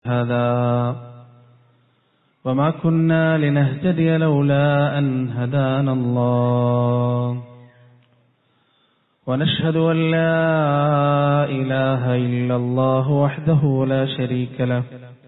هذا وما كنا لنهتدي لولا أن هدانا الله ونشهد أن لا إله إلا الله وحده لا شريك له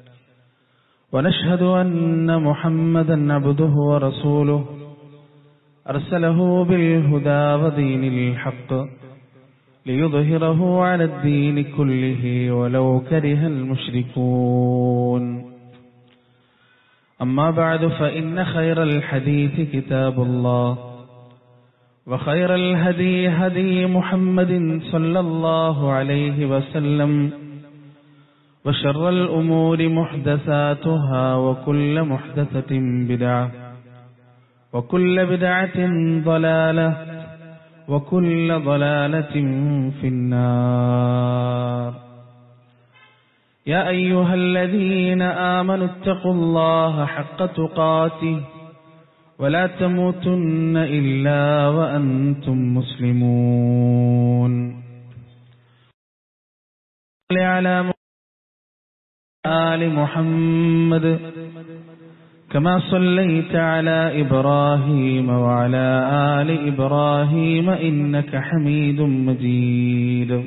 ونشهد أن محمدا عبده ورسوله أرسله بالهدى ودين الحق ليظهره على الدين كله ولو كره المشركون أما بعد فإن خير الحديث كتاب الله وخير الهدي هدي محمد صلى الله عليه وسلم وشر الأمور محدثاتها وكل محدثة بدعة وكل بدعة ضلالة وكل ضلالة في النار يا أيها الذين آمنوا اتقوا الله حق تقاته ولا تموتن إلا وأنتم مسلمون على آل محمد كما صليت على إبراهيم وعلى آل إبراهيم إنك حميد مجيد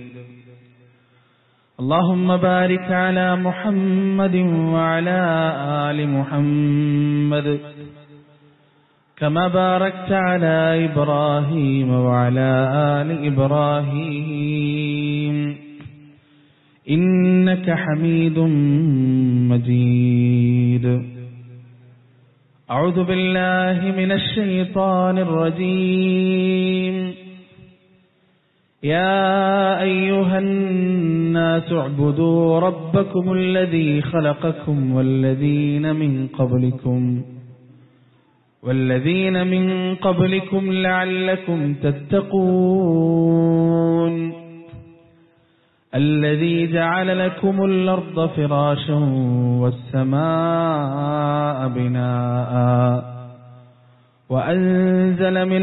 اللهم بارك على محمد وعلى آل محمد كما باركت على إبراهيم وعلى آل إبراهيم إنك حميد مجيد أعوذ بالله من الشيطان الرجيم يا أيها الناس اعبدوا ربكم الذي خلقكم والذين من قبلكم والذين من قبلكم لعلكم تتقون الذي جعل لكم الأرض فراشا والسماء بناء وأنزل من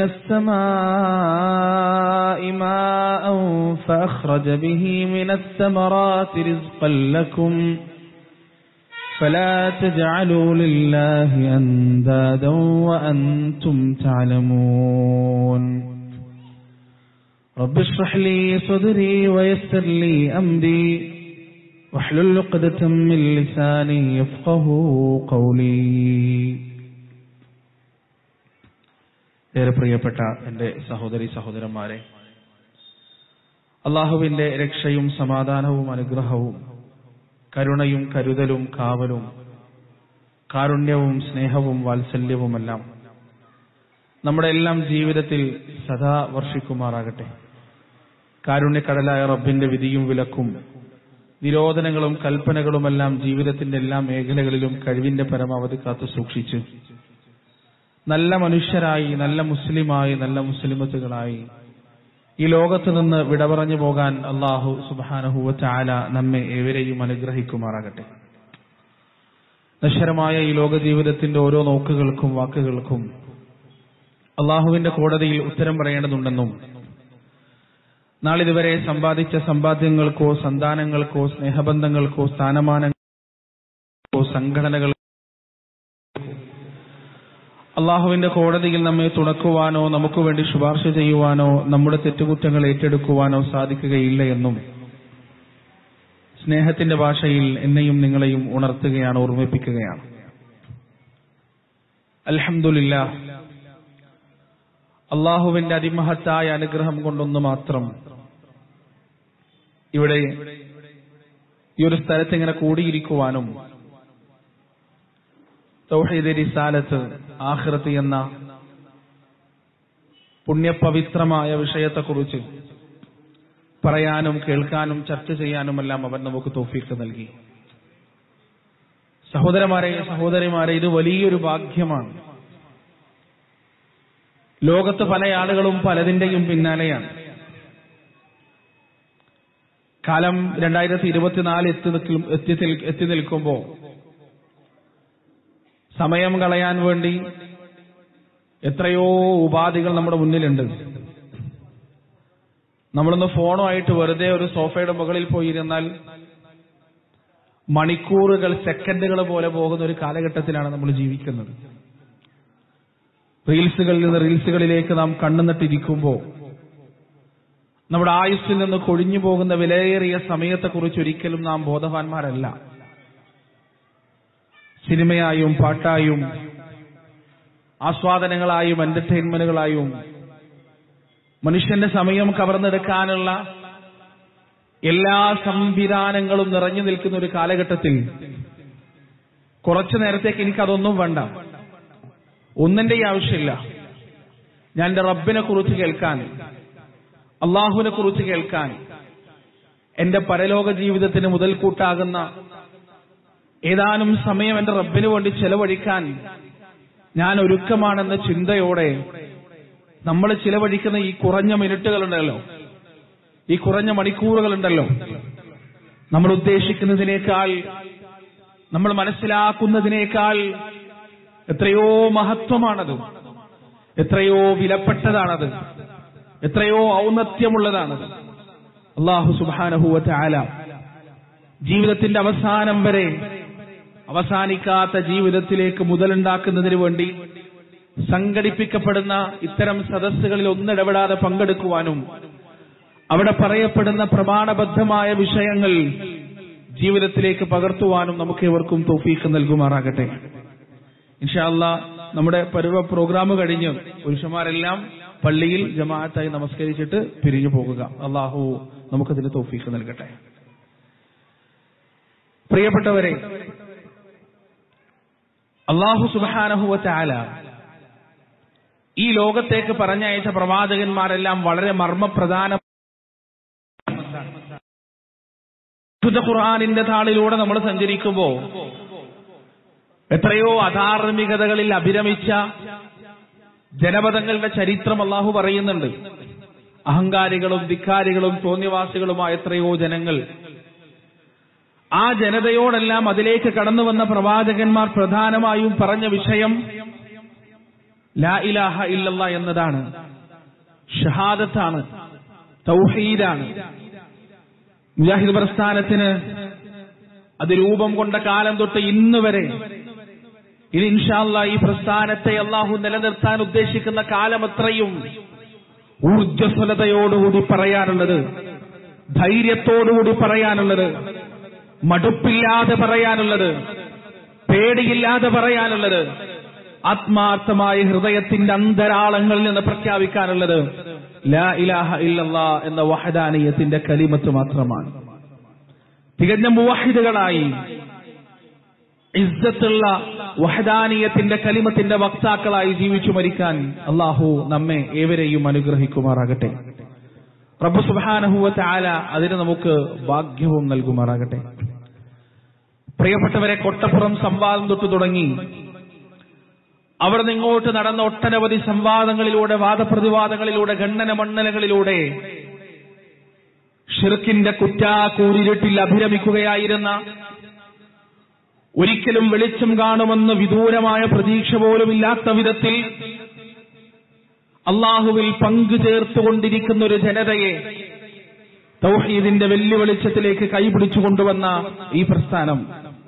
السماء ماء فأخرج به من الثمرات رزقا لكم فلا تجعلوا لله أندادا وأنتم تعلمون رب اشرح لي صدري ويسر لي أمري واحلل عقدة من لساني يفقه قولي ഏറെ പ്രിയപ്പെട്ട എൻ്റെ സഹോദരി സഹോദരന്മാരെ അള്ളാഹുവിൻ്റെ രക്ഷയും സമാധാനവും അനുഗ്രഹവും കരുണയും കരുതലും കാവലും കാരുണ്യവും സ്നേഹവും വാത്സല്യവുമെല്ലാം നമ്മുടെ എല്ലാം ജീവിതത്തിൽ സദാ വർഷിക്കുമാറാകട്ടെ കാരുണ്യക്കടലായ റബ്ബിന്റെ വിധിയും വിലക്കും നിരോധനങ്ങളും കൽപ്പനകളുമെല്ലാം ജീവിതത്തിന്റെ എല്ലാ മേഖലകളിലും കഴിവിന്റെ പരമാവധി കാത്തു സൂക്ഷിച്ച് നല്ല മനുഷ്യരായി നല്ല മുസ്ലിമായി നല്ല മുസ്ലിമത്തുകളായി ഈ ലോകത്ത് നിന്ന് വിട പറഞ്ഞു പോകാൻ അള്ളാഹു സുബാനഹുവ ചാല നമ്മെ ഏവരെയും അനുഗ്രഹിക്കുമാറാകട്ടെ നശ്വരമായ ഈ ലോക ജീവിതത്തിന്റെ ഓരോ നോക്കുകൾക്കും വാക്കുകൾക്കും അള്ളാഹുവിന്റെ കോടതിയിൽ ഉത്തരം പറയേണ്ടതുണ്ടെന്നും നാളിതുവരെ സമ്പാദിച്ച സമ്പാദ്യങ്ങൾക്കോ സന്താനങ്ങൾക്കോ സ്നേഹബന്ധങ്ങൾക്കോ സ്ഥാനമാനങ്ങൾക്കോ സംഘടനകൾ അള്ളാഹുവിന്റെ കോടതിയിൽ നമ്മെ തുണക്കുവാനോ നമുക്ക് വേണ്ടി ശുപാർശ ചെയ്യുവാനോ നമ്മുടെ തെറ്റുകുറ്റങ്ങൾ ഏറ്റെടുക്കുവാനോ സാധിക്കുകയില്ല എന്നും സ്നേഹത്തിന്റെ ഭാഷയിൽ എന്നെയും നിങ്ങളെയും ഉണർത്തുകയാണ് ഓർമ്മിപ്പിക്കുകയാണ് അൽഹമില്ല അള്ളാഹുവിന്റെ അതിമഹത്തായ അനുഗ്രഹം കൊണ്ടൊന്ന് മാത്രം ഇവിടെ ഈ ഒരു സ്ഥലത്ത് ഇങ്ങനെ കൂടിയിരിക്കുവാനും തൗഹീദ് റിസാലത്ത് ആഖിറത്ത് എന്ന പുണ്യപവിത്രമായ വിഷയത്തെക്കുറിച്ച് പറയാനും കേൾക്കാനും ചർച്ച ചെയ്യാനുമെല്ലാം അവൻ നമുക്ക് തോഫീക്ക് നൽകി സഹോദരന്മാരെ സഹോദരിമാരെ ഇത് വലിയൊരു ഭാഗ്യമാണ് ലോകത്ത് പല ആളുകളും പലതിന്റെയും പിന്നാലെയാണ് കാലം രണ്ടായിരത്തി ഇരുപത്തിനാല് എത്തി നിൽക്കും എത്തി നിൽ- എത്തി നിൽക്കുമ്പോ സമയം കളയാൻ വേണ്ടി എത്രയോ ഉപാധികൾ നമ്മുടെ മുന്നിലുണ്ട് നമ്മളൊന്ന് ഫോണുമായിട്ട് വെറുതെ ഒരു സോഫയുടെ മുകളിൽ പോയിരുന്നാൽ മണിക്കൂറുകൾ സെക്കൻഡുകൾ പോലെ പോകുന്ന ഒരു കാലഘട്ടത്തിലാണ് നമ്മൾ ജീവിക്കുന്നത് റീൽസുകളിൽ നിന്ന് റീൽസുകളിലേക്ക് നാം കണ്ണുനട്ടിരിക്കുമ്പോൾ നമ്മുടെ ആയുസ്സിൽ നിന്ന് കൊഴിഞ്ഞു പോകുന്ന വിലയേറിയ സമയത്തെക്കുറിച്ച് ഒരിക്കലും നാം ബോധവാന്മാരല്ല സിനിമയായും പാട്ടായും ആസ്വാദനങ്ങളായും എന്റർടൈൻമെന്റുകളായും മനുഷ്യന്റെ സമയം കവർന്നെടുക്കാനുള്ള എല്ലാ സംവിധാനങ്ങളും നിറഞ്ഞു നിൽക്കുന്ന ഒരു കാലഘട്ടത്തിൽ കുറച്ചു നേരത്തേക്ക് എനിക്കതൊന്നും വേണ്ട ഒന്നിന്റെ ആവശ്യമില്ല ഞാൻ എന്റെ റബ്ബിനെ കുറിച്ച് കേൾക്കാൻ അള്ളാഹുവിനെ കുറിച്ച് കേൾക്കാൻ എന്റെ പരലോക ജീവിതത്തിന് മുതൽക്കൂട്ടാകുന്ന ഏതാനും സമയം എന്റെ റബ്ബിന് വേണ്ടി ചെലവഴിക്കാൻ ഞാൻ ഒരുക്കമാണെന്ന ചിന്തയോടെ നമ്മൾ ചിലവഴിക്കുന്ന ഈ കുറഞ്ഞ മിനിറ്റുകളുണ്ടല്ലോ ഈ കുറഞ്ഞ മണിക്കൂറുകളുണ്ടല്ലോ നമ്മൾ ഉദ്ദേശിക്കുന്നതിനേക്കാൾ നമ്മൾ മനസ്സിലാക്കുന്നതിനേക്കാൾ എത്രയോ മഹത്വമാണത് എത്രയോ വിലപ്പെട്ടതാണത് എത്രയോ ഔന്നത്യമുള്ളതാണത് അള്ളാഹു സുബാനഹുവത്തെ ആല ജീവിതത്തിന്റെ അവസാനം വരെ അവസാനിക്കാത്ത ജീവിതത്തിലേക്ക് മുതലുണ്ടാക്കുന്നതിന് വേണ്ടി സംഘടിപ്പിക്കപ്പെടുന്ന ഇത്തരം സദസ്സുകളിൽ ഒന്നിടപെടാതെ പങ്കെടുക്കുവാനും അവിടെ പറയപ്പെടുന്ന പ്രമാണബദ്ധമായ വിഷയങ്ങൾ ജീവിതത്തിലേക്ക് പകർത്തുവാനും നമുക്ക് ഇവർക്കും തോഫീക്ക് നൽകുമാറാകട്ടെ ഇൻഷാല്ല നമ്മുടെ പരുവ പ്രോഗ്രാം കഴിഞ്ഞ് പുരുഷന്മാരെല്ലാം പള്ളിയിൽ ജമാഅത്തായി നമസ്കരിച്ചിട്ട് പിരിഞ്ഞു പോകുക അള്ളാഹു നമുക്കതിന് തോഫീക്ക് നൽകട്ടെ പ്രിയപ്പെട്ടവരെ അള്ളാഹു സുബാനഹുവ ചാല ഈ ലോകത്തേക്ക് പറഞ്ഞയച്ച പ്രവാചകന്മാരെല്ലാം വളരെ മർമ്മപ്രധാന വിശുദ്ധ ഖുർആാനിന്റെ താളിലൂടെ നമ്മൾ സഞ്ചരിക്കുമ്പോ എത്രയോ അധാർമികതകളിൽ അഭിരമിച്ച ജനപദങ്ങളുടെ ചരിത്രം അള്ളാഹു പറയുന്നുണ്ട് അഹങ്കാരികളും ധിക്കാരികളും തോന്നിവാസികളുമായ എത്രയോ ജനങ്ങൾ ആ ജനതയോടെല്ലാം അതിലേക്ക് കടന്നു വന്ന പ്രവാചകന്മാർ പ്രധാനമായും പറഞ്ഞ വിഷയം ലാ ഇലാഹ ഇല്ലല്ല എന്നതാണ് ഷഹാദത്താണ് തൗഹീദാണ് മുജാഹിദ് പ്രസ്ഥാനത്തിന് അത് രൂപം കൊണ്ട കാലം തൊട്ട് ഇന്ന് വരെ ഇനി ഇൻഷാല്ല ഈ പ്രസ്ഥാനത്തെ അള്ളാഹു നിലനിർത്താൻ ഉദ്ദേശിക്കുന്ന കാലം അത്രയും ഊർജ്ജസ്വലതയോടുകൂടി പറയാനുള്ളത് ധൈര്യത്തോടുകൂടി പറയാനുള്ളത് മടുപ്പില്ലാതെ പറയാനുള്ളത് പേടിയില്ലാതെ പറയാനുള്ളത് ആത്മാർത്ഥമായ ഹൃദയത്തിന്റെ അന്തരാളങ്ങളിൽ നിന്ന് പ്രഖ്യാപിക്കാനുള്ളത് ലാ ഇലാഹ ഇല്ലല്ലാ എന്ന വഹദാനീയത്തിന്റെ കലിമത്ത് മാത്രമാണ് തികഞ്ഞ മുവാഹിദുകളായി ഇസ്സത്തുള്ള വഹദാനീയത്തിന്റെ കലിമത്തിന്റെ വക്താക്കളായി ജീവിച്ചു മരിക്കാൻ അള്ളാഹു നമ്മെ ഏവരെയും അനുഗ്രഹിക്കുമാറാകട്ടെ റബ്ബു സുബാനഹുവത്തെ ആല അതിന് നമുക്ക് ഭാഗ്യവും നൽകുമാറാകട്ടെ പ്രിയപ്പെട്ടവരെ കൊട്ടപ്പുറം സംവാദം തൊട്ടു തുടങ്ങി അവർ നിങ്ങോട്ട് നടന്ന ഒട്ടനവധി സംവാദങ്ങളിലൂടെ വാദപ്രതിവാദങ്ങളിലൂടെ ഖണ്ഡന മണ്ഡലങ്ങളിലൂടെ ഷിർക്കിന്റെ കുറ്റാക്കൂരിരുട്ടിൽ അഭിരമിക്കുകയായിരുന്ന ഒരിക്കലും വെളിച്ചം കാണുമെന്ന് വിദൂരമായ പ്രതീക്ഷ പോലുമില്ലാത്ത വിധത്തിൽ അള്ളാഹുവിൽ പങ്കു ചേർത്തുകൊണ്ടിരിക്കുന്ന ഒരു ജനതയെ തൗഹീദിന്റെ വെല്ലു വെളിച്ചത്തിലേക്ക് കൈപിടിച്ചു കൊണ്ടുവന്ന ഈ പ്രസ്ഥാനം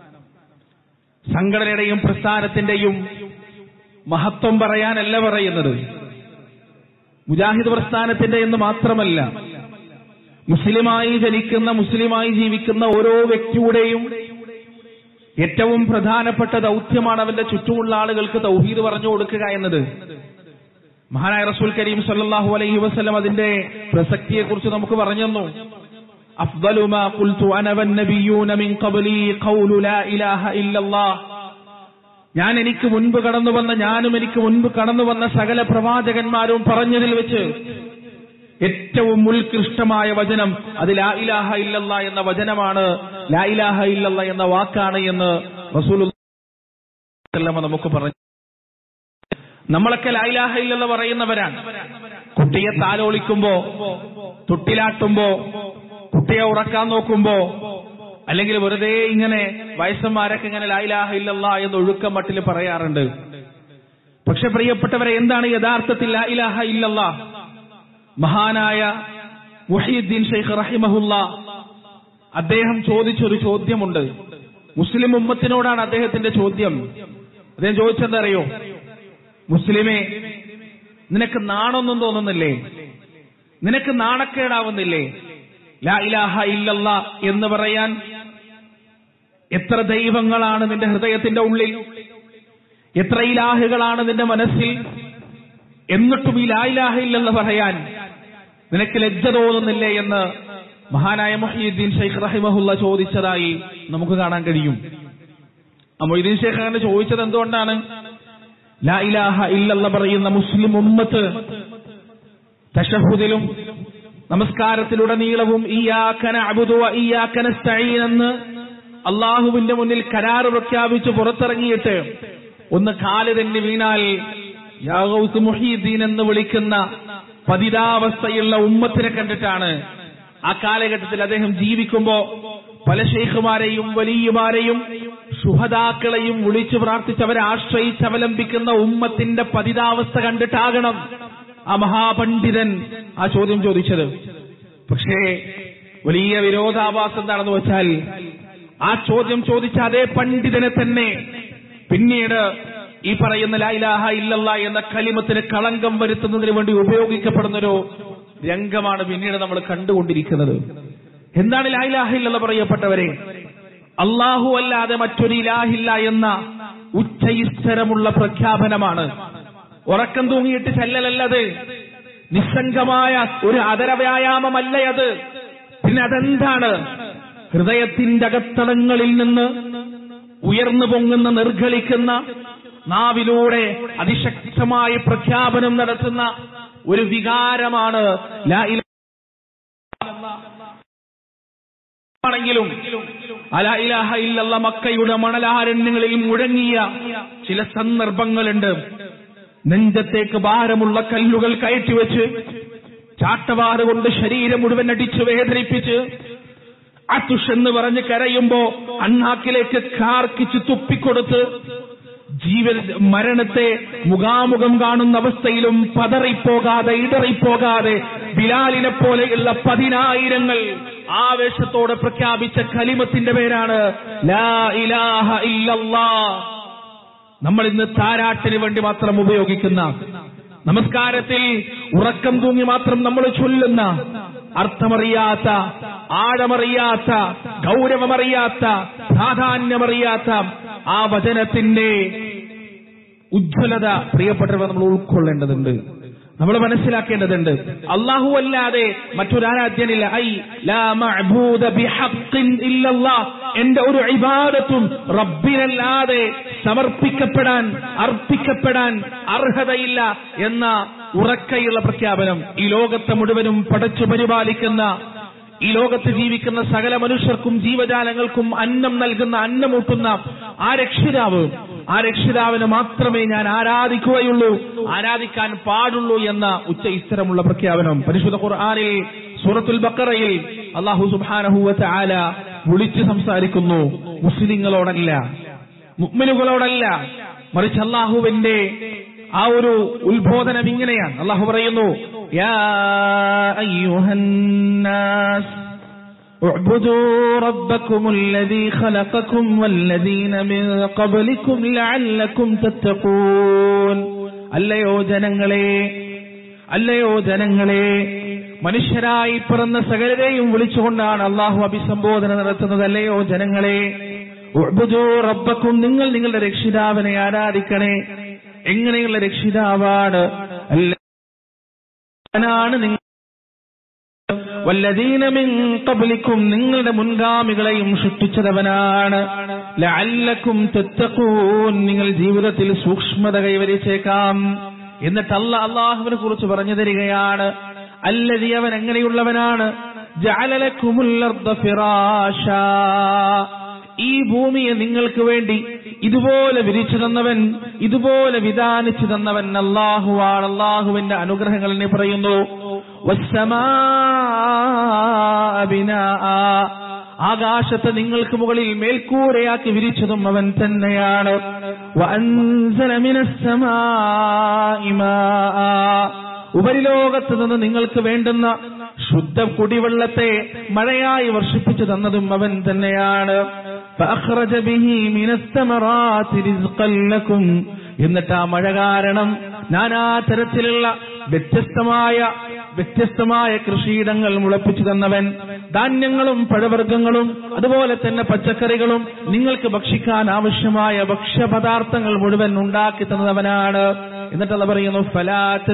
സംഘടനയുടെയും പ്രസ്ഥാനത്തിന്റെയും മഹത്വം പറയാനല്ല പറയുന്നത് മുജാഹിദ് പ്രസ്ഥാനത്തിന്റെ എന്ന് മാത്രമല്ല മുസ്ലിമായി ജനിക്കുന്ന മുസ്ലിമായി ജീവിക്കുന്ന ഓരോ വ്യക്തിയുടെയും ഏറ്റവും പ്രധാനപ്പെട്ട ദൗത്യമാണ് അവന്റെ ചുറ്റുമുള്ള ആളുകൾക്ക് തൗഹീദ് പറഞ്ഞു കൊടുക്കുക എന്നത് മഹാനായ റസൂൽ കരീം സല്ലല്ലാഹു അലൈഹി വസല്ലം അതിന്റെ പ്രസക്തിയെ കുറിച്ച് നമുക്ക് പറഞ്ഞു തന്നു അഫ്ദലു മാ ഖുൽതു അന വന്നബിയൂന മിൻ ഖബ്ലി ഖൗലു ലാ ഇലാഹ ഇല്ലല്ലാഹ് ഞാൻ എനിക്ക് മുൻപ് കടന്നു വന്ന ഞാനും എനിക്ക് മുൻപ് കടന്നു വന്ന സകല പ്രവാചകന്മാരും പറഞ്ഞതിൽ വെച്ച് ഏറ്റവും ഉത്കൃഷ്ടമായ വചനം അത് ലാ ഇലാഹ ഇല്ലല്ല എന്ന വചനമാണ് ലാ ഇലാഹ ഇല്ലല്ല എന്ന വാക്കാണ് എന്ന് റസൂൽ നമുക്ക് പറഞ്ഞു നമ്മളൊക്കെ ലാ ഇലാഹ ഇല്ലല്ല പറയുന്നവരാണ് കുട്ടിയെ താലോളിക്കുമ്പോ തൊട്ടിലാട്ടുമ്പോ കുട്ടിയെ ഉറക്കാൻ നോക്കുമ്പോ അല്ലെങ്കിൽ വെറുതെ ഇങ്ങനെ വയസ്സന്മാരൊക്കെ ഇങ്ങനെ ലാ ഇലാഹ ഇല്ലല്ല എന്ന് ഒഴുക്കം മട്ടിൽ പറയാറുണ്ട് പക്ഷെ പ്രിയപ്പെട്ടവരെ എന്താണ് യഥാർത്ഥത്തിൽ ലാ ഇലാഹ ഇല്ലല്ല മഹാനായ മുഹീദ്ദീൻ ഷെയ്ഖ് റഹിമഹുല്ല അദ്ദേഹം ചോദിച്ചൊരു ചോദ്യമുണ്ട് മുസ്ലിം ഉമ്മത്തിനോടാണ് അദ്ദേഹത്തിന്റെ ചോദ്യം അദ്ദേഹം ചോദിച്ചെന്തറിയോ മുസ്ലിമേ നിനക്ക് നാണൊന്നും തോന്നുന്നില്ലേ നിനക്ക് നാണക്കേടാവുന്നില്ലേ ലാ ഇലാഹ ഇല്ലല്ല എന്ന് പറയാൻ എത്ര ദൈവങ്ങളാണ് നിന്റെ ഹൃദയത്തിന്റെ ഉള്ളിൽ എത്ര ഇലാഹുകളാണ് നിന്റെ മനസ്സിൽ എന്നിട്ടും ഈ ലാ ഇലാഹ ഇല്ലെന്ന് പറയാൻ നിനക്ക് ലജ്ജ തോന്നുന്നില്ലേ എന്ന് മഹാനായ മൊഹീദ്ദീൻ ഷെയ്ഖ് റഹിമഹുല്ല ചോദിച്ചതായി നമുക്ക് കാണാൻ കഴിയും ആ മൊയ്തീൻ ഷെയ്ഖ് അങ്ങനെ ചോദിച്ചത് എന്തുകൊണ്ടാണ് ലാ ഇലാഹ ഇല്ലല്ല പറയുന്ന മുസ്ലിം ഉമ്മത്ത് തഷഹുദിലും നമസ്കാരത്തിലുടനീളവും ഈയാക്കന അബുദുവ ഈയാക്കന സ്തഈൻ എന്ന് അള്ളാഹുവിന്റെ മുന്നിൽ കരാറ് പ്രഖ്യാപിച്ച് പുറത്തിറങ്ങിയിട്ട് ഒന്ന് കാല് തന്നെ വീണാൽ യാഗൌത്ത് മുഹീദ്ദീൻ എന്ന് വിളിക്കുന്ന പതിതാവസ്ഥയുള്ള ഉമ്മത്തിനെ കണ്ടിട്ടാണ് ആ കാലഘട്ടത്തിൽ അദ്ദേഹം ജീവിക്കുമ്പോ പല ഷെയ്ഖുമാരെയും വലിയമാരെയും സുഹതാക്കളെയും വിളിച്ചു പ്രാർത്ഥിച്ച് അവരെ ആശ്രയിച്ച് അവലംബിക്കുന്ന ഉമ്മത്തിന്റെ പതിതാവസ്ഥ കണ്ടിട്ടാകണം ആ മഹാപണ്ഡിതൻ ആ ചോദ്യം ചോദിച്ചത് പക്ഷേ വലിയ വിരോധാഭാസം എന്താണെന്ന് വെച്ചാൽ ആ ചോദ്യം ചോദിച്ച അതേ പണ്ഡിതനെ തന്നെ പിന്നീട് ഈ പറയുന്ന ലൈലാഹ ഇല്ലല്ല എന്ന കലിമത്തിന് കളങ്കം വരുത്തുന്നതിന് വേണ്ടി ഉപയോഗിക്കപ്പെടുന്നൊരു രംഗമാണ് പിന്നീട് നമ്മൾ കണ്ടുകൊണ്ടിരിക്കുന്നത് എന്താണ് ലൈലാഹ ഇല്ലല്ല പറയപ്പെട്ടവരെ അള്ളാഹു അല്ലാതെ മറ്റൊരു ഇലാഹില്ല എന്ന ഉച്ചയിസ്തരമുള്ള പ്രഖ്യാപനമാണ് ഉറക്കം തൂങ്ങിയിട്ട് ചെല്ലലല്ലത് നിസ്സംഗമായ ഒരു അതര വ്യായാമമല്ല അത് പിന്നെ അതെന്താണ് ഹൃദയത്തിന്റെ അകത്തളങ്ങളിൽ നിന്ന് ഉയർന്നു പൊങ്ങുന്ന നിർഗളിക്കുന്ന നാവിലൂടെ അതിശക്തമായ പ്രഖ്യാപനം നടത്തുന്ന ഒരു വികാരമാണ് ലാ ഇലാഹ ആണെങ്കിലും അല ഇലാഹ ഇല്ലല്ല മക്കയുടെ മണലാരണ്യങ്ങളിൽ മുഴങ്ങിയ ചില സന്ദർഭങ്ങളുണ്ട് നെഞ്ചത്തേക്ക് ഭാരമുള്ള കല്ലുകൾ കയറ്റിവെച്ച് ചാട്ടവാറ് കൊണ്ട് ശരീരം മുഴുവൻ അടിച്ച് വേദനിപ്പിച്ച് അത്തുഷ് എന്ന് പറഞ്ഞ് കരയുമ്പോ അണ്ണാക്കിലേക്ക് കാർക്കിച്ച് തുപ്പിക്കൊടുത്ത് ജീവ മരണത്തെ മുഖാമുഖം കാണുന്ന അവസ്ഥയിലും പതറിപ്പോകാതെ ഇടറിപ്പോകാതെ ബിലാലിനെ പോലെയുള്ള പതിനായിരങ്ങൾ ആവേശത്തോടെ പ്രഖ്യാപിച്ച കലിമത്തിന്റെ പേരാണ് ലാ ഇലാഹ ഇല്ലല്ലാ നമ്മൾ ഇന്ന് താരാട്ടിന് വേണ്ടി മാത്രം ഉപയോഗിക്കുന്ന നമസ്കാരത്തിൽ ഉറക്കം തൂങ്ങി മാത്രം നമ്മൾ ചൊല്ലുന്ന അർത്ഥമറിയാത്ത ആഴമറിയാത്ത ഗൗരവമറിയാത്ത പ്രാധാന്യമറിയാത്ത ആ വചനത്തിന്റെ ഉജ്ജ്വലത പ്രിയപ്പെട്ടവർ നമ്മൾ ഉൾക്കൊള്ളേണ്ടതുണ്ട് നമ്മൾ മനസ്സിലാക്കേണ്ടതുണ്ട് അള്ളാഹു അല്ലാതെ മറ്റൊരാരാധ്യനില്ല ഐ ലാ മഅബൂദ ബിഹഖിൻ ഇല്ലല്ലാഹ് എന്റെ ഒരു ഇബാദത്തും റബ്ബിനല്ലാതെ സമർപ്പിക്കപ്പെടാൻ അർപ്പിക്കപ്പെടാൻ അർഹതയില്ല എന്ന ഉറക്കയുള്ള പ്രഖ്യാപനം ഈ ലോകത്തെ മുഴുവനും പടച്ചു പരിപാലിക്കുന്ന ഈ ലോകത്ത് ജീവിക്കുന്ന സകല മനുഷ്യർക്കും ജീവജാലങ്ങൾക്കും അന്നം നൽകുന്ന അന്നമൂട്ടുന്ന ആ രക്ഷിതാവ് ആ രക്ഷിതാവിനെ മാത്രമേ ഞാൻ ആരാധിക്കുകയുള്ളൂ ആരാധിക്കാൻ പാടുള്ളൂ എന്ന ഉച്ച ഇസ്തരമുള്ള പ്രഖ്യാപനം പരിശുദ്ധ ഖുർആാനിൽ സൂറത്തുൽ ബക്കറയിൽ അള്ളാഹു സുബാനഹുവത്ത് ആല വിളിച്ച് സംസാരിക്കുന്നു മുസ്ലിങ്ങളോടല്ല മുഗ്മിനുകളോടല്ല മറിച്ച് അള്ളാഹുവിന്റെ ആ ഒരു ഉത്ബോധനം ഇങ്ങനെയാണ് അള്ളാഹു പറയുന്നു യാ അയ്യുഹന്നാസ് اعبدوا ربكم الذي خلقكم والذين من قبلكم لعلكم تتقون അല്ലയോ ജനങ്ങളെ അല്ലയോ ജനങ്ങളെ മനുഷ്യരായി പിറന്ന സകലരെയും വിളിച്ചുകൊണ്ടാണ് അള്ളാഹു അഭിസംബോധന നടത്തുന്നത് അല്ലയോ ജനങ്ങളെ ഉഅ്ബുദൂ റബ്ബക്കും നിങ്ങൾ നിങ്ങളുടെ രക്ഷിതാവിനെ ആരാധിക്കണേ എങ്ങനെയുള്ള രക്ഷിതാവാണ് അല്ലാണ് നിങ്ങൾ വല്ലദീന മിൻ ഖബ്ലിക്കും നിങ്ങളുടെ മുൻഗാമികളെയും സൃഷ്ടിച്ചതവനാണ് ലഅല്ലക്കും തത്തഖൂൻ നിങ്ങൾ ജീവിതത്തിൽ സൂക്ഷ്മത കൈവരിച്ചേക്കാം എന്നിട്ട് അല്ല അള്ളാഹുവിനെ കുറിച്ച് പറഞ്ഞു തരികയാണ് അല്ലതി അവൻ എങ്ങനെയുള്ളവനാണ് ജഅലലക്കുമുൽ അർദ ഫിറാശാ ഈ ഭൂമിയെ നിങ്ങൾക്ക് വേണ്ടി ഇതുപോലെ വിരിച്ചു തന്നവൻ ഇതുപോലെ വിധാനിച്ചു തന്നവൻ അള്ളാഹുവാണ് അള്ളാഹുവിന്റെ അനുഗ്രഹങ്ങൾ എന്നെ പറയുന്നു ആകാശത്തെ നിങ്ങൾക്ക് മുകളിൽ മേൽക്കൂരയാക്കി വിരിച്ചതും അവൻ തന്നെയാണ് ഉപരിലോകത്ത് നിന്ന് നിങ്ങൾക്ക് വേണ്ടുന്ന ശുദ്ധ കുടിവെള്ളത്തെ മഴയായി വർഷിപ്പിച്ചു തന്നതും അവൻ തന്നെയാണ് فأخرج به من الثمرات رزقا لكم എന്നിട്ട് ആ മഴ കാരണം നാനാ തരത്തിലുള്ള വ്യത്യസ്തമായ വ്യത്യസ്തമായ കൃഷിയിടങ്ങൾ മുളപ്പിച്ചു തന്നവൻ ധാന്യങ്ങളും പഴവർഗ്ഗങ്ങളും അതുപോലെ തന്നെ പച്ചക്കറികളും നിങ്ങൾക്ക് ഭക്ഷിക്കാൻ ആവശ്യമായ ഭക്ഷ്യപദാർത്ഥങ്ങൾ മുഴുവൻ ഉണ്ടാക്കി തന്നവനാണ് എന്നിട്ട് അത് പറയുന്നു ഫലാത്ത്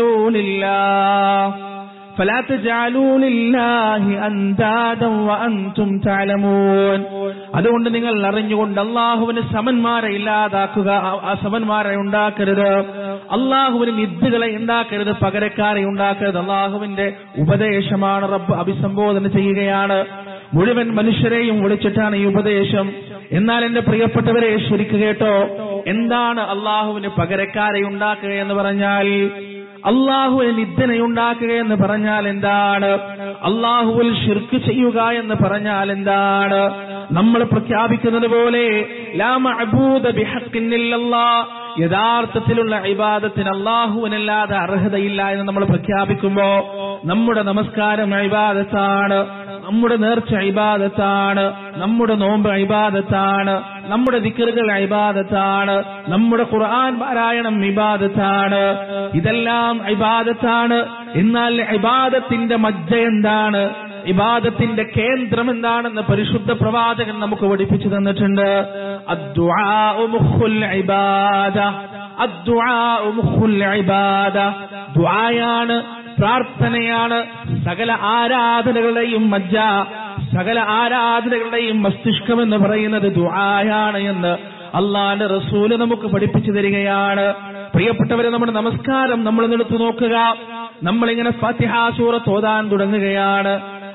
فلا تجعلوا لله أندادا وأنتم تعلمون അതുകൊണ്ട് നിങ്ങൾ അറിഞ്ഞുകൊണ്ട് അള്ളാഹുവിന് സമന്മാരെ ഇല്ലാതാക്കുക ആ- ആ സമന്മാരെ ഉണ്ടാക്കരുത് അള്ളാഹുവിന് നിദ്ദുകളെ ഉണ്ടാക്കരുത് പകരക്കാരെ ഉണ്ടാക്കരുത് അള്ളാഹുവിന്റെ ഉപദേശമാണ് റബ്ബ് അഭിസംബോധന ചെയ്യുകയാണ് മുഴുവൻ മനുഷ്യരെയും വിളിച്ചിട്ടാണ് ഈ ഉപദേശം എന്നാൽ എന്റെ പ്രിയപ്പെട്ടവരെ ശരിക്കു കേട്ടോ എന്താണ് അള്ളാഹുവിന് പകരക്കാരെ ഉണ്ടാക്കുക എന്ന് പറഞ്ഞാൽ അള്ളാഹുവിന് നിദ്ദനയുണ്ടാക്കുക എന്ന് പറഞ്ഞാൽ എന്താണ് അള്ളാഹുവിൽ ഷിർക്ക് ചെയ്യുക എന്ന് പറഞ്ഞാൽ എന്താണ് നമ്മൾ പ്രഖ്യാപിക്കുന്നത് പോലെ ലാ മഅബൂദ ബിഹഖിൻ ഇല്ലല്ലാഹ്. യഥാർത്ഥത്തിലുള്ള ഇബാദത്തിന് അള്ളാഹുവിനല്ലാതെ അർഹതയില്ല എന്ന് നമ്മൾ പ്രഖ്യാപിക്കുമ്പോ നമ്മുടെ നമസ്കാരം ഇബാദത്താണ് നമ്മുടെ നേർച്ച ഇബാദത്താണ് നമ്മുടെ നോമ്പ് ഇബാദത്താണ് നമ്മുടെ ദിക്കറുകൾ ഇബാദത്താണ് നമ്മുടെ ഖുർആൻ പാരായണം ഇബാദത്താണ് ഇതെല്ലാം ഇബാദത്താണ് എന്നാൽ ഇബാദത്തിന്റെ മജ്ജ എന്താണ് ഇബാദത്തിന്റെ കേന്ദ്രം എന്താണെന്ന് പരിശുദ്ധ പ്രവാചകൻ നമുക്ക് പഠിപ്പിച്ചു തന്നിട്ടുണ്ട് അദ്ദുആഉ മുഖുൽ ഇബാദ അദ്ദുആഉ മുഖുൽ ഇബാദ ദുആയാണ് പ്രാർത്ഥനയാണ് സകല ആരാധനകളുടെയും മജ്ജ സകല ആരാധനകളുടെയും മസ്തിഷ്കം എന്ന് പറയുന്നത് ദുആയാണ് എന്ന് അള്ളാന്റെ റസൂല് നമുക്ക് പഠിപ്പിച്ചു തരികയാണ് പ്രിയപ്പെട്ടവരെ നമ്മുടെ നമസ്കാരം നമ്മൾ എടുത്തു നോക്കുക നമ്മളിങ്ങനെ ഫാത്തിഹാ സൂറത്ത് ഓതാൻ തുടങ്ങുകയാണ്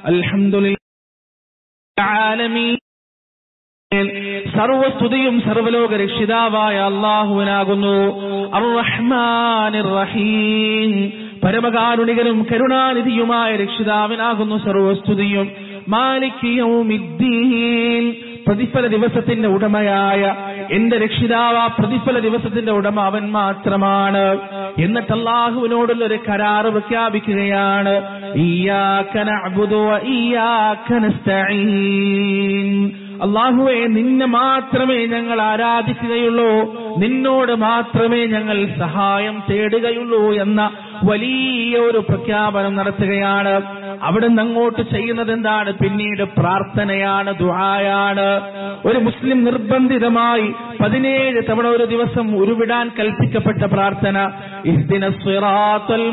അൽഹംദുലില്ലാഹി സർവസ്തുതിയും സർവലോക രക്ഷിതാവായ അള്ളാഹുവിനാകുന്നു അർറഹ്മാനിർ റഹീം പരമകാരുണികനും കരുണാനിധിയുമായ രക്ഷിതാവിനാകുന്നു സർവസ്തുതിയും മാലിക് യൗമിദ്ദീൻ പ്രതിഫല ദിവസത്തിന്റെ ഉടമയായ എന്റെ രക്ഷിതാവ് ആ പ്രതിഫല ദിവസത്തിന്റെ ഉടമ അവൻ മാത്രമാണ് എന്നിട്ട് അള്ളാഹുവിനോടുള്ള ഒരു കരാറ് പ്രഖ്യാപിക്കുകയാണ് ഇയ്യാക നഅ്ബുദു വ ഇയ്യാക നസ്തഈൻ അള്ളാഹുവെ നിന്നെ മാത്രമേ ഞങ്ങൾ ആരാധിക്കുകയുള്ളൂ നിന്നോട് മാത്രമേ ഞങ്ങൾ സഹായം തേടുകയുള്ളൂ എന്ന വലിയ ഒരു പ്രഖ്യാപനം നടത്തുകയാണ് അവിടുന്ന് അങ്ങോട്ട് ചെയ്യുന്നത് എന്താണ് പിന്നീട് പ്രാർത്ഥനയാണ് ദുആയാണ് ഒരു മുസ്ലിം നിർബന്ധിതമായി പതിനേഴ് തവണ ഒരു ദിവസം ഉരുവിടാൻ കൽപ്പിക്കപ്പെട്ട പ്രാർത്ഥന ഇഹ്ദിന സിറാത്തൽ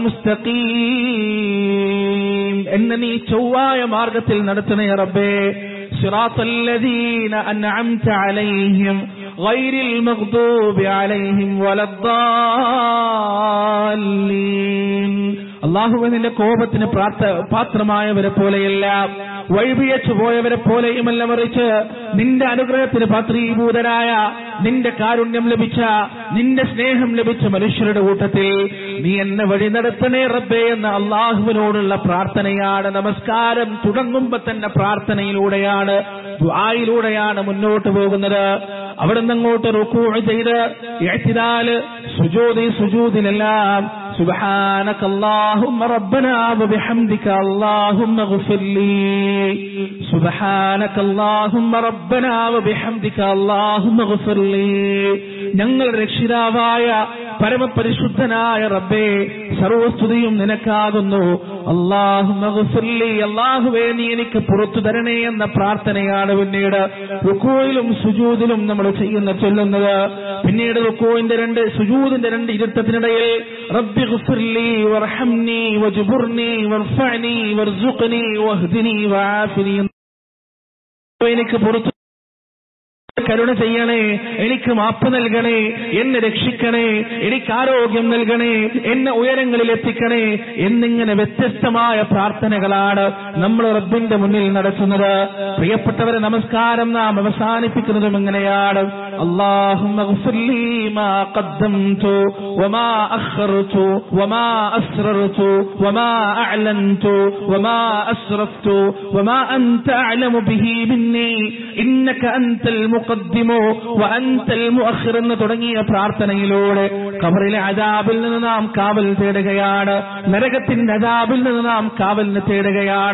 മുസ്തഖീം എന്ന നീ ചൊവ്വായ മാർഗത്തിൽ നടത്തുന്ന റബ്ബേ صراط الذين أنعمت عليهم غير المغضوب عليهم ولا الضالين അള്ളാഹുവെ നിന്റെ കോപത്തിന് പ്രാർത്ഥ- പാത്രമായവരെ പോലെയല്ല വഴിപിഴച്ചു പോയവരെ പോലെയുമല്ല മറിച്ച് നിന്റെ അനുഗ്രഹത്തിന് പാത്രീഭൂതരായ നിന്റെ കാരുണ്യം ലഭിച്ച നിന്റെ സ്നേഹം ലഭിച്ച മനുഷ്യരുടെ കൂട്ടത്തിൽ നീ എന്നെ വഴി നടത്തണേ റബ്ബേ എന്ന അള്ളാഹുവിനോടുള്ള പ്രാർത്ഥനയാണ് നമസ്കാരം തുടങ്ങുമ്പോ തന്നെ പ്രാർത്ഥനയിലൂടെയാണ് ദുആയിലൂടെയാണ് മുന്നോട്ട് പോകുന്നത് അവിടെ നിന്ന് അങ്ങോട്ട് റുക്കൂ ചെയ്ത് എഴുത്തിനാല് സുജൂതി സുജൂതിലെല്ലാം سبحانك اللهم ربنا وبحمدك اللهم اغفر لي سبحانك اللهم ربنا وبحمدك اللهم اغفر لي ഞങ്ങൾ രക്ഷിതാവായ പരമപരിശുദ്ധനായ റബ്ബേ സർവസ്തുതിയും നിനക്കാകുന്നു അള്ളാഹു അള്ളാഹുവേ നീ എനിക്ക് പുറത്തു തരണേ എന്ന പ്രാർത്ഥനയാണ് പിന്നീട് റുക്കോയിലും സുജൂദിലും നമ്മൾ ചെയ്യുന്ന ചൊല്ലുന്നത് പിന്നീട് റുക്കോയിന്റെ രണ്ട് സുജൂദിന്റെ രണ്ട് ഇരുത്തത്തിനിടയിൽ റബ്ബി ഗുഫിർലി വർഹംനി വജുബുർനി വർഫഅനി വർസുഖ്നി വഹ്ദിനി വആഫിനി എനിക്ക് പുറത്തു കരുണ ചെയ്യണേ എനിക്ക് മാപ്പ് നൽകണേ എന്നെ രക്ഷിക്കണേ എനിക്ക് ആരോഗ്യം നൽകണേ എന്നെ ഉയരങ്ങളിൽ എത്തിക്കണേ എന്നിങ്ങനെ വ്യത്യസ്തമായ പ്രാർത്ഥനകളാണ് നമ്മൾ റബ്ബിന്റെ മുന്നിൽ നടത്തുന്നത് പ്രിയപ്പെട്ടവരെ നമസ്കാരം നാം അവസാനിപ്പിക്കുന്നതും എങ്ങനെയാണ് اللهم اغفر لي ما قدمت وما أخرت وما أسررت وما أعلنت وما أسرفت وما أنت أعلم به مني إنك أنت المقدم وأنت المؤخر എന്ന് തുടങ്ങിയ പ്രാർത്ഥനയിലൂടെ കബറിലെ അജാബിൽ നിന്ന് നാം കാവൽ തേടുകയാണ് നരകത്തിന്റെ അജാബിൽ നിന്ന് നാം കാവലിന് തേടുകയാണ്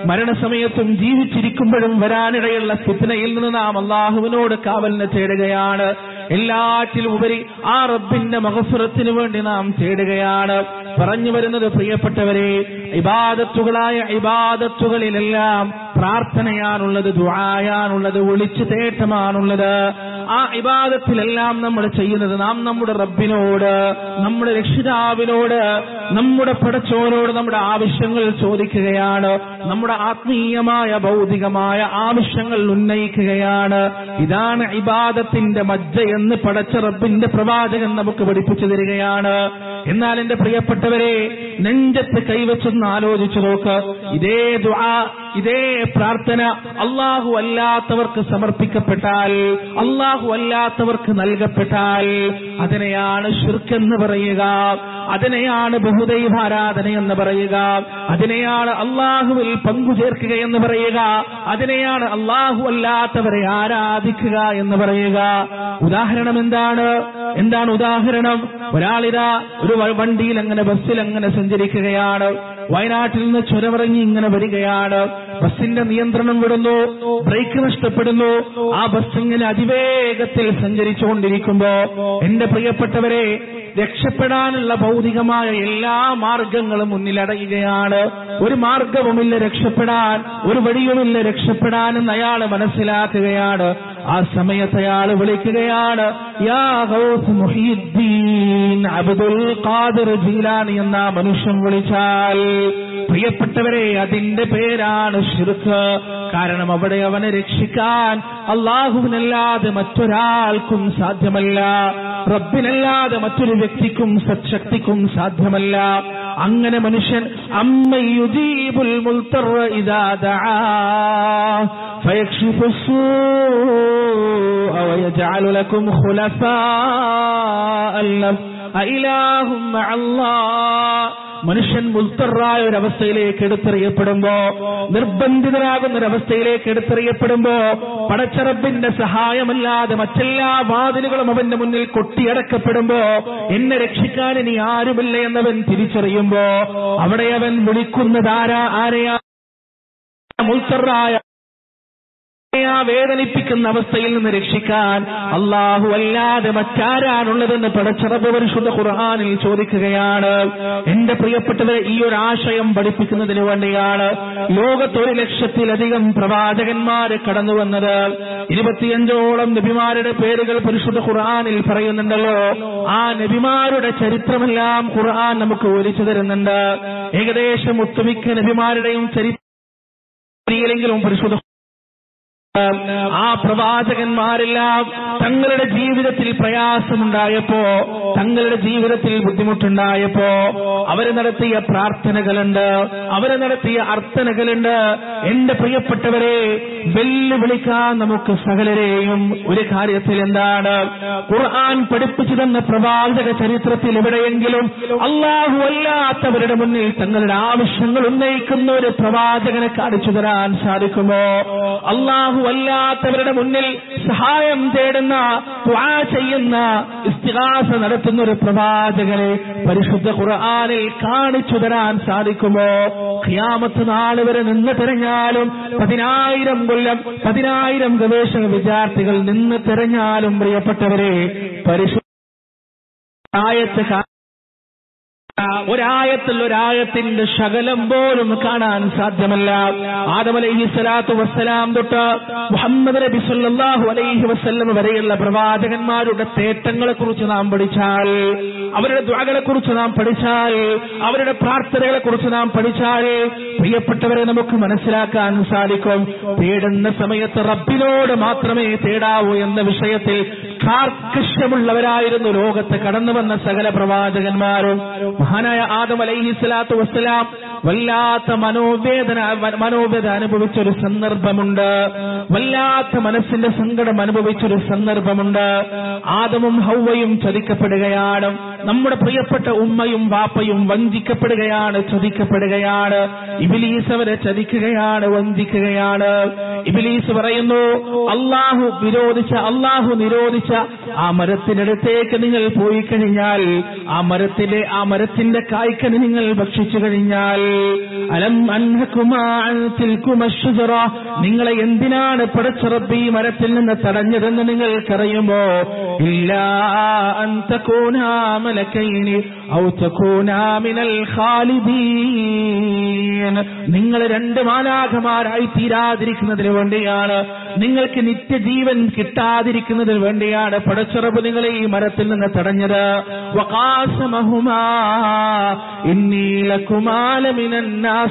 മരണസമയത്തും ജീവിച്ചിരിക്കുമ്പോഴും വരാനിടയുള്ള ഫിത്നയിൽ നിന്ന് നാം അള്ളാഹുവിനോട് കാവലിനെ തേടുകയാണ് എല്ലാറ്റിലും ഉപരി ആ റബ്ബിന്റെ മഹസുറത്തിന് വേണ്ടി നാം തേടുകയാണ് പറഞ്ഞു വരുന്നത് പ്രിയപ്പെട്ടവരെ ഇബാദത്തുകളായ ഇബാദത്തുകളിലെല്ലാം പ്രാർത്ഥനയാണുള്ളത് ദുആയാണുള്ളത് ഒളിച്ചു തേട്ടമാണുള്ളത് ആ ഇബാദത്തിലെല്ലാം നമ്മൾ ചെയ്യുന്നത് നാം നമ്മുടെ റബ്ബിനോട് നമ്മുടെ രക്ഷിതാവിനോട് നമ്മുടെ പടച്ചോനോട് നമ്മുടെ ആവശ്യങ്ങൾ ചോദിക്കുകയാണ് നമ്മുടെ ആത്മീയമായ ഭൗതികമായ ആവശ്യങ്ങൾ ഉന്നയിക്കുകയാണ് ഇതാണ് ഇബാദത്തിന്റെ മജ്ജ എന്ന് പടച്ച റബ്ബിന്റെ പ്രവാചകൻ നമുക്ക് പഠിപ്പിച്ചു തരികയാണ് എന്നാൽ എന്റെ പ്രിയപ്പെട്ടവരെ നെഞ്ചത്ത് കൈവച്ചൊന്ന് ആലോചിച്ചു നോക്ക് ഇതേ ദുആ ഇതേ പ്രാർത്ഥന അള്ളാഹു അല്ലാത്തവർക്ക് സമർപ്പിക്കപ്പെട്ടാൽ അള്ളാഹു അല്ലാത്തവർക്ക് നൽകപ്പെട്ടാൽ അതിനെയാണ് ഷിർക്ക് എന്ന് പറയുക അതിനെയാണ് ബഹുദൈവാരാധന എന്ന് പറയുക അതിനെയാണ് അള്ളാഹുവിൽ പങ്കുചേർക്കുക എന്ന് പറയുക അതിനെയാണ് അള്ളാഹു അല്ലാത്തവരെ ആരാധിക്കുക എന്ന് പറയുക ഉദാഹരണം എന്താണ് എന്താണ് ഉദാഹരണം ഒരാളിതാ ഒരു വ- വണ്ടിയിൽ അങ്ങനെ ബസ്സിൽ അങ്ങനെ സഞ്ചരിക്കുകയാണ് വയനാട്ടിൽ നിന്ന് ചുരമിറങ്ങി ഇങ്ങനെ വരികയാണ് ബസ്സിന്റെ നിയന്ത്രണം വിടുന്നു ബ്രേക്ക് നഷ്ടപ്പെടുന്നു ആ ബസ് ഇങ്ങനെ അതിവേഗത്തിൽ സഞ്ചരിച്ചുകൊണ്ടിരിക്കുമ്പോ എന്റെ പ്രിയപ്പെട്ടവരെ രക്ഷപ്പെടാനുള്ള ഭൗതികമായ എല്ലാ മാർഗങ്ങളും മുന്നിലടയുകയാണ് ഒരു മാർഗവുമില്ല രക്ഷപ്പെടാൻ ഒരു വഴിയുമില്ല രക്ഷപ്പെടാൻ എന്ന് അയാൾ മനസ്സിലാക്കുകയാണ് ആ സമയത്ത് അയാൾ വിളിക്കുകയാണ് യാ Ghaus Muhiyuddin Abdul Qadir Jilani എന്ന ആ മനുഷ്യൻ വിളിച്ചാൽ പ്രിയപ്പെട്ടവരെ അതിന്റെ പേരാണ് ഷിർക്ക് കാരണം അവിടെ അവനെ രക്ഷിക്കാൻ അള്ളാഹുവിനല്ലാതെ മറ്റൊരാൾക്കും സാധ്യമല്ല റബ്ബിനല്ലാതെ മറ്റൊരു വ്യക്തിക്കും സത്ശക്തിക്കും സാധ്യമല്ല അങ്ങനെ മനുഷ്യൻ അമ്മ യുജീബുൽ മുൽത്തർ ഇദാ ദആ فيكشف السوء ويجعل لكم خلفاء الأرض أإله مع الله മനുഷ്യൻ മുൽത്തറായ ഒരവസ്ഥയിലേക്ക് എടുത്തെറിയപ്പെടുമ്പോ നിർബന്ധിതരാകുന്ന ഒരവസ്ഥയിലേക്ക് എടുത്തെറിയപ്പെടുമ്പോ പടച്ചറബിന്റെ സഹായമല്ലാതെ മറ്റെല്ലാ വാതിലുകളും അവന്റെ മുന്നിൽ കൊട്ടിയടക്കപ്പെടുമ്പോ എന്നെ രക്ഷിക്കാൻ ഇനി ആരുമില്ല എന്നവൻ തിരിച്ചറിയുമ്പോ അവിടെ അവൻ വിളിക്കുന്നതാരാ ആരെയാ മുൽത്തറായ ആ വേദനിപ്പിക്കുന്ന അവസ്ഥയിൽ നിന്ന് രക്ഷിക്കാൻ അള്ളാഹു അല്ലാതെ മറ്റാരാണുള്ളതെന്ന് പടച്ചറബ് പരിശുദ്ധ ഖുർആാനിൽ ചോദിക്കുകയാണ് എന്റെ പ്രിയപ്പെട്ടവരെ ഈ ഒരു ആശയം പഠിപ്പിക്കുന്നതിന് വേണ്ടിയാണ് ലോകത്ത് ഒരു ലക്ഷത്തിലധികം പ്രവാചകന്മാര് കടന്നു വന്നത് ഇരുപത്തിയഞ്ചോളം നബിമാരുടെ പേരുകൾ പരിശുദ്ധ ഖുർആാനിൽ പറയുന്നുണ്ടല്ലോ ആ നബിമാരുടെ ചരിത്രമെല്ലാം ഖുർആൻ നമുക്ക് ഒലിച്ചു തരുന്നുണ്ട് ഏകദേശം ഒട്ടുമിക്ക നബിമാരുടെയും ചരിത്രത്തിലെങ്കിലും പരിശുദ്ധ ആ പ്രവാചകന്മാരെല്ലാം തങ്ങളുടെ ജീവിതത്തിൽ പ്രയാസമുണ്ടായപ്പോ തങ്ങളുടെ ജീവിതത്തിൽ ബുദ്ധിമുട്ടുണ്ടായപ്പോ അവര് നടത്തിയ പ്രാർത്ഥനകളുണ്ട് അവര് നടത്തിയ അർത്ഥനകളുണ്ട് എന്റെ പ്രിയപ്പെട്ടവരെ വെല്ലുവിളിക്കാൻ നമുക്ക് സകലരെയും ഒരു കാര്യത്തിൽ എന്താണ് ഖുർആൻ പഠിപ്പിച്ചു തന്ന പ്രവാചക ചരിത്രത്തിൽ എവിടെയെങ്കിലും അള്ളാഹു അല്ലാത്തവരുടെ മുന്നിൽ തങ്ങളുടെ ആവശ്യങ്ങൾ ഉന്നയിക്കുന്ന ഒരു പ്രവാചകനെ കാണിച്ചു തരാൻ സാധിക്കുമോ അള്ളാഹു അല്ലാത്തവരുടെ മുന്നിൽ സഹായം തേടുന്ന ദ്വാ ചെയ്യുന്ന ഇസ്തിഹാസ നടത്തുന്ന ഒരു പ്രവാചകനെ പരിശുദ്ധ ഖുർആനിൽ കാണിച്ചു തരാൻ സാധിക്കുമോ ഖിയാമത്ത് നാള് വരെ നിന്ന് തിരഞ്ഞാലും പതിനായിരം കൊല്ലം പതിനായിരം ഗവേഷക വിദ്യാർത്ഥികൾ നിന്ന് തിരഞ്ഞാലും പ്രിയപ്പെട്ടവരെ പരിശുദ്ധ ആയത്ത് കാ- ഒരായത്തിൽ ഒരായത്തിന്റെ ശകലം പോലും കാണാൻ സാധ്യമല്ല ആദം അലൈഹി സ്വലാത്തു വസ്സലാം തൊട്ട് മുഹമ്മദ് നബി സല്ലല്ലാഹു അലൈഹി വസല്ലം വരെയുള്ള പ്രവാചകന്മാരുടെ തേട്ടങ്ങളെ കുറിച്ച് നാം പഠിച്ചാൽ അവരുടെ ദ്വാകളെ കുറിച്ച് നാം പഠിച്ചാൽ അവരുടെ പ്രാർത്ഥനകളെ കുറിച്ച് നാം പഠിച്ചാൽ പ്രിയപ്പെട്ടവരെ നമുക്ക് മനസ്സിലാക്കാൻ സാധിക്കും തേടുന്ന സമയത്ത് റബ്ബിനോട് മാത്രമേ തേടാവൂ എന്ന വിഷയത്തിൽ കാർക്കശ്യമുള്ളവരായിരുന്നു ലോകത്ത് കടന്നു വന്ന സകല പ്രവാചകന്മാരും മഹാനായ ആദം അലൈഹി സ്വലാത്തു വസ്സലാം വല്ലാത്ത മനോവേദന മനോവേദന അനുഭവിച്ചൊരു സന്ദർഭമുണ്ട് വല്ലാത്ത മനസ്സിന്റെ സങ്കടം അനുഭവിച്ചൊരു സന്ദർഭമുണ്ട് ആദമും ഹൗവയും ചതിക്കപ്പെടുകയാണ് നമ്മുടെ പ്രിയപ്പെട്ട ഉമ്മയും വാപ്പയും വഞ്ചിക്കപ്പെടുകയാണ് ചതിക്കപ്പെടുകയാണ് ഇബിലീസ് അവരെ ചതിക്കുകയാണ് വഞ്ചിക്കുകയാണ് ഇബിലീസ് പറയുന്നു അള്ളാഹു വിരോധിച്ച അള്ളാഹു നിരോധിച്ച ആ മരത്തിനടുത്തേക്ക് നിങ്ങൾ പോയി കഴിഞ്ഞാൽ ആ മരത്തിലെ ആ മരത്തിന്റെ കായ്ക്കന് നിങ്ങൾ ഭക്ഷിച്ചു കഴിഞ്ഞാൽ അലം അൻഹകുമാ അൻ തിൽകുമ അശ്ശജറ നിങ്ങളെ എന്തിനാണ് പടച്ചുറപ്പ് ഈ മരത്തിൽ നിന്ന് തടഞ്ഞതെന്ന് നിങ്ങൾക്കറിയുമോ ഇല്ല അൻ തകൂനാ മലക്കൈനി ഔ തകൂനാ മിനൽ ഖാലിദീൻ നിങ്ങൾ രണ്ട് മാലാഖമാരായി തീരാതിരിക്കുന്നതിന് വേണ്ടിയാണ് നിങ്ങൾക്ക് നിത്യജീവൻ കിട്ടാതിരിക്കുന്നതിന് വേണ്ടിയാണ് പടച്ചുറപ്പ് നിങ്ങളെ ഈ മരത്തിൽ നിന്ന് തടഞ്ഞത് വഖാസമഹുമാ ഇന്നീ ലകുമാ ലമിനൻ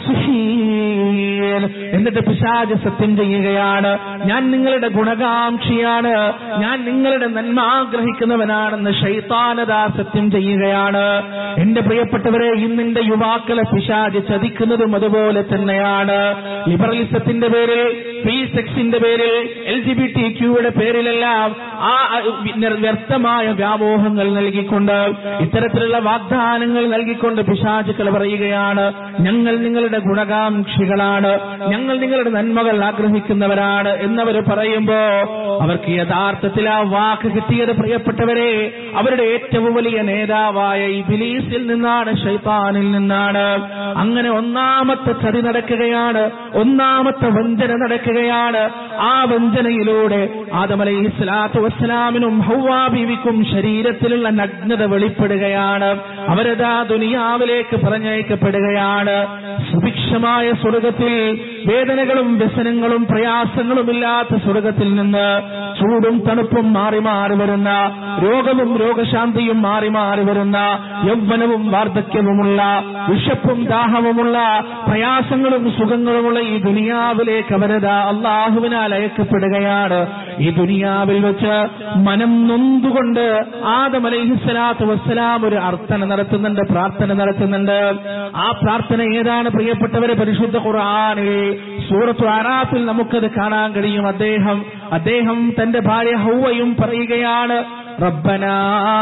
നാസിഹീൻ എന്നിട്ട് പിശാച് സത്യം ചെയ്യുകയാണ് ഞാൻ നിങ്ങളുടെ ഗുണകാംക്ഷിയാണ് ഞാൻ നിങ്ങളുടെ നന്മ ആഗ്രഹിക്കുന്നവനാണെന്ന് ശൈത്താനതാ സത്യം ചെയ്യുകയാണ് എന്റെ പ്രിയപ്പെട്ടവരെ ഇന്നിന്റെ യുവാക്കളെ പിശാജ് ചതിക്കുന്നതും അതുപോലെ തന്നെയാണ് ലിബറലിസത്തിന്റെ പേരിൽ ഫ്രീ സെക്സിന്റെ പേരിൽ എൽ ജി ബി ടി ക്യൂയുടെ പേരിലെല്ലാം ആ വ്യർത്ഥമായ വ്യാമോഹങ്ങൾ നൽകിക്കൊണ്ട് ഇത്തരത്തിലുള്ള വാഗ്ദാനങ്ങൾ നൽകിക്കൊണ്ട് പിശാചുക്കൾ പറയുകയാണ് ഞങ്ങൾ നിങ്ങളുടെ ഗുണകാംക്ഷികളാണ് ഞങ്ങൾ നിങ്ങളുടെ നന്മകൾ ആഗ്രഹിക്കുന്നവരാണ് എന്നവർ പറയുമ്പോ അവർക്ക് യഥാർത്ഥത്തിൽ ആ വാക്ക് കിട്ടിയത് പ്രിയപ്പെട്ടവരെ അവരുടെ ഏറ്റവും വലിയ നേതാവായ ഈ ബിലീസിൽ നിന്നാണ് ഷൈത്താനിൽ നിന്നാണ് അങ്ങനെ ഒന്നാമത്തെ ചതി നടക്കുകയാണ് ഒന്നാമത്തെ വഞ്ചന നടക്കുകയാണ് ആ വഞ്ചനയിലൂടെ ആദമലൈ ഇസ്ലാത്തു വസ്സലാമിനും ഹൗവാ ബീവിക്കും ശരീരത്തിലുള്ള നഗ്നത വെളിപ്പെടുകയാണ് അവരതാ ദുനിയാവിലേക്ക് പറഞ്ഞയക്കപ്പെടുകയാണ് സുഭിക്ഷമായ സ്വർഗത്തിൽ വേദനകളും വ്യസനങ്ങളും പ്രയാസങ്ങളും ഇല്ലാത്ത സ്വർഗത്തിൽ നിന്ന് ചൂടും തണുപ്പും മാറി മാറി വരുന്ന രോഗവും രോഗശാന്തിയും മാറി മാറി വരുന്ന യൗവനവും വാർദ്ധക്യവുമുള്ള വിഷപ്പും ദാഹവുമുള്ള പ്രയാസങ്ങളും സുഖങ്ങളുമുള്ള ഈ ദുനിയാവിലേക്ക് അവരതാ അള്ളാഹുവിനാൽ അയക്കപ്പെടുകയാണ് ഈ ദുനിയാവിൽ വെച്ച് മനം നൊന്തുകൊണ്ട് ആദം അലൈഹിസ്സലാത്തു വസ്സലാം ഒരു അർത്ഥന നടത്തുന്നുണ്ട് പ്രാർത്ഥന നടത്തുന്നുണ്ട് ആ പ്രാർത്ഥന ഏതാണ് പ്രിയപ്പെട്ടവരെ പരിശുദ്ധ ഖുർആനിൽ സൂറത്തു അറാഫിൽ നമുക്കത് കാണാൻ കഴിയും അദ്ദേഹം അദ്ദേഹം തന്റെ ഭാര്യ ഹൗവയും പറയുകയാണ് ربنا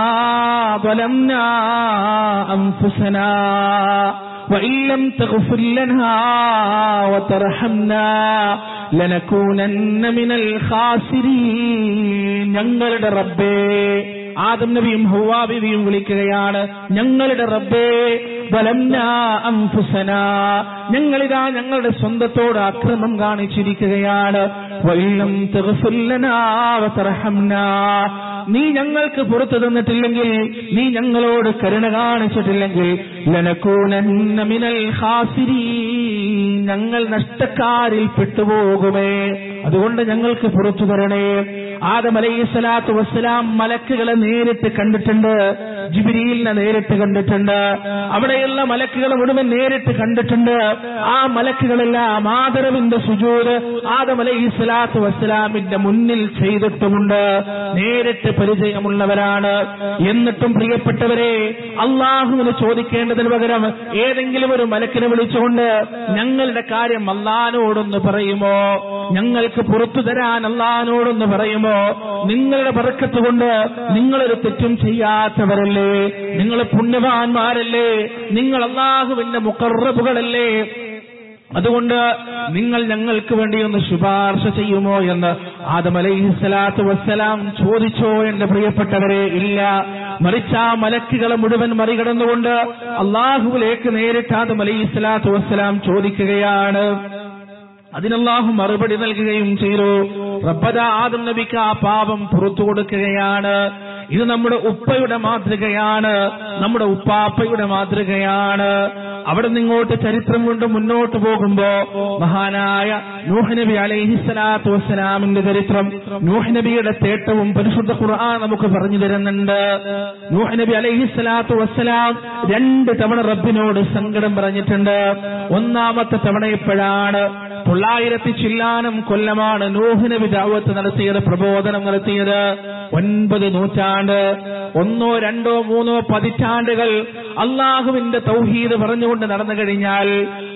ظلمنا أنفسنا وإن لم تغفر لنا وترحمنا لنكونن من الخاسرين ഞങ്ങളുടെ റബ്ബേ ആദം നബിയും ഹൗവാ ബിവിയും വിളിക്കുകയാണ് ഞങ്ങളുടെ റബ്ബേ ബലംന അംഫുസന ഞങ്ങളിതാ ഞങ്ങളുടെ സ്വന്തത്തോട് അക്രമം കാണിച്ചിരിക്കുകയാണ് വല്ലം തഗ്ഫിർലനാ വതർഹംനാ നീ ഞങ്ങൾക്ക് പുറത്തു തന്നിട്ടില്ലെങ്കിൽ നീ ഞങ്ങളോട് കരുണ കാണിച്ചിട്ടില്ലെങ്കിൽ ലനകൂനന്ന മിനൽ ഖാസിരീൻ ഞങ്ങൾ നഷ്ടക്കാരിൽ പെട്ടുപോകുമേ അതുകൊണ്ട് ഞങ്ങൾക്ക് പുറത്തു തരണേ ആദം അലൈഹി സ്വലാത്തു വസ്സലാം മലക്കുകളെ നേരിട്ട് കണ്ടിട്ടുണ്ട് ജിബിരിയിലിനെ നേരിട്ട് കണ്ടിട്ടുണ്ട് അവിടെയുള്ള മലക്കുകളെ മുഴുവൻ നേരിട്ട് കണ്ടിട്ടുണ്ട് ആ മലക്കുകളെല്ലാം ആദരവിന്റെ സുജൂര് ആദം അലൈഹി സ്വലാത്തു വസ്സലാമിന്റെ മുന്നിൽ ചെയ്തിട്ടുമുണ്ട് നേരിട്ട് പരിചയമുള്ളവരാണ് എന്നിട്ടും പ്രിയപ്പെട്ടവരെ അള്ളാഹുവിന് ചോദിക്കേണ്ടതിന് പകരം ഏതെങ്കിലും ഒരു മലക്കിനെ വിളിച്ചുകൊണ്ട് ഞങ്ങളുടെ കാര്യം അള്ളഹാനോടൊന്ന് പറയുമോ ഞങ്ങൾക്ക് പുറത്തു തരാൻ അള്ളഹാനോടൊന്ന് പറയുമോ നിങ്ങളുടെ പറക്കത്ത് കൊണ്ട് നിങ്ങളൊരു തെറ്റും ചെയ്യാത്തവരല്ലേ നിങ്ങൾ പുണ്യവാന്മാരല്ലേ നിങ്ങൾ അള്ളാഹുവിന്റെ മുക്കറബുകളല്ലേ അതുകൊണ്ട് നിങ്ങൾ ഞങ്ങൾക്ക് വേണ്ടി ഒന്ന് ശുപാർശ ചെയ്യുമോ എന്ന് ആദം അലൈഹി സ്വലാത്തു വസ്സലാം ചോദിച്ചോ എന്റെ പ്രിയപ്പെട്ടവരെ ഇല്ല മറിച്ച് ആ മലക്കുകളെ മുഴുവൻ മറികടന്നുകൊണ്ട് അള്ളാഹുവിലേക്ക് നേരിട്ട് ആദം അലൈഹി സ്വലാത്തു വസ്സലാം ചോദിക്കുകയാണ് അതിനല്ലാഹു മറുപടി നൽകുകയും ചെയ്തു റബ്ബദ ആദം നബിക്ക് ആ പാപം പുറത്തു കൊടുക്കുകയാണ് ഇത് നമ്മുടെ ഉപ്പയുടെ മാതൃകയാണ് നമ്മുടെ ഉപ്പാപ്പയുടെ മാതൃകയാണ് അവിടെ നിങ്ങോട്ട് ചരിത്രം കൊണ്ട് മുന്നോട്ട് പോകുമ്പോ മഹാനായ നൂഹ് നബി അലൈഹിസ്സലാത്തു വസ്സലാമിന്റെ ചരിത്രം നൂഹ് നബിയുടെ തേട്ടവും പരിശുദ്ധ ഖുർആൻ നമുക്ക് പറഞ്ഞു തരുന്നുണ്ട് നൂഹ് നബി അലൈഹിസ്സലാത്തു വസ്സലാം രണ്ട് തവണ റബ്ബിനോട് സങ്കടം പറഞ്ഞിട്ടുണ്ട് ഒന്നാമത്തെ തവണ എപ്പോഴാണ് തൊള്ളായിരത്തി ചില്ലാനം കൊല്ലമാണ് നൂഹ് നബി ദാവത്ത് നടത്തിയത് പ്രബോധനം നടത്തിയത് ഒൻപത് നൂറ്റാണ്ട് ഒന്നോ രണ്ടോ മൂന്നോ പതിറ്റാണ്ടുകൾ അള്ളാഹുവിന്റെ തൗഹീദ് പറഞ്ഞുകൊണ്ട് നടന്നു കഴിഞ്ഞാൽ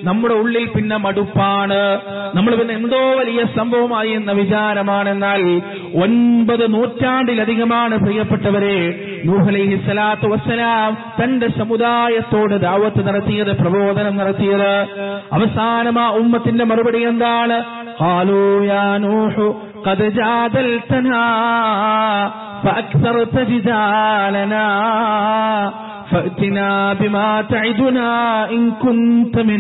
നമ്മുടെ ഉള്ളിൽ പിന്നെ മടുപ്പാണ് നമ്മൾ പിന്നെ എന്തോ വലിയ സംഭവമായി എന്ന വിചാരമാണെന്നാൽ ഒൻപത് നൂറ്റാണ്ടിലധികമാണ് പ്രിയപ്പെട്ടവരെ നൂഹലൈഹി സ്വലാത്തു വസ്സലാം തന്റെ സമുദായത്തോട് ദാവത്ത് നടത്തിയത് പ്രബോധനം നടത്തിയത് അവസാനം ആ ഉമ്മത്തിന്റെ മറുപടി എന്താണ് قالوا يا نوح قد جادلتنا فأكثرت جدالنا فأتنا بما تعدنا إن كنت من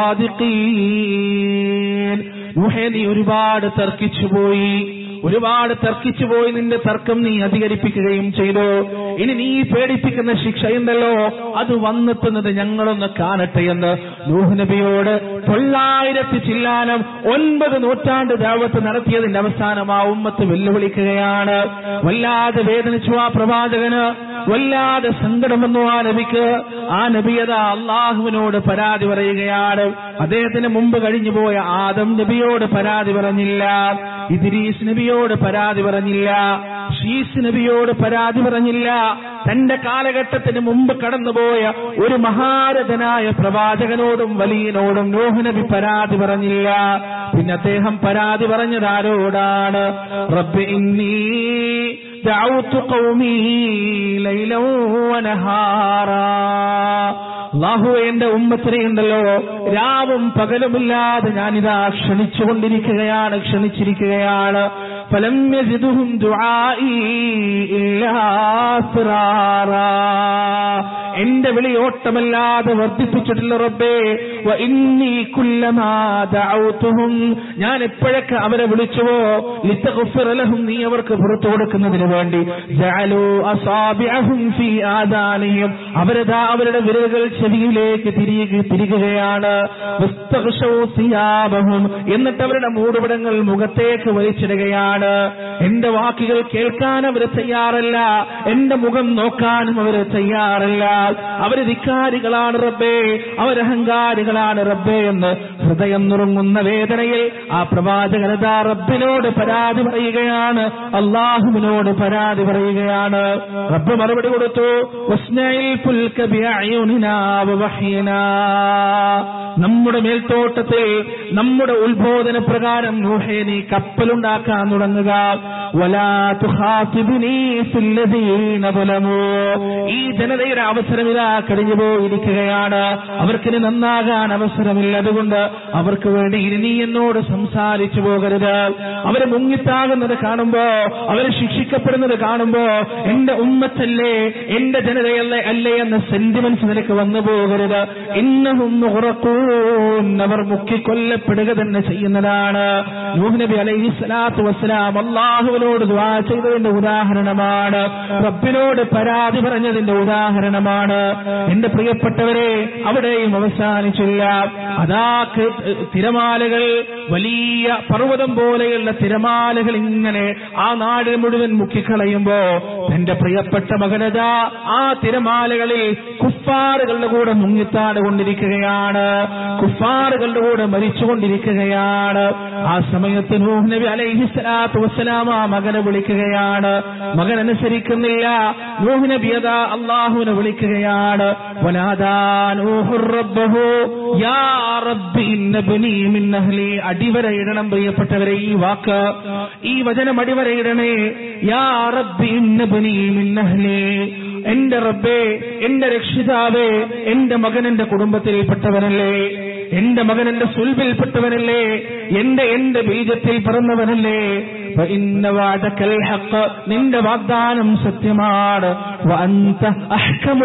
الصادقين നൂഹേ നീ ഒരുപാട് തർക്കിച്ചു പോയി ഒരുപാട് തർക്കിച്ചു പോയി നിന്റെ തർക്കം നീ അധികരിപ്പിക്കുകയും ചെയ്തു ഇനി നീ പേടിപ്പിക്കുന്ന ശിക്ഷയുണ്ടല്ലോ അത് വന്നെത്തുന്നത് ഞങ്ങളൊന്ന് കാണട്ടെ എന്ന് നൂഹ് നബിയോട് തൊള്ളായിരത്തി ചില്ലാനം ഒൻപത് നൂറ്റാണ്ട് ദാവത്ത് നടത്തിയതിന്റെ അവസാനം ആ ഉമ്മത്ത് വെല്ലുവിളിക്കുകയാണ് വല്ലാതെ വേദനിച്ചു ആ പ്രവാചകന് വല്ലാതെ സങ്കടം വന്നു ആ നബിക്ക് ആ നബിയത അള്ളാഹുവിനോട് പരാതി പറയുകയാണ് അദ്ദേഹത്തിന് മുമ്പ് കഴിഞ്ഞു പോയ ആദം നബിയോട് പരാതി പറഞ്ഞില്ല ഇദ്രീസ് നബിയോട് പരാതി പറഞ്ഞില്ല ഷീസ് നബിയോട് പരാതി പറഞ്ഞില്ല തന്റെ കാലഘട്ടത്തിന് മുമ്പ് കടന്നുപോയ ഒരു മഹാരഥനായ പ്രവാചകനോടും വലിയനോടും നോഹ നബി പരാതി പറഞ്ഞില്ല പിന്നെ അദ്ദേഹം പരാതി പറഞ്ഞത് ആരോടാണ് റബ്ബ് ഇന്നീ دعوت قومي ليلا ونهارا അള്ളാഹു എന്റെ ഉമ്മത്തിനെ ഉണ്ടല്ലോ രാവും പകലുമില്ലാതെ ഞാനിതാ ക്ഷണിച്ചുകൊണ്ടിരിക്കുകയാണ് ക്ഷണിച്ചിരിക്കുകയാണ് ഫലം യജിദുഹും ദുആഇ ഇല്ലാ ഫിറാറാ. എന്റെ വിളിയോട്ടമല്ലാതെ വർദ്ധിപ്പിച്ചിട്ടില്ല റബ്ബേ വ ഇന്നി കുല്ലമാ ദഅൗതുഹും ഞാൻ എപ്പോഴൊക്കെ അവരെ വിളിച്ചുവോ ലിതഗ്ഫിറ ലഹും നീ അവർക്ക് പുറത്തു കൊടുക്കുന്നതിന് വേണ്ടി ജഅലു അസാബിഅഹും ഫീ ആദാനിഹിം അവരതാ അവരുടെ വിരലുകൾ ചെവിയിലേക്ക് തിരികെ തിരികുകയാണ് വസ്തഗ്ശൗ സിയാബഹും എന്നിട്ട് അവരുടെ മൂടുപടങ്ങൾ മുഖത്തേക്ക് വലിച്ചിടുകയാണ് എന്റെ വാക്കുകൾ കേൾക്കാൻ അവർ തയ്യാറല്ല എന്റെ മുഖം നോക്കാനും അവർ തയ്യാറല്ല അവര് ധിക്കാരികളാണ് റബ്ബേ അവരഹങ്കാരികളാണ് റബ്ബേ എന്ന് ഹൃദയം നുറുങ്ങുന്ന വേദനയിൽ ആ പ്രവാചകനതാ റബ്ബിനോട് പരാതി പറയുകയാണ് അള്ളാഹുവിനോട് പരാതി പറയുകയാണ് റബ്ബ് മറുപടി കൊടുത്തു "വസ്നഇൽ ഫുൽക ബിഅയുനിനാ വവഹ്യിനാ." നമ്മുടെ മേൽത്തോട്ടത്തിൽ നമ്മുടെ ഉത്ബോധന പ്രകാരം നൂഹേ നീ കപ്പലുണ്ടാക്കാൻ തുടങ്ങുക വലാ തുഖാതിബ്നീ ഫില്ലദീന ളമൂ. ഈ ജനതയുടെ അവസരം ഇതാ കഴിഞ്ഞു പോയിരിക്കുകയാണ് അവർക്കിനി നന്നാകാൻ അവസരമില്ല അതുകൊണ്ട് അവർക്ക് വേണ്ടി ഇനി നീ എന്നോട് സംസാരിച്ചു പോകരുത് അവര് മുങ്ങിത്താകുന്നത് കാണുമ്പോ അവര് ശിക്ഷിക്കപ്പെടുന്നത് കാണുമ്പോ എന്റെ ഉമ്മത്തല്ലേ എന്റെ ജനതയല്ലേ അല്ലേ എന്ന സെന്റിമെന്റ്സ് നിനക്ക് വന്നു പോകരുത് ഇന്നഹും ഉറക്കൂൻ അവർ മുക്കിക്കൊല്ലപ്പെടുക തന്നെ ചെയ്യുന്നതാണ് നൂഹ് നബി അലൈഹി സ്വലാത്തു വസ്സലാം അള്ളാഹുവിനോട് ദ്വാ ചെയ്തതിന്റെ ഉദാഹരണമാണ് റബ്ബിനോട് പരാതി പറഞ്ഞതിന്റെ ഉദാഹരണമാണ് എന്റെ പ്രിയപ്പെട്ടവരെ അവിടെയും അവസാനിച്ചില്ല അതാ കെ- തിരമാലകൾ വലിയ പർവ്വതം പോലെയുള്ള തിരമാലകൾ ഇങ്ങനെ ആ നാട് മുഴുവൻ മുക്കിക്കളയുമ്പോ തന്റെ പ്രിയപ്പെട്ട മകനത ആ തിരമാലകളിൽ കുഫാറുകളുടെ കൂടെ മുങ്ങിത്താട് കൊണ്ടിരിക്കുകയാണ് കുഫാറുകളുടെ കൂടെ മരിച്ചുകൊണ്ടിരിക്കുകയാണ് ആ സമയത്ത് നൂഹ് നബി അലൈഹി സ്വലാത്തു വസ്സലാം ആ മകനെ വിളിക്കുകയാണ് മകൻ അനുസരിക്കുന്നില്ല നൂഹ് നബി അതാ അള്ളാഹുവിനെ വിളിക്കുകയാണ് വനാദാ നൂഹുർ റബ്ബഹു യാ റബ്ബി ഇന്ന ബനി മിൻ അഹ്ലി അടിവരയിടണം പ്രിയപ്പെട്ടവരെ ഈ വാക്ക് ഈ വചനം അടിവരയിടണേ യാ റബ്ബി ഇന്ന ബനി മിൻ അഹ്ലി എന്റെ റബ്ബേ എന്റെ രക്ഷിതാവേ എന്റെ മകൻ എന്റെ കുടുംബത്തിൽപ്പെട്ടവനല്ലേ എന്റെ മകൻ എന്റെ സുൽബിൽപ്പെട്ടവനല്ലേ എന്റെ എന്റെ ബീജത്തിൽ പിറന്നവനല്ലേ فإن وعدك الحق നിന്റെ വാഗ്ദാനം സത്യമാണ് وأنت أحكم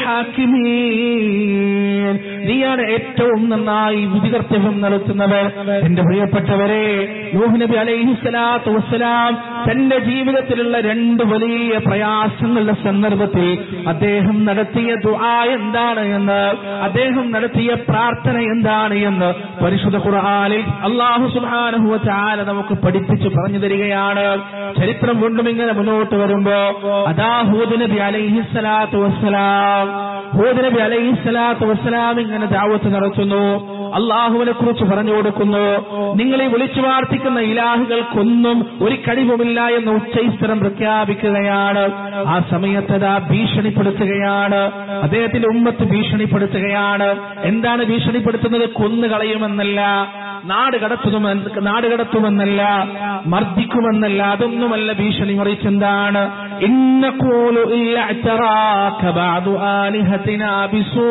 الحاكمين നീയാണ് ഏറ്റവും നന്നായി വിധികർത്തവ്യം നടത്തുന്നവർ എന്റെ പ്രിയപ്പെട്ടവരെ നൂഹ് നബി അലൈഹി സ്വലാത്തു വസ്സലാം തന്റെ ജീവിതത്തിലുള്ള രണ്ട് വലിയ പ്രയാസങ്ങളുടെ സന്ദർഭത്തിൽ അദ്ദേഹം നടത്തിയ ദുആ എന്താണ് എന്ന് അദ്ദേഹം നടത്തിയ പ്രാർത്ഥന എന്താണ് എന്ന് പരിശുദ്ധ ഖുർആനിൽ അള്ളാഹു സുബ്ഹാനഹു വ തആല നമുക്ക് പഠിപ്പിച്ചു പറഞ്ഞു തരികയാണ് ചരിത്രം വീണ്ടും ഇങ്ങനെ മുന്നോട്ട് വരുമ്പോ അതാ ഹൂദ് നബി അലൈഹി സ്വലാത്തു വസ്സലാം ഹൂദ് നബി അലൈഹി സ്വലാത്തു വസ്സലാം ഇങ്ങനെ ദാവത്ത് നടത്തുന്നു അള്ളാഹുവിനെ കുറിച്ച് പറഞ്ഞു കൊടുക്കുന്നു നിങ്ങൾ ഈ വിളിച്ചു പ്രാർത്ഥിക്കുന്ന ഇലാഹുകൾക്കൊന്നും ഒരു കഴിവുമില്ല എന്ന് ഉച്ചൈസ്തരം പ്രഖ്യാപിക്കുകയാണ് ആ സമയത്തതാ ഭീഷണിപ്പെടുത്തുകയാണ് അദ്ദേഹത്തിന്റെ ഉമ്മത്ത് ഭീഷണിപ്പെടുത്തുകയാണ് എന്താണ് ഭീഷണിപ്പെടുത്തുന്നത് കൊന്നുകളയുമെന്നല്ല നാട് കടത്തുമെന്ന് നാട് കടത്തുമെന്നല്ല മർദ്ദിക്കുമെന്നല്ല അതൊന്നുമല്ല ഭീഷണി മറിച്ച് എന്താണ് ഇന്നക്കൂലു ഇല്ല അച്ചറാക ബഅദു ആലിഹത്തിനാ ബിസൂ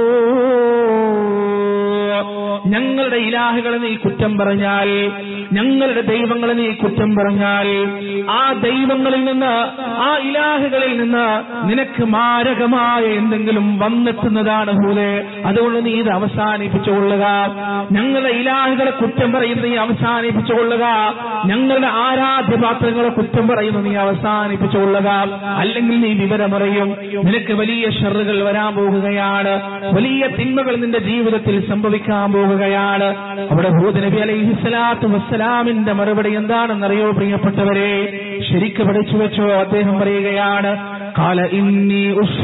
ഞങ്ങളുടെ ഇലാഹുകളെ നീ കുറ്റം പറഞ്ഞാൽ ഞങ്ങളുടെ ദൈവങ്ങളെ നീ കുറ്റം പറഞ്ഞാൽ ആ ദൈവങ്ങളിൽ നിന്ന് ആ ഇലാഹുകളിൽ നിന്ന് നിനക്ക് മാരകമായ എന്തെങ്കിലും വന്നെത്തുന്നതാണ് ഹൂലെ അതുകൊണ്ട് നീ ഇത് അവസാനിപ്പിച്ചുകൊള്ളുക ഞങ്ങളുടെ ഇലാഹുകളെ കുറ്റം പറയുന്നത് നീ അവസാനിപ്പിച്ചുകൊള്ളുക ഞങ്ങളുടെ ആരാധ്യപാത്രങ്ങളെ കുറ്റം പറയുന്നത് നീ അവസാനിപ്പിച്ചുകൊള്ളുക അല്ലെങ്കിൽ നീ വിവരമറിയും നിനക്ക് വലിയ ഷെറുകൾ വരാൻ പോകുകയാണ് വലിയ തിന്മകൾ നിന്റെ ജീവിതത്തിൽ സംഭവിക്കാൻ പോകുകയാണ് അവിടെ ഭൂത നബി അലൈഹി സ്വലാത്തു വസ്സലാമിന്റെ മറുപടി എന്താണെന്നറിയോ പ്രിയപ്പെട്ടവരെ ശരിക്ക് പഠിച്ചു വെച്ചോ അദ്ദേഹം പറയുകയാണ് കാല ഇന്നി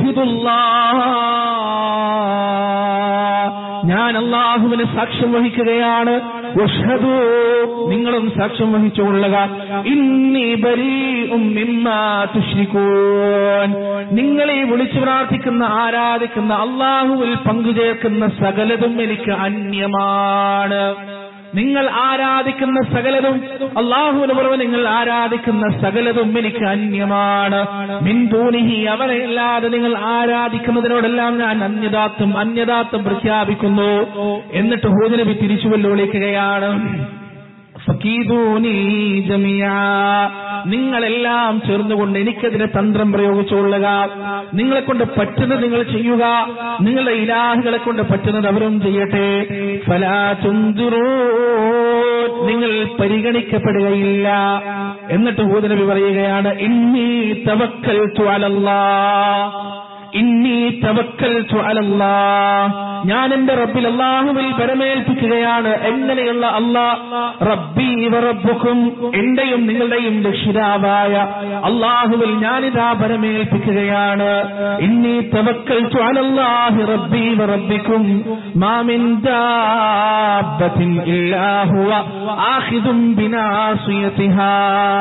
ഞാൻ അള്ളാഹുവിന് സാക്ഷ്യം വഹിക്കുകയാണ് ഉഷ്ഹദൂ, നിങ്ങളും സാക്ഷ്യം വഹിച്ചുകൊള്ളുക ഇന്നി ബരീഉം മിമ്മാ തുശ്രികൂൻ നിങ്ങൾ ഈ വിളിച്ചു പ്രാർത്ഥിക്കുന്ന ആരാധിക്കുന്ന അള്ളാഹുവിൽ പങ്കുചേർക്കുന്ന സകലതും എനിക്ക് അന്യമാണ് നിങ്ങൾ ആരാധിക്കുന്ന സകലതും അള്ളാഹുവിന് പുറമെ നിങ്ങൾ ആരാധിക്കുന്ന സകലതും എനിക്ക് അന്യമാണ് മിൻതൂനിഹി അവരെയല്ലാതെ നിങ്ങൾ ആരാധിക്കുന്നതിനോടെല്ലാം ഞാൻ അന്യദാത്വം അന്യദാത്വം പ്രഖ്യാപിക്കുന്നു എന്നിട്ട് ഹൂദനബി തിരിച്ചു വെല്ലുവിളിക്കുകയാണ് ഫക്കീദൂനി ജമിയാ. നിങ്ങളെല്ലാം ചേർന്നുകൊണ്ട് എനിക്കെതിരെ തന്ത്രം പ്രയോഗിച്ചുകൊള്ളുക നിങ്ങളെ കൊണ്ട് പറ്റുന്നത് നിങ്ങൾ ചെയ്യുക നിങ്ങളുടെ ഇലാഹുകളെ കൊണ്ട് പറ്റുന്നത് അവരും ചെയ്യട്ടെ ഫലാ തുന്തിറൂ നിങ്ങൾ പരിഗണിക്കപ്പെടുകയില്ല എന്നിട്ട് ഹൂദനബി പറയുകയാണ് ഇന്നി തവക്കൽ അലല്ലാ ഇന്നി തവക്കൽ അലല്ലാ ഞാൻ എന്റെ റബ്ബിൽ അള്ളാഹുവിൽ പരമേൽപ്പിക്കുകയാണ് എങ്ങനെയുള്ള അള്ളാ റബ്ബി റബ്ബുക്കും എന്റെയും നിങ്ങളുടെയും രക്ഷിതാവായ അള്ളാഹുവിൽ ഞാനിതാ പരമേൽപ്പിക്കുകയാണ് ഇന്നി തവക്കൽ അലല്ലാഹി റബ്ബി റബ്ബിക്കും മാമിൻ ദാബത്തിൻ ഇല്ലാ ഹുവ ആഖിദും ബിനാസിയതിഹാ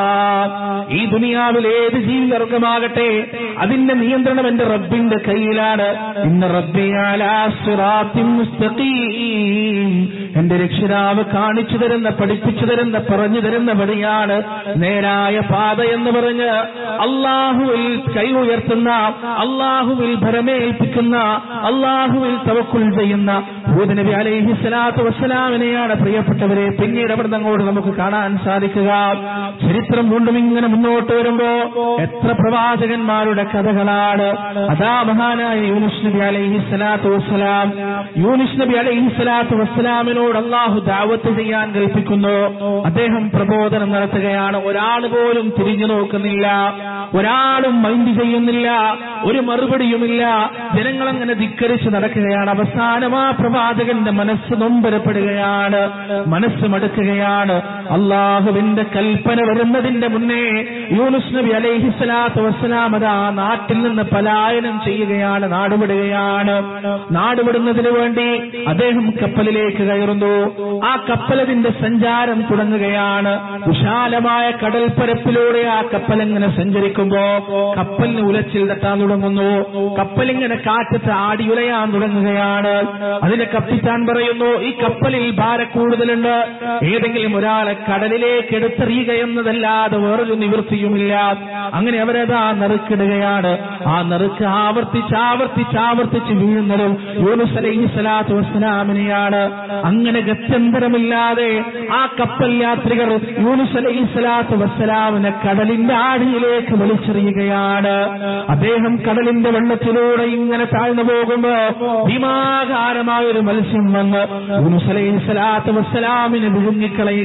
ഈ ദുനിയാവിൽ ഏത് ജീവിവർഗമാകട്ടെ അതിന്റെ നിയന്ത്രണം എന്റെ റബ്ബിന്റെ കയ്യിലാണ് ഇന്ന് റബ്ബിയാലാസുറാത്തിൻ മുസ്തഖീം എന്റെ രക്ഷിതാവ് കാണിച്ചു തരുന്ന പഠിപ്പിച്ചു തരുന്ന പറഞ്ഞു തരുന്ന വഴിയാണ് നേരായ പാത എന്ന് പറഞ്ഞ് അള്ളാഹുവിൽ കൈ ഉയർത്തുന്ന അള്ളാഹുവിൽ ഭരമേൽപ്പിക്കുന്ന അള്ളാഹുവിൽ തവക്കുൽ ചെയ്യുന്ന ഭൂതനബി അലൈഹി സ്വലാത്തു വസ്സലാമിനെയാണ് പ്രിയപ്പെട്ടവരെ പിന്നീട് അവിടെ അങ്ങോട്ട് നമുക്ക് കാണാൻ സാധിക്കുക ചരിത്രം വീണ്ടും ഇങ്ങനെ മുന്നോട്ട് വരുമ്പോ എത്ര പ്രവാചകന്മാരുടെ കഥകളാണ് അതാ മഹാനായ യൂനുസ് നബി അലൈഹി സ്വലാത്തു വസ്സലാം യൂനുസ് നബി അലൈഹി സ്വലാത്തു വസ്സലാമിനോട് അള്ളാഹു ദാവത്ത് ചെയ്യാൻ കൽപ്പിക്കുന്നു അദ്ദേഹം പ്രബോധനം നടത്തുകയാണ് ഒരാൾ പോലും തിരിഞ്ഞു നോക്കുന്നില്ല ഒരാളും മൈൻഡ് ചെയ്യുന്നില്ല ഒരു മറുപടിയുമില്ല ജനങ്ങളങ്ങനെ ധിക്കരിച്ച് നടക്കുകയാണ് അവസാനം ആ പ്രവാചകന്റെ മനസ്സ് നൊമ്പരപ്പെടുകയാണ് മനസ്സ് മടുക്കുകയാണ് അള്ളാഹുവിന്റെ കൽപ്പന വരുന്നതിന്റെ മുന്നേ യൂനുസ് നബി അലൈഹി സ്വലാത്തു വസ്സലാം അത് ആ നാട്ടിൽ നിന്ന് പലായനം ചെയ്യുകയാണ് നാടുവിടുകയാണ് നാടുവിടുന്നതിന് വേണ്ടി അദ്ദേഹം കപ്പലിലേക്ക് കയറുന്നു ആ കപ്പലതിന്റെ സഞ്ചാരം തുടങ്ങുകയാണ് വിശാലമായ കടൽപ്പരപ്പിലൂടെ ആ കപ്പലെങ്ങനെ സഞ്ചരിക്കുമ്പോ കപ്പലിന് ഉലച്ചിൽ തട്ടാൻ തുടങ്ങുന്നു കപ്പലിങ്ങനെ കാറ്റത്ത് ആടിയുലയാൻ തുടങ്ങുകയാണ് അതിന്റെ കപ്പിത്താൻ പറയുന്നു ഈ കപ്പലിൽ ഭാര കൂടുതലുണ്ട് ഏതെങ്കിലും ഒരാളെ കടലിലേക്ക് എടുത്തെറിയുക എന്നതല്ലാതെ വേറൊരു നിവൃത്തിയുമില്ല അങ്ങനെ അവരതാ നറുക്കിടുകയാണ് ആ നറുക്ക് ആവർത്തിച്ച് ആവർത്തിച്ച് ആവർത്തിച്ച് വീഴുന്നതും യൂനുസ് അലൈഹി സ്വലാത്തു വസ്സലാമിനെയാണ് അങ്ങനെ ഗത്യന്തരമില്ലാതെ ആ കപ്പൽ യാത്രികർ യൂനുസ് അലൈഹി സ്വലാത്തു വസ്സലാമിനെ കടലിന്റെ ആടിയിലേക്ക് വലിച്ചെറിയുകയാണ് അദ്ദേഹം കടലിന്റെ വെള്ളത്തിലൂടെ ഇങ്ങനെ താഴ്ന്നു പോകുമ്പോ ഭീമാകാരമായ ഒരു മത്സ്യം വന്ന് യൂനുസ് അലൈഹി സ്വലാത്തു വസ്സലാമിനെ വിഴുങ്ങിക്കളയുകയാണ്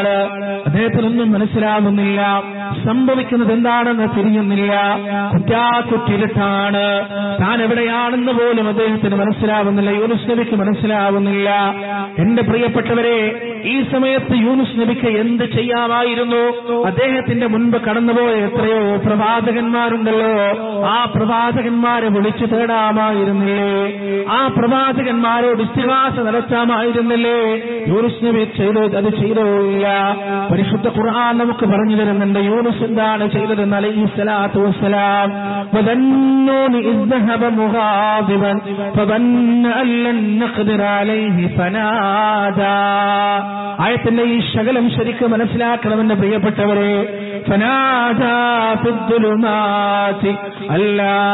കിടക്കുകയാണ് അദ്ദേഹത്തിനൊന്നും മനസ്സിലാകുന്നില്ല സംഭവിക്കുന്നത് എന്താണെന്ന് തിരിയുന്നില്ല കുറ്റാക്കുറ്റിരുട്ടാണ് താൻ എവിടെയാണെന്ന് പോലും അദ്ദേഹത്തിന് മനസ്സിലാവുന്നില്ല യൂനുസ് നബിക്ക് മനസ്സിലാവുന്നില്ല എന്റെ പ്രിയപ്പെട്ടവരെ ഈ സമയത്ത് യൂനുസ് നബിക്ക് എന്ത് ചെയ്യാമായിരുന്നു അദ്ദേഹത്തിന്റെ മുൻപ് കടന്നുപോയ എത്രയോ പ്രവാചകന്മാരുണ്ടല്ലോ ആ പ്രവാചകന്മാരെ വിളിച്ചു തേടാമായിരുന്നില്ലേ ആ പ്രവാചകന്മാരോട് ഇസ്തിഹാസ നടത്താമായിരുന്നില്ലേ യൂനുസ് നബി ചെയ്തോ അത് ചെയ്തോ ഇല്ല പരിശുദ്ധ ഖുർആൻ നമുക്ക് പറഞ്ഞു തരുന്നുണ്ട് യൂനുസ് എന്താണ് ചെയ്തതെന്ന് അലൈഹി സ്വലാത്തു വസ്സലാം وذنون إذ ذهب مغاضبا فظن أن لن نقدر عليه فنادى ആയത്തിന്റെ ഈ ശകലം ശരിക്കും മനസ്സിലാക്കണമെന്ന് പ്രിയപ്പെട്ടവരെ فنادى في الظلمات أن لا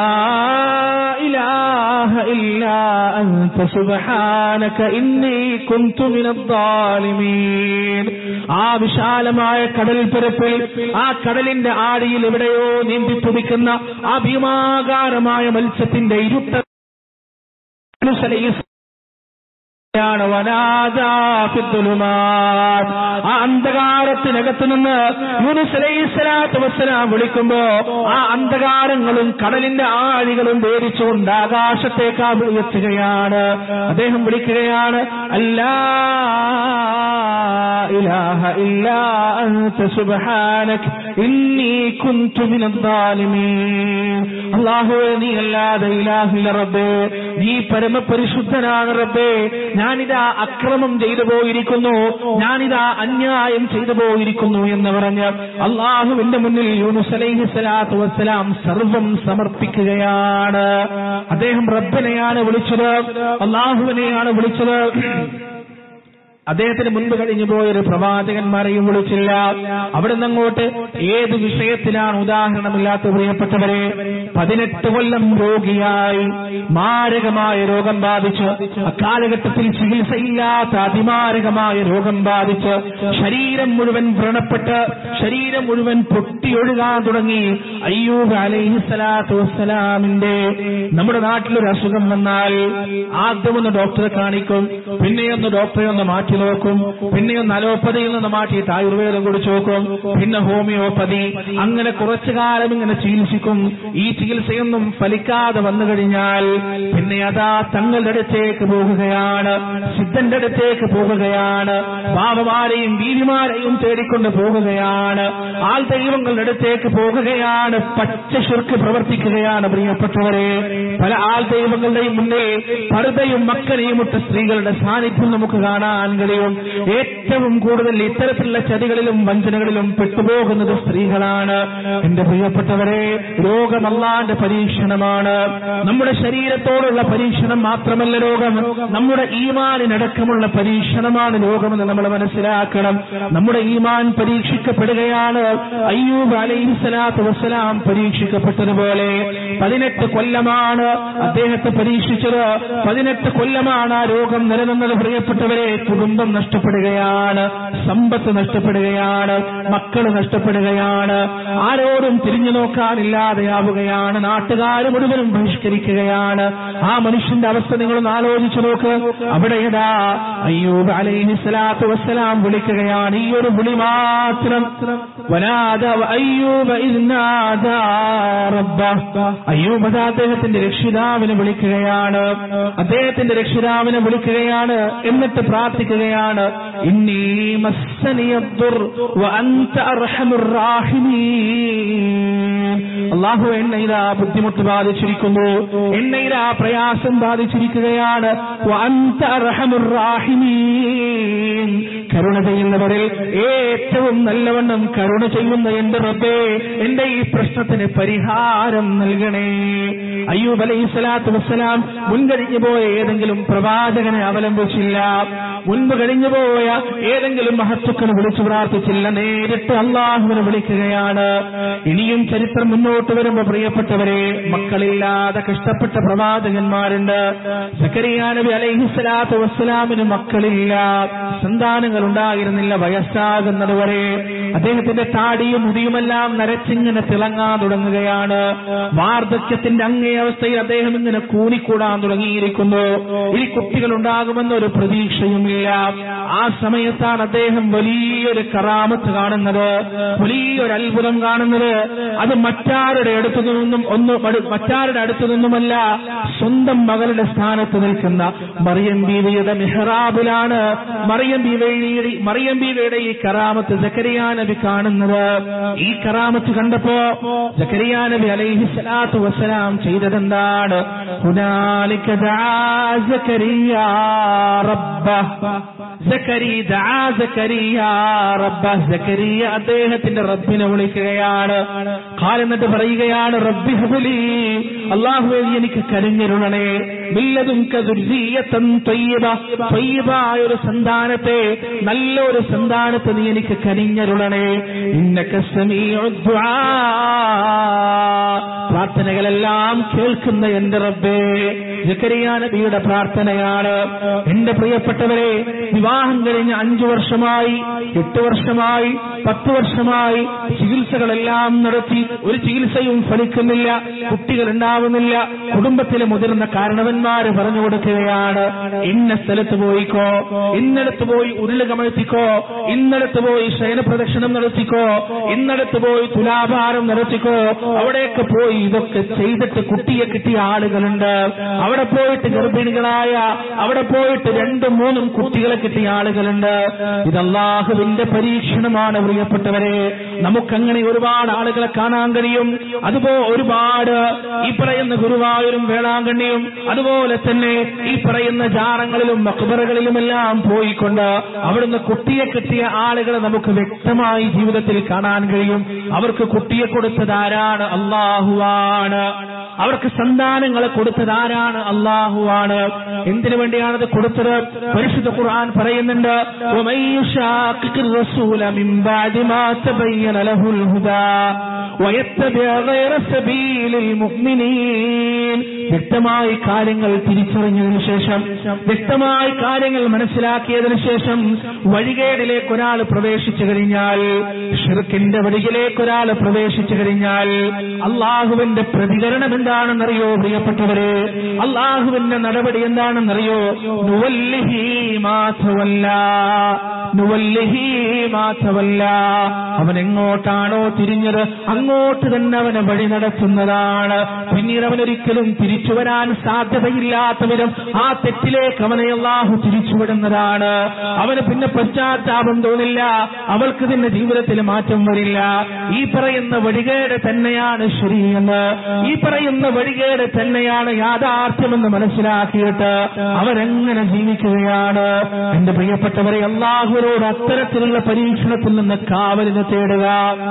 إله إلا أنت سبحانك إني كنت من الظالمين ആ വിശാലമായ കടൽപ്പരപ്പിൽ ആ കടലിന്റെ ആടിയിൽ എവിടെയോ നീന്തി തുടിക്കുന്ന ആ ഭീമാകാരമായ മത്സ്യത്തിന്റെ ഇരുട്ട ാണ് വനാദാഫിദ്ദുലുമാത് ആ അന്ധകാരത്തിനകത്ത് നിന്ന് യൂനുസ് അലൈഹിസ്സലാത്തു വസ്സലാം വിളിക്കുമ്പോ ആ അന്ധകാരങ്ങളും കടലിന്റെ ആഴികളും ഭേദിച്ചുകൊണ്ട് ആകാശത്തേക്ക് എത്തുകയാണ് അദ്ദേഹം വിളിക്കുകയാണ് അല്ലാ ഇലാഹ ഇല്ലാ അൻത സുബ്ഹാനക ഇന്നി കുൻതു മിനദ്ദാലിമീൻ അല്ലാഹുവേ നീ അല്ലാതെ ഇലാഹില്ല റബ്ബേ നീ പരമപരിശുദ്ധനാണ് റബ്ബേ ഞാനിതാ അക്രമം ചെയ്തു പോയിരിക്കുന്നു ഞാനിതാ അന്യായം ചെയ്തു പോയിരിക്കുന്നു എന്ന് പറഞ്ഞ് അള്ളാഹുവിന്റെ മുന്നിൽ യൂനുസ് അലൈഹി സ്വലാത്തു വസ്സലാം സർവം സമർപ്പിക്കുകയാണ് അദ്ദേഹം റബ്ബിനെയാണ് വിളിച്ചത് അള്ളാഹുവിനെയാണ് വിളിച്ചത് അദ്ദേഹത്തിന് മുൻപ് കഴിഞ്ഞു പോയൊരു പ്രവാചകന്മാരെയും വിളിച്ചില്ല അവിടെ അങ്ങോട്ട് ഏത് വിഷയത്തിലാണ് ഉദാഹരണമില്ലാത്ത പ്രിയപ്പെട്ടവരെ പതിനെട്ട് കൊല്ലം രോഗിയായി മാരകമായ രോഗം ബാധിച്ച് അക്കാലഘട്ടത്തിൽ ചികിത്സയില്ലാത്ത അതിമാരകമായ രോഗം ബാധിച്ച് ശരീരം മുഴുവൻ വ്രണപ്പെട്ട് ശരീരം മുഴുവൻ പൊട്ടിയൊഴുകാൻ തുടങ്ങി അയ്യൂബ് അലൈഹി സ്വലാത്തു വസ്സലാമിന്റെ നമ്മുടെ നാട്ടിലൊരു അസുഖം വന്നാൽ ആദ്യം ഒന്ന് ഡോക്ടറെ കാണിക്കും പിന്നെയൊന്ന് ഡോക്ടറെ ഒന്ന് മാറ്റി നോക്കും പിന്നെയൊന്ന് അലോപ്പതിയിൽ നിന്ന് മാറ്റിയിട്ട് ആയുർവേദം കുടിച്ചു നോക്കും പിന്നെ ഹോമിയോപ്പതി അങ്ങനെ കുറച്ചു കാലം ഇങ്ങനെ ചികിത്സിക്കും ഈ ചികിത്സയൊന്നും ഫലിക്കാതെ വന്നു കഴിഞ്ഞാൽ പിന്നെ അതാ തങ്ങളുടെ അടുത്തേക്ക് പോകുകയാണ് സിദ്ധന്റെ അടുത്തേക്ക് പോകുകയാണ് ബാബമാരെയും ബീവിമാരെയും തേടിക്കൊണ്ട് പോകുകയാണ് ആൾ ദൈവങ്ങളുടെ അടുത്തേക്ക് പോകുകയാണ് പച്ച ശുർക്ക് പ്രവർത്തിക്കുകയാണ് പ്രിയപ്പെട്ടവരെ പല ആൾ ദൈവങ്ങളുടെയും മുന്നിൽ പറുതയും മക്കനെയും ഇട്ട സ്ത്രീകളുടെ സാന്നിധ്യം നമുക്ക് കാണാൻ കഴിയും ഏറ്റവും കൂടുതൽ ഇത്തരത്തിലുള്ള ചതികളിലും വഞ്ചനകളിലും പെട്ടുപോകുന്നത് സ്ത്രീകളാണ് എന്റെ പ്രിയപ്പെട്ടവരെ രോഗമല്ലാന്റെ പരീക്ഷണമാണ് നമ്മുടെ ശരീരത്തോടുള്ള പരീക്ഷണം മാത്രമല്ല രോഗം നമ്മുടെ ഈമാനിനടക്കമുള്ള പരീക്ഷണമാണ് രോഗമെന്ന് നമ്മൾ മനസ്സിലാക്കണം നമ്മുടെ ഈമാൻ പരീക്ഷിക്കപ്പെടുകയാണ് അയ്യൂബ് അലൈഹി സ്വലാത്തു വസ്സലാം പരീക്ഷിക്കപ്പെട്ടതുപോലെ പതിനെട്ട് കൊല്ലമാണ് അദ്ദേഹത്തെ പരീക്ഷിച്ചത് പതിനെട്ട് കൊല്ലമാണ് ആ രോഗം നിലനിന്നത് പ്രിയപ്പെട്ടവരെ കുടുംബം നഷ്ടപ്പെടുകയാണ് സമ്പത്ത് നഷ്ടപ്പെടുകയാണ് മക്കൾ നഷ്ടപ്പെടുകയാണ് ആരോടും തിരിഞ്ഞു നോക്കാനില്ലാതെയാവുകയാണ് നാട്ടുകാർ മുഴുവനും ബഹിഷ്കരിക്കുകയാണ് ആ മനുഷ്യന്റെ അവസ്ഥ നിങ്ങളൊന്ന് ആലോചിച്ചു നോക്ക് അവിടെയതാ അയ്യൂബ് അലൈഹി സ്വലാത്തു വസ്സലാം വിളിക്കുകയാണ് ഈ ഒരു വിളി മാത്രം വനാദ അയ്യൂബ് ഇദ് നാദാ റബ്ബഹ്. അയ്യൂബ് അതാ അദ്ദേഹത്തിന്റെ രക്ഷിതാവിനെ വിളിക്കുകയാണ് അദ്ദേഹത്തിന്റെ രക്ഷിതാവിനെ വിളിക്കുകയാണ് എന്നിട്ട് പ്രാർത്ഥിക്കുകയാണ് ഇന്നീ മസ്സനിയദ്ദുർ വഅൻത അർഹമുർ റാഹിമീൻ അള്ളാഹു എന്നെ ഇതാ ബുദ്ധിമുട്ട് ബാധിച്ചിരിക്കുന്നു എന്നെ ഇതാ പ്രയാസം ബാധിച്ചിരിക്കുകയാണ് വഅൻത അർഹമുർ റാഹിമീൻ കരുണ ചെയ്യുന്നവരിൽ ഏറ്റവും നല്ലവണ്ണം കരുണ ചെയ്യുന്ന എന്റെ റബ്ബേ എന്റെ ഈ പ്രശ്നത്തിന് പരിഹാരം നൽകണേ അയ്യൂബ് അലൈഹി സ്വലാത്തു വസ്സലാം മുൻകഴിഞ്ഞു പോയ ഏതെങ്കിലും പ്രവാചകനെ അവലംബിച്ചില്ല മുൻപ് കഴിഞ്ഞു പോയ ഏതെങ്കിലും മഹത്തുക്കളെ വിളിച്ചു പ്രാർത്ഥിച്ചില്ല നേരിട്ട് അള്ളാഹുവിനെ വിളിക്കുകയാണ് ഇനിയും ചരിത്രം മുന്നോട്ട് വരുമ്പോ പ്രിയപ്പെട്ടവരെ മക്കളില്ലാതെ കഷ്ടപ്പെട്ട പ്രവാചകന്മാരുണ്ട് സക്കരിയ നബി അലൈഹി സ്വലാത്തു വസ്സലാമിന് മക്കളില്ല സന്താനങ്ങൾ ഉണ്ടായിരുന്നില്ല വയസ്സാകുന്നത് വരെ അദ്ദേഹത്തിന്റെ താടിയും മുടിയുമെല്ലാം നരച്ചിങ്ങനെ തിളങ്ങാൻ തുടങ്ങുകയാണ് വാർദ്ധക്യത്തിന്റെ അങ്ങേ അവസ്ഥയിൽ അദ്ദേഹം ഇങ്ങനെ കൂനിക്കൂടാൻ തുടങ്ങിയിരിക്കുന്നു ഇനി കുട്ടികൾ ഉണ്ടാകുമെന്നൊരു പ്രതീക്ഷയുമില്ല ആ സമയത്താണ് അദ്ദേഹം വലിയൊരു കറാമത്ത് കാണുന്നത് വലിയൊരു അത്ഭുതം കാണുന്നത് അത് മറ്റാരുടെ അടുത്തു നിന്നും ഒന്ന് മറ്റാരുടെ അടുത്തു നിന്നുമല്ല സ്വന്തം മകളുടെ സ്ഥാനത്ത് നിൽക്കുന്ന മറിയം ബീവിയുടെ മെഹ്റാബിലാണ് മറിയം ബീവയുടെ മറിയം ബീവയുടെ ഈ കറാമത്ത് ജക്കരിയാ നബി കാണുന്നത് ഈ കറാമത്ത് കണ്ടപ്പോ ജക്കരിയാ നബി അലൈഹി സ്വലാത്തു വസ്സലാം ചെയ്തതെന്താണ് ഹുനാലിക ദആ ജക്കരിയ റബ്ബഹ് സക്കരി ദആ സക്കരിയ റബ്ബ സക്കരിയ അദ്ദേഹത്തിന്റെ റബ്ബിനെ വിളിക്കുകയാണ് ഖാൽ എന്നിട്ട് പറയുകയാണ് റബ്ബി ഹബലി അല്ലാഹുവേ നീ എനിക്ക് കരുഞ്ഞരുളണേ മില്ലതും കദുർജിയതൻ ത്വയ്യിബ ത്വയ്യിബായ ഒരു സന്താനത്തെ നല്ലൊരു സന്താനത്തെ നീ എനിക്ക് കനിഞ്ഞരുളണേ ഇന്നക സമീഉ ദുആ പ്രാർത്ഥനകളെല്ലാം കേൾക്കുന്ന എന്റെ റബ്ബേ ജക്കരിയ നബിയുടെ പ്രാർത്ഥനയാണ് എന്റെ പ്രിയപ്പെട്ടവരെ വിവാഹം കഴിഞ്ഞ് അഞ്ചു വർഷമായി എട്ട് വർഷമായി പത്ത് വർഷമായി ചികിത്സകളെല്ലാം നടത്തി ഒരു ചികിത്സയും ഫലിക്കുന്നില്ല കുട്ടികൾ ഉണ്ടാവുന്നില്ല കുടുംബത്തിലെ മുതിർന്ന കാരണവന്മാര് പറഞ്ഞു കൊടുക്കുകയാണ് ഇന്ന സ്ഥലത്ത് പോയിക്കോ ഇന്നടത്ത് പോയി ഉരുള് കമഴ്ത്തിക്കോ ഇന്നടത്ത് പോയി ശയനപ്രദക്ഷിണം നടത്തിക്കോ ഇന്നടത്ത് പോയി തുലാഭാരം നടത്തിക്കോ അവിടെയൊക്കെ പോയി ഇതൊക്കെ ചെയ്തിട്ട് കുട്ടിയെ കിട്ടിയ ആളുകളുണ്ട് അവിടെ പോയിട്ട് ഗർഭിണികളായ അവിടെ പോയിട്ട് രണ്ടും മൂന്നും കുട്ടികളെ കിട്ടിയ ആളുകളുണ്ട് ഇത് അള്ളാഹുവിന്റെ പരീക്ഷണമാണ് പ്രിയപ്പെട്ടവരെ നമുക്കങ്ങനെ ഒരുപാട് ആളുകളെ കാണാൻ കഴിയും അതുപോ ഒരുപാട് ഈ പറയുന്ന ഗുരുവായൂരും വേളാങ്കണ്ണിയും അതുപോലെ തന്നെ ഈ പറയുന്ന ജാറങ്ങളിലും മക്ബറകളിലുമെല്ലാം പോയിക്കൊണ്ട് അവിടുന്ന് കുട്ടിയെ കിട്ടിയ ആളുകളെ നമുക്ക് വ്യക്തമായി ജീവിതത്തിൽ കാണാൻ കഴിയും അവർക്ക് കുട്ടിയെ കൊടുത്തത് ആരാണ് അള്ളാഹുവാണ് അവർക്ക് സന്താനങ്ങളെ കൊടുത്തത് ആരാണ് അള്ളാഹുവാണ് എന്തിനു വേണ്ടിയാണത് കൊടുത്തത് പരിശുദ്ധ ഖുർആൻ പറയുന്നുണ്ട് وَمَن يُشَاقِقِ الرَّسُولَ مِن بَعْدِ مَا تَبَيَّنَ لَهُ الْهُدَى وَيَتَّبِعْ غَيْرَ سَبِيلِ الْمُؤْمِنِينَ വ്യക്തമായി കാര്യങ്ങൾ തിരിച്ചറിഞ്ഞതിനു ശേഷം വ്യക്തമായി കാര്യങ്ങൾ മനസ്സിലാക്കിയതിനു ശേഷം വഴികേടിലേക്ക് ഒരാൾ പ്രവേശിച്ചു കഴിഞ്ഞാൽ ഷിർക്കിന്റെ വഴിയിലേക്ക് ഒരാൾ പ്രവേശിച്ചു കഴിഞ്ഞാൽ അള്ളാഹുവിന്റെ പ്രതികരണം എന്താണെന്നറിയോ പ്രിയപ്പെട്ടവരെ അള്ളാഹുവിന്റെ നടപടി എന്താണെന്നറിയോ നുവല്ലിഹി മാധവല്ല നുവല്ലിഹി മാധവല്ല അവൻ എങ്ങോട്ടാണോ തിരിഞ്ഞത് അങ്ങോട്ട് തന്നെ അവനെ വഴി നടത്തുന്നതാണ് പിന്നീട് അവനൊരിക്കലും തിരിച്ചു വരാൻ സാധ്യതയില്ലാത്ത വിധം ആ തെറ്റിലേക്ക് അവനെ അള്ളാഹു തിരിച്ചുവിടുന്നതാണ് അവന് പിന്നെ പശ്ചാത്താപം തോന്നില്ല അവൾക്ക് തന്നെ ജീവിതത്തിൽ മാറ്റം വരില്ല ഈ പറയുന്ന വഴികേട് തന്നെയാണ് ശരിയെന്ന് ഈ പറയുന്ന വഴികേട് തന്നെയാണ് യാഥാർത്ഥ്യമെന്ന് മനസ്സിലാക്കിയിട്ട് അവരെങ്ങനെ ജീവിക്കുകയാണ് എന്റെ പ്രിയപ്പെട്ടവരെ അള്ളാഹുവിനോട് അത്തരത്തിലുള്ള പരീക്ഷണത്തിൽ നിന്ന് കാവലിന് തേടുക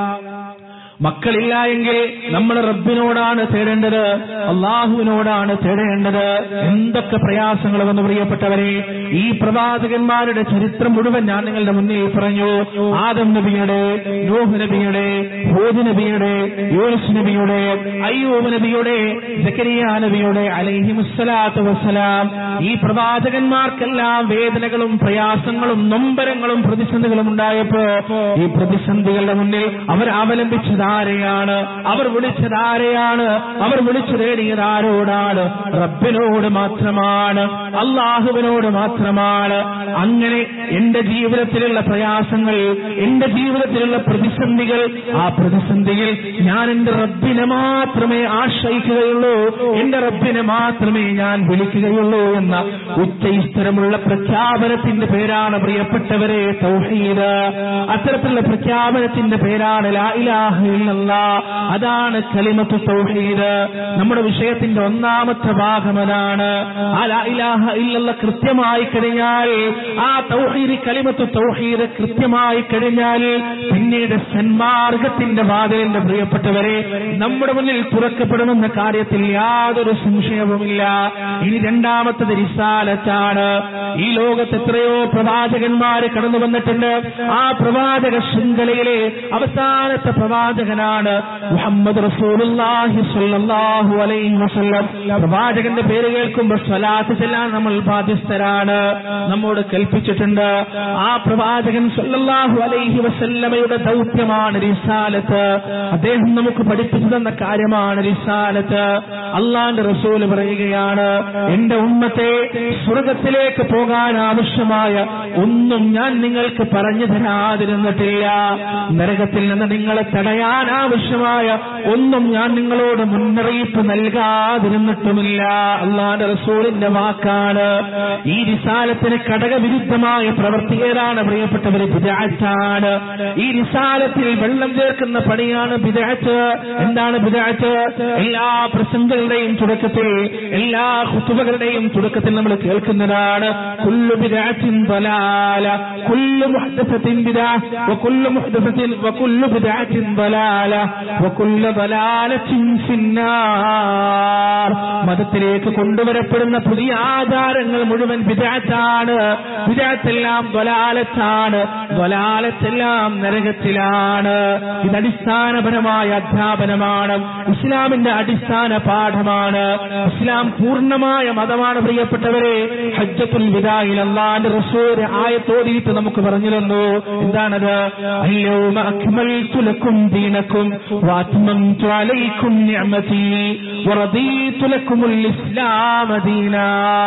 മക്കളില്ല എങ്കിൽ നമ്മൾ റബ്ബിനോടാണ് തേടേണ്ടത് അള്ളാഹുവിനോടാണ് തേടേണ്ടത് എന്തൊക്കെ പ്രയാസങ്ങൾ വന്ന് പ്രിയപ്പെട്ടവരെ ഈ പ്രവാചകന്മാരുടെ ചരിത്രം മുഴുവൻ ഞാൻ നിങ്ങളുടെ മുന്നിൽ പറഞ്ഞു ആദം നബിയുടെ നോഹ് നബിയുടെ ഹൂദ് നബിയുടെ യൂനുസ് നബിയുടെ അയ്യൂബ് നബിയുടെ ജക്കരിയ നബിയുടെ അലൈഹി മുസ്സലാത്തു വസ്സലാം ഈ പ്രവാചകന്മാർക്കെല്ലാം വേദനകളും പ്രയാസങ്ങളും നൊമ്പരങ്ങളും പ്രതിസന്ധികളും ഉണ്ടായപ്പോ ഈ പ്രതിസന്ധികളുടെ മുന്നിൽ അവർ അവലംബിച്ചത് ആരെയാണ് അവർ വിളിച്ചത് ആരെയാണ് അവർ വിളിച്ചു തേടിയത് ആരോടാണ് റബ്ബിനോട് മാത്രമാണ് അള്ളാഹുവിനോട് മാത്രമാണ് അങ്ങനെ എന്റെ ജീവിതത്തിലുള്ള പ്രയാസങ്ങൾ എന്റെ ജീവിതത്തിലുള്ള പ്രതിസന്ധികൾ ആ പ്രതിസന്ധിയിൽ ഞാൻ എന്റെ റബ്ബിനെ മാത്രമേ ആശ്രയിക്കുകയുള്ളൂ എന്റെ റബ്ബിനെ മാത്രമേ ഞാൻ വിളിക്കുകയുള്ളൂ എന്ന ഉച്ചയിസ്തരമുള്ള പ്രഖ്യാപനത്തിന്റെ പേരാണ് പ്രിയപ്പെട്ടവരെ തൗഹീദ് അത്തരത്തിലുള്ള പ്രഖ്യാപനത്തിന്റെ പേരാണ് ലാ ഇലാഹ ഇല്ലല്ലാ അതാണ് കലിമത്തു തൗഹീദ് നമ്മുടെ വിഷയത്തിന്റെ ഒന്നാമത്തെ ഭാഗം അതാണ് ആ ലാ ഇലാഹ ഇല്ലല്ല കൃത്യമായി കഴിഞ്ഞാൽ ആ തൗഹീദ് കലിമത്തു തൗഹീദ് കൃത്യമായി കഴിഞ്ഞാൽ പിന്നീട് സന്മാർഗത്തിന്റെ വാതിലിന്റെ പ്രിയപ്പെട്ടവരെ നമ്മുടെ മുന്നിൽ തുറക്കപ്പെടുമെന്ന കാര്യത്തിൽ യാതൊരു സംശയവുമില്ല ഇനി രണ്ടാമത്തത് റിസാലത്താണ് ഈ ലോകത്ത് എത്രയോ പ്രവാചകന്മാര് കടന്നു വന്നിട്ടുണ്ട് ആ പ്രവാചക ശൃംഖലയിലെ അവസാനത്തെ പ്രവാചക പ്രവാചകനാണ് മുഹമ്മദ് റസൂലുള്ളാഹി സ്വല്ലല്ലാഹു അലൈഹി വസല്ലം പ്രവാചകന്റെ പേര് കേൾക്കുമ്പോൾ സ്വലാത്ത് ചെല്ലാൻ നമ്മൾ ബാധ്യസ്ഥരാണ് നമ്മോട് കൽപ്പിച്ചിട്ടുണ്ട് ആ പ്രവാചകൻ സ്വല്ലല്ലാഹു അലൈഹി വസല്ലമയുടെ ദൗത്യമാണ് റിസാലത്ത് അദ്ദേഹം നമുക്ക് പഠിപ്പിച്ചു തന്ന കാര്യമാണ് റിസാലത്ത് അള്ളാന്റെ റസൂൽ പറയുകയാണ് എന്റെ ഉമ്മത്തെ സ്വർഗത്തിലേക്ക് പോകാൻ ആവശ്യമായ ഒന്നും ഞാൻ നിങ്ങൾക്ക് പറഞ്ഞു തരാതിരുന്നിട്ടില്ല നരകത്തിൽ നിന്ന് നിങ്ങളെ തടയാൻ ആവശ്യമായ ഒന്നും ഞാൻ നിങ്ങളോട് മുന്നറിയിപ്പ് നൽകാതിരുന്നിട്ടുമില്ല അള്ളാന്റെ റസൂലിന്റെ വാക്കാണ് ഈ റിസാലത്തിന് ഘടകവിരുദ്ധമായ പ്രവൃത്തി ഏതാണ് പ്രിയപ്പെട്ടവര് ബിദാറ്റാണ് ഈ റിസാലത്തിൽ വെള്ളം ചേർക്കുന്ന പണിയാണ് ബിദാറ്റ് എന്താണ് ബിദാറ്റ് എല്ലാ പ്രസംഗങ്ങളുടെയും തുടക്കത്തിൽ എല്ലാ ഹുത്തുബകളുടെയും തുടക്കത്തിൽ നമ്മൾ കേൾക്കുന്നതാണ് കുല്ലു ബിദാറ്റിൻ ضلالة كل محدثة بدعة وكل محدثة وكل بدعة ضلالة وكل ضلالة في النار മതത്തിലേക്ക് കൊണ്ടുവരപ്പെടുന്ന പുതിയ ആചാരങ്ങൾ മുഴുവൻ വിദാറ്റാണ് വിദാത്തെല്ലാം ദ്വലാലത്താണ് ദ്വലാലത്തെല്ലാം നരകത്തിലാണ് ഇത് അടിസ്ഥാനപരമായ അധ്യാപനമാണ് ഇസ്ലാമിന്റെ അടിസ്ഥാന പാഠമാണ് ഇസ്ലാം പൂർണ്ണമായ മതമാണ് പ്രിയപ്പെട്ടവരെ ഹജ്ജത്തുൽ വിദായിൽ അള്ളാന്റെ റസൂൽ ആയത്തോതിയിട്ട് നമുക്ക് പറഞ്ഞു തന്നു എന്താണത് അയ്യോമ അക്മൽതു ലക്കും ദീനക്കും വാത്മംതു അലൈക്കും നിഅമതി വറദീതു ലക്കുമുൽ ഇസ്ലാമ ദീനാ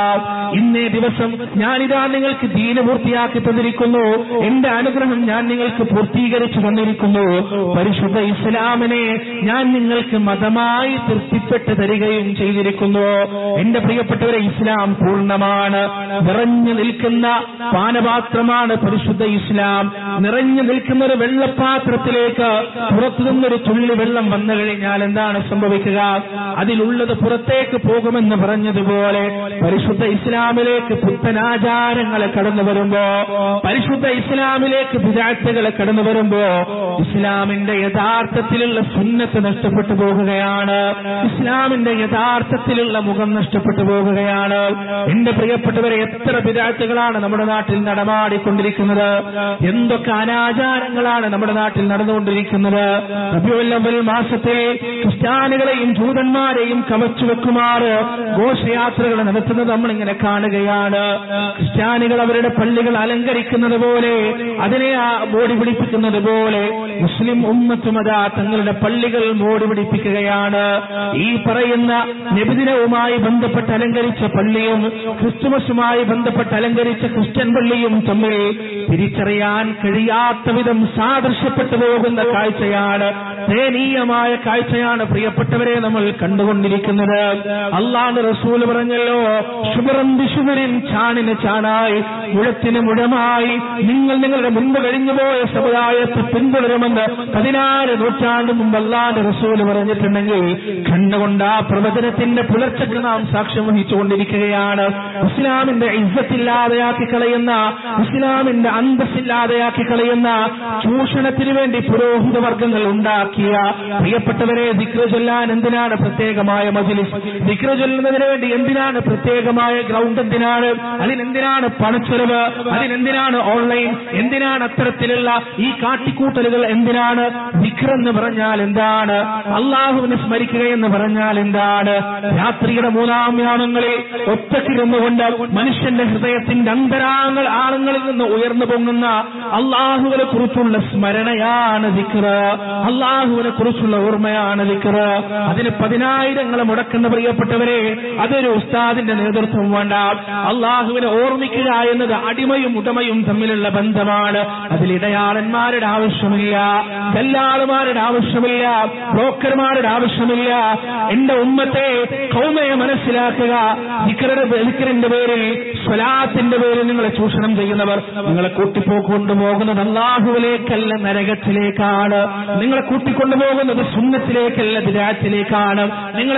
ഇന്നേ ദിവസം ഞാനിതാ നിങ്ങൾക്ക് ദീന പൂർത്തിയാക്കി തന്നിരിക്കുന്നു എന്റെ അനുഗ്രഹം ഞാൻ നിങ്ങൾക്ക് പൂർത്തീകരിച്ചു തന്നിരിക്കുന്നു പരിശുദ്ധ ഇസ്ലാമിനെ ഞാൻ നിങ്ങൾക്ക് മതമായി തൃപ്തിപ്പെട്ട് തരികയും ചെയ്തിരിക്കുന്നു എന്റെ പ്രിയപ്പെട്ടവരെ ഇസ്ലാം പൂർണ്ണമാണ് നിറഞ്ഞു നിൽക്കുന്ന പാനപാത്രമാണ് പരിശുദ്ധ ഇസ്ലാം നിറഞ്ഞു നിൽക്കുന്ന ഒരു വെള്ളപ്പാത്രത്തിലേക്ക് പുറത്തു നിന്നൊരു തുള്ളി വെള്ളം വന്നു കഴിഞ്ഞാൽ എന്താണ് സംഭവിക്കുക അതിലുള്ളത് പുറത്തേക്ക് പോകുമെന്ന് പറഞ്ഞതുപോലെ പരിശുദ്ധ ഇസ്ലാമിലേക്ക് പുത്തനാചാരങ്ങളെ കടന്നു വരുമ്പോ പരിശുദ്ധ ഇസ്ലാമിലേക്ക് വിദാർത്ഥികളെ കടന്നു വരുമ്പോ ഇസ്ലാമിന്റെ യഥാർത്ഥത്തിലുള്ള സുന്നത്ത് നഷ്ടപ്പെട്ടു പോകുകയാണ് ഇസ്ലാമിന്റെ യഥാർത്ഥത്തിലുള്ള മുഖം നഷ്ടപ്പെട്ടു പോകുകയാണ് എന്റെ പ്രിയപ്പെട്ടവരെ എത്ര വിദാർത്ഥികളാണ് നമ്മുടെ നാട്ടിൽ നടമാടിക്കൊണ്ടിരിക്കുന്നത് എന്തൊക്കെ അനാചാരങ്ങളാണ് നമ്മുടെ നാട്ടിൽ നടന്നുകൊണ്ടിരിക്കുന്നത് റബിയുല്ലവൽ മാസത്തിൽ ക്രിസ്ത്യാനികളെയും ജൂതന്മാരെയും കവച്ചു വെക്കുമാറ് ഘോഷയാത്രകൾ നടത്തുന്നത് നമ്മളിങ്ങനെ കാണുകയാണ് ക്രിസ്ത്യാനികൾ അവരുടെ പള്ളികൾ അലങ്കരിക്കുന്നത് പോലെ അതിനെ ആ മോടി പിടിപ്പിക്കുന്നത് പോലെ മുസ്ലിം ഉമ്മത്തുമത തങ്ങളുടെ പള്ളികൾ മോടി പിടിപ്പിക്കുകയാണ് ഈ പറയുന്ന നബിദിനവുമായി ബന്ധപ്പെട്ട് അലങ്കരിച്ച പള്ളിയും ക്രിസ്തുമസുമായി ബന്ധപ്പെട്ട് അലങ്കരിച്ച ക്രിസ്ത്യൻ പള്ളിയും തമ്മിൽ തിരിച്ചറിയാൻ കഴിയാത്ത വിധം സാദൃശ്യപ്പെട്ടു പോകുന്ന കാഴ്ചയാണ് ദയനീയമായ കാഴ്ചയാണ് പ്രിയപ്പെട്ടവരെ നമ്മൾ കണ്ടുകൊണ്ടിരിക്കുന്നത് അള്ളാന്റെ റസൂൽ പറഞ്ഞല്ലോ ശുഭറം വിശുവരിൻ ചാണിന് ചാണായി മുഴത്തിന് മുഴമായി നിങ്ങൾ നിങ്ങളുടെ മുൻപ് കഴിഞ്ഞുപോയ സമുദായത്തെ പിന്തുടരുമെന്ന് പതിനാറ് നൂറ്റാണ്ട് മുമ്പ് അള്ളാന്റെ റസൂൽ പറഞ്ഞിട്ടുണ്ടെങ്കിൽ കണ്ണുകൊണ്ട് ആ പ്രവചനത്തിന്റെ പുലർച്ചയ്ക്ക് നാം സാക്ഷ്യം വഹിച്ചുകൊണ്ടിരിക്കുകയാണ് ഇസ്ലാമിന്റെ ഇസ്സത്തില്ലാതെയാക്കി കളയുന്ന ഇസ്ലാമിന്റെ അന്തസ്സില്ലാതെയാക്കി കളയുന്ന ചൂഷണത്തിന് വേണ്ടി പുരോഹിത വർഗങ്ങൾ ഉണ്ടാക്കിയ പ്രിയപ്പെട്ടവരെ ദിക്ര ചൊല്ലാൻ എന്തിനാണ് പ്രത്യേകമായ മജിലിസ് ദിക്ര ചൊല്ലുന്നതിന് വേണ്ടി എന്തിനാണ് പ്രത്യേകമായ ഗ്രൗണ്ട് എന്തിനാണ് അതിനെന്തിനാണ് പണച്ചെലവ് അതിനെന്തിനാണ് ഓൺലൈൻ എന്തിനാണ് അത്തരത്തിലുള്ള ഈ കാട്ടിക്കൂട്ടലുകൾ എന്തിനാണ് ദിക്ർ എന്ന് പറഞ്ഞാൽ എന്താണ് അള്ളാഹുവിനെ സ്മരിക്കുക എന്ന് പറഞ്ഞാൽ എന്താണ് രാത്രിയുടെ മൂന്നാം യാമങ്ങളിൽ ഒറ്റക്കിരുന്നുകൊണ്ട് മനുഷ്യന്റെ ഹൃദയത്തിന്റെ അന്തരാങ്ങൾ ആളുകളിൽ നിന്ന് ഉയർന്നു പൊങ്ങുന്ന അള്ളാഹുവിനെ കുറിച്ചുള്ള സ്മരണയാണ് ദിക്ർ അള്ളാഹുവിനെ കുറിച്ചുള്ള ഓർമ്മയാണ് ദിക്ർ അതിന് പതിനായിരങ്ങളെ മുടക്കുന്ന പ്രിയപ്പെട്ടവരെ അതൊരു ഉസ്താദിന്റെ നേതൃത്വം വേണ്ട അള്ളാഹുവിനെ ഓർമ്മിക്കുക എന്നത് അടിമയും ഉടമയും തമ്മിലുള്ള ബന്ധമാണ് അതിലിടയാളന്മാരുടെ ആവശ്യമില്ല ദല്ലാളുമാരുടെ ആവശ്യമില്ല ബ്രോക്കർമാരുടെ ആവശ്യമില്ല എന്റെ ഉമ്മത്തെ കൗമയെ മനസ്സിലാക്കുക ദിക്റുടെ ദിക്റിന്റെ പേരിൽ സ്വലാത്തിന്റെ പേരിൽ നിങ്ങളെ ചൂഷണം ചെയ്യുന്നവർ നിങ്ങളെ കൂട്ടിപ്പോക്കൊണ്ടുപോകുന്നത് അള്ളാഹുവിലേക്കല്ല നരകത്തിലേക്കാണ് നിങ്ങളെ കൂട്ടിക്കൊണ്ടുപോകുന്നത് സുന്നത്തിലേക്കല്ല വിരാറ്റിലേക്കാണ് നിങ്ങളെ കൂട്ടിക്കൊണ്ടു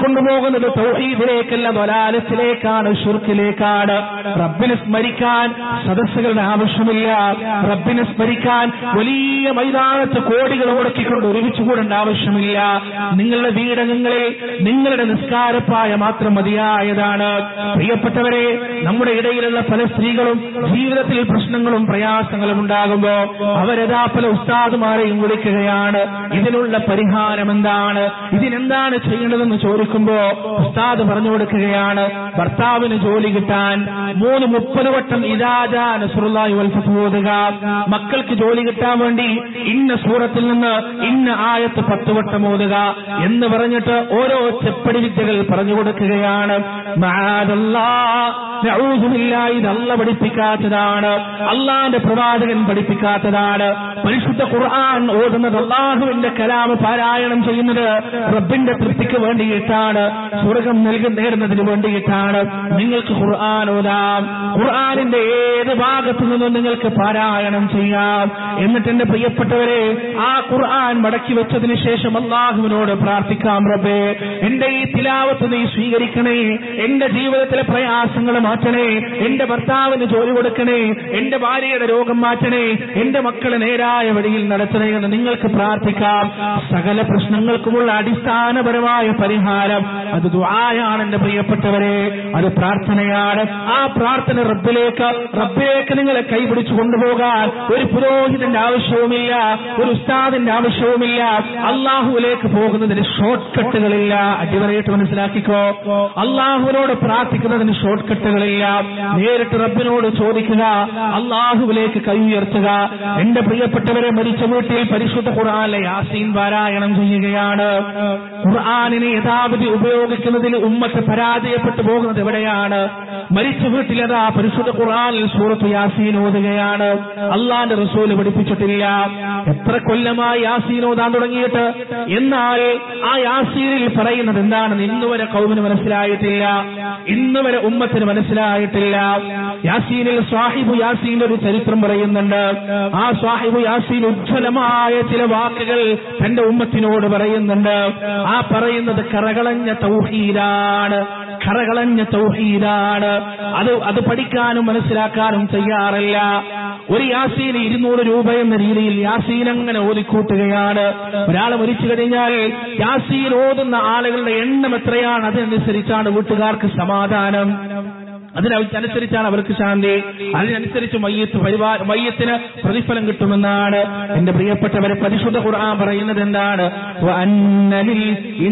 കൊണ്ടുപോകുന്നത് തൗഹീദിലേക്കല്ല ദ്വലാലത്തിലേക്കാണ് ഷുർക്കിലേക്കാണ് റബ്ബിനെ സ്മരിക്കാൻ സദസ്സുകളുടെ ആവശ്യമില്ല റബ്ബിനെ സ്മരിക്കാൻ വലിയ മൈതാനത്ത് കോടികൾ മുടക്കിക്കൊണ്ട് ഒരുമിച്ച് കൂടേണ്ട ആവശ്യമില്ല നിങ്ങളുടെ വീടകങ്ങളിൽ നിങ്ങളുടെ നിസ്കാരപ്പായ മാത്രം മതിയായതാണ് പ്രിയപ്പെട്ടവരെ നമ്മുടെ ഇടയിലുള്ള പല സ്ത്രീകളും ജീവിതത്തിൽ പ്രശ്നങ്ങളും പ്രയാസങ്ങളും ഉണ്ടാകുമ്പോ അവരതാ പല ഉസ്താദുമാരെയും വിളിക്കുകയാണ് ഇതിനുള്ള പരിഹാരം എന്താണ് ഇതിനെന്താണ് ചെയ്യേണ്ടതെന്ന് ചോദിക്കുമ്പോ ഉസ്താദ് പറഞ്ഞു കൊടുക്കുകയാണ് ഭർത്താവിന് ജോലി കിട്ടാൻ മൂന്ന് മുപ്പത് വട്ടം ഇരാജാ നസുറുല്ലാഹി വൽഫത്ത് ഓതുക മക്കൾക്ക് ജോലി കിട്ടാൻ വേണ്ടി ഇന്ന സൂറത്തിൽ നിന്ന് ഇന്ന ആയത്ത് പത്ത് വട്ടം ഓതുക എന്ന് പറഞ്ഞിട്ട് ഓരോ ചെപ്പടി വിദ്യകൾ പറഞ്ഞു കൊടുക്കുകയാണ് മഅദല്ലാ, നഊദുബില്ലാ, ഇത് അല്ല പഠിപ്പിക്കാത്തതാണ് അള്ളാന്റെ പ്രവാചകൻ പഠിപ്പിക്കാത്തതാണ് പരിശുദ്ധ ഖുർആൻ ഓതുന്നത് അള്ളാഹുവിന്റെ കലാമ പാരായണം ചെയ്യുന്നത് റബ്ബിന്റെ തൃപ്തിക്ക് വേണ്ടിയിട്ടാണ് സ്വർഗം നൽകി നേടുന്നതിന് വേണ്ടിയിട്ടാണ് നിങ്ങൾക്ക് ഖുർആൻ ഓതാം ഖുർആനിന്റെ ഏത് ഭാഗത്തു നിന്നും നിങ്ങൾക്ക് പാരായണം ചെയ്യാം എന്നിട്ട് എന്റെ പ്രിയപ്പെട്ടവരെ ആ ഖുർആൻ മടക്കി വെച്ചതിന് ശേഷം അള്ളാഹുവിനോട് പ്രാർത്ഥിക്കാം റബ്ബേ എന്റെ ഈ തിലാവത്ത് നീ സ്വീകരിക്കണേ എന്റെ ജീവിതത്തിലെ പ്രയാസങ്ങൾ മാറ്റണേ എന്റെ ഭർത്താവിന് ജോലി കൊടുക്കണേ എന്റെ ഭാര്യയുടെ രോഗം മാറ്റണേ എന്റെ മക്കളെ നേരായ വഴിയിൽ നടത്തണേ എന്ന് നിങ്ങൾക്ക് പ്രാർത്ഥിക്കാം സകല പ്രശ്നങ്ങൾക്കുമുള്ള അടിസ്ഥാനപരമായ പരിഹാരം അത് ദുആയാണ് എന്റെ പ്രിയപ്പെട്ടവരെ അത് പ്രാർത്ഥനയാണ് ആ പ്രാർത്ഥന റബ്ബിലേക്ക് റബ്ബിലേക്ക് നിങ്ങളെ കൈപിടിച്ചു കൊണ്ടുപോകാൻ ഒരു പുരോഹിതന്റെ ആവശ്യവുമില്ല ഒരു ഉസ്താദിന്റെ ആവശ്യവുമില്ല അള്ളാഹുവിലേക്ക് പോകുന്നതിന് ഷോർട്ട് കട്ടുകളില്ല അടിവരയിട്ട് മനസ്സിലാക്കിക്കോ അള്ളാഹുവിനോട് പ്രാർത്ഥിക്കുന്നതിന് ഷോർട്ട് കട്ടുകളില്ല നേരിട്ട് റബ്ബിനോട് ചോദിക്കുക അള്ളാഹുവിലേക്ക് കൈ ഉയർത്തുക എന്റെ പ്രിയപ്പെട്ടവരെ മരിച്ച വീട്ടിൽ പരിശുദ്ധ ഖുർആാനിലെ യാസീൻ പാരായണം ചെയ്യുകയാണ് ഖുർആാനിനെ യഥാവിധി ഉപയോഗിക്കുന്നതിൽ ഉമ്മത്ത് പരാജയപ്പെട്ടു പോകുന്നത് എവിടെയാണ് മരിച്ച വീട്ടിലതാ പരിശുദ്ധ ഖുർആാനിൽ സൂറത്ത് യാസീൻ ഓതുകയാണ് അള്ളാന്റെ റസൂല് പഠിപ്പിച്ചിട്ടില്ല എത്ര കൊല്ലമായി യാസീൻ ഓതാൻ തുടങ്ങിയിട്ട് എന്നാൽ ആ യാസീനിൽ പറയുന്നത് എന്താണെന്ന് ഇന്നുവരെ കൗമിന് മനസ്സിലായിട്ടില്ല ഇന്നുവരെ ഉമ്മത്തിന് മനസ്സിലായിട്ടില്ല യാസീനിൽ സ്വാഹിബു യാസീന്റെ ഒരു ചരിത്രം പറയുന്നുണ്ട് ആ സ്വാഹിബു യാസീൻ ഉജ്ജ്വലമായ ചില വാക്കുകൾ തന്റെ ഉമ്മത്തിനോട് പറയുന്നുണ്ട് ആ പറയുന്നത് കറകളഞ്ഞ തൗഹീദാണ് കറകളഞ്ഞ തൗഹീദാണ് അത് അത് പഠിക്കാനും മനസ്സിലാക്കാനും തയ്യാറല്ല ഒരു യാസീന് ഇരുന്നൂറ് രൂപ എന്ന രീതിയിൽ യാസീൻ അങ്ങനെ ഓതിക്കൂട്ടുകയാണ് ഒരാൾ മരിച്ചു കഴിഞ്ഞാൽ യാസീൻ ഓതുന്ന ആളുകളുടെ എണ്ണം എത്രയാണ് അതനുസരിച്ചാണ് വീട്ടുകാർക്ക് സമാധാനം അതിനനുസരിച്ചാണ് അവർക്ക് ശാന്തി അതിനനുസരിച്ച് മയ്യത്ത് പരിപാ മയ്യത്തിന് പ്രതിഫലം കിട്ടുമെന്നാണ് എന്റെ പ്രിയപ്പെട്ടവരെ പരിശുദ്ധ ഖുർആൻ പറയുന്നത് എന്താണ് വഅന്നലിൽ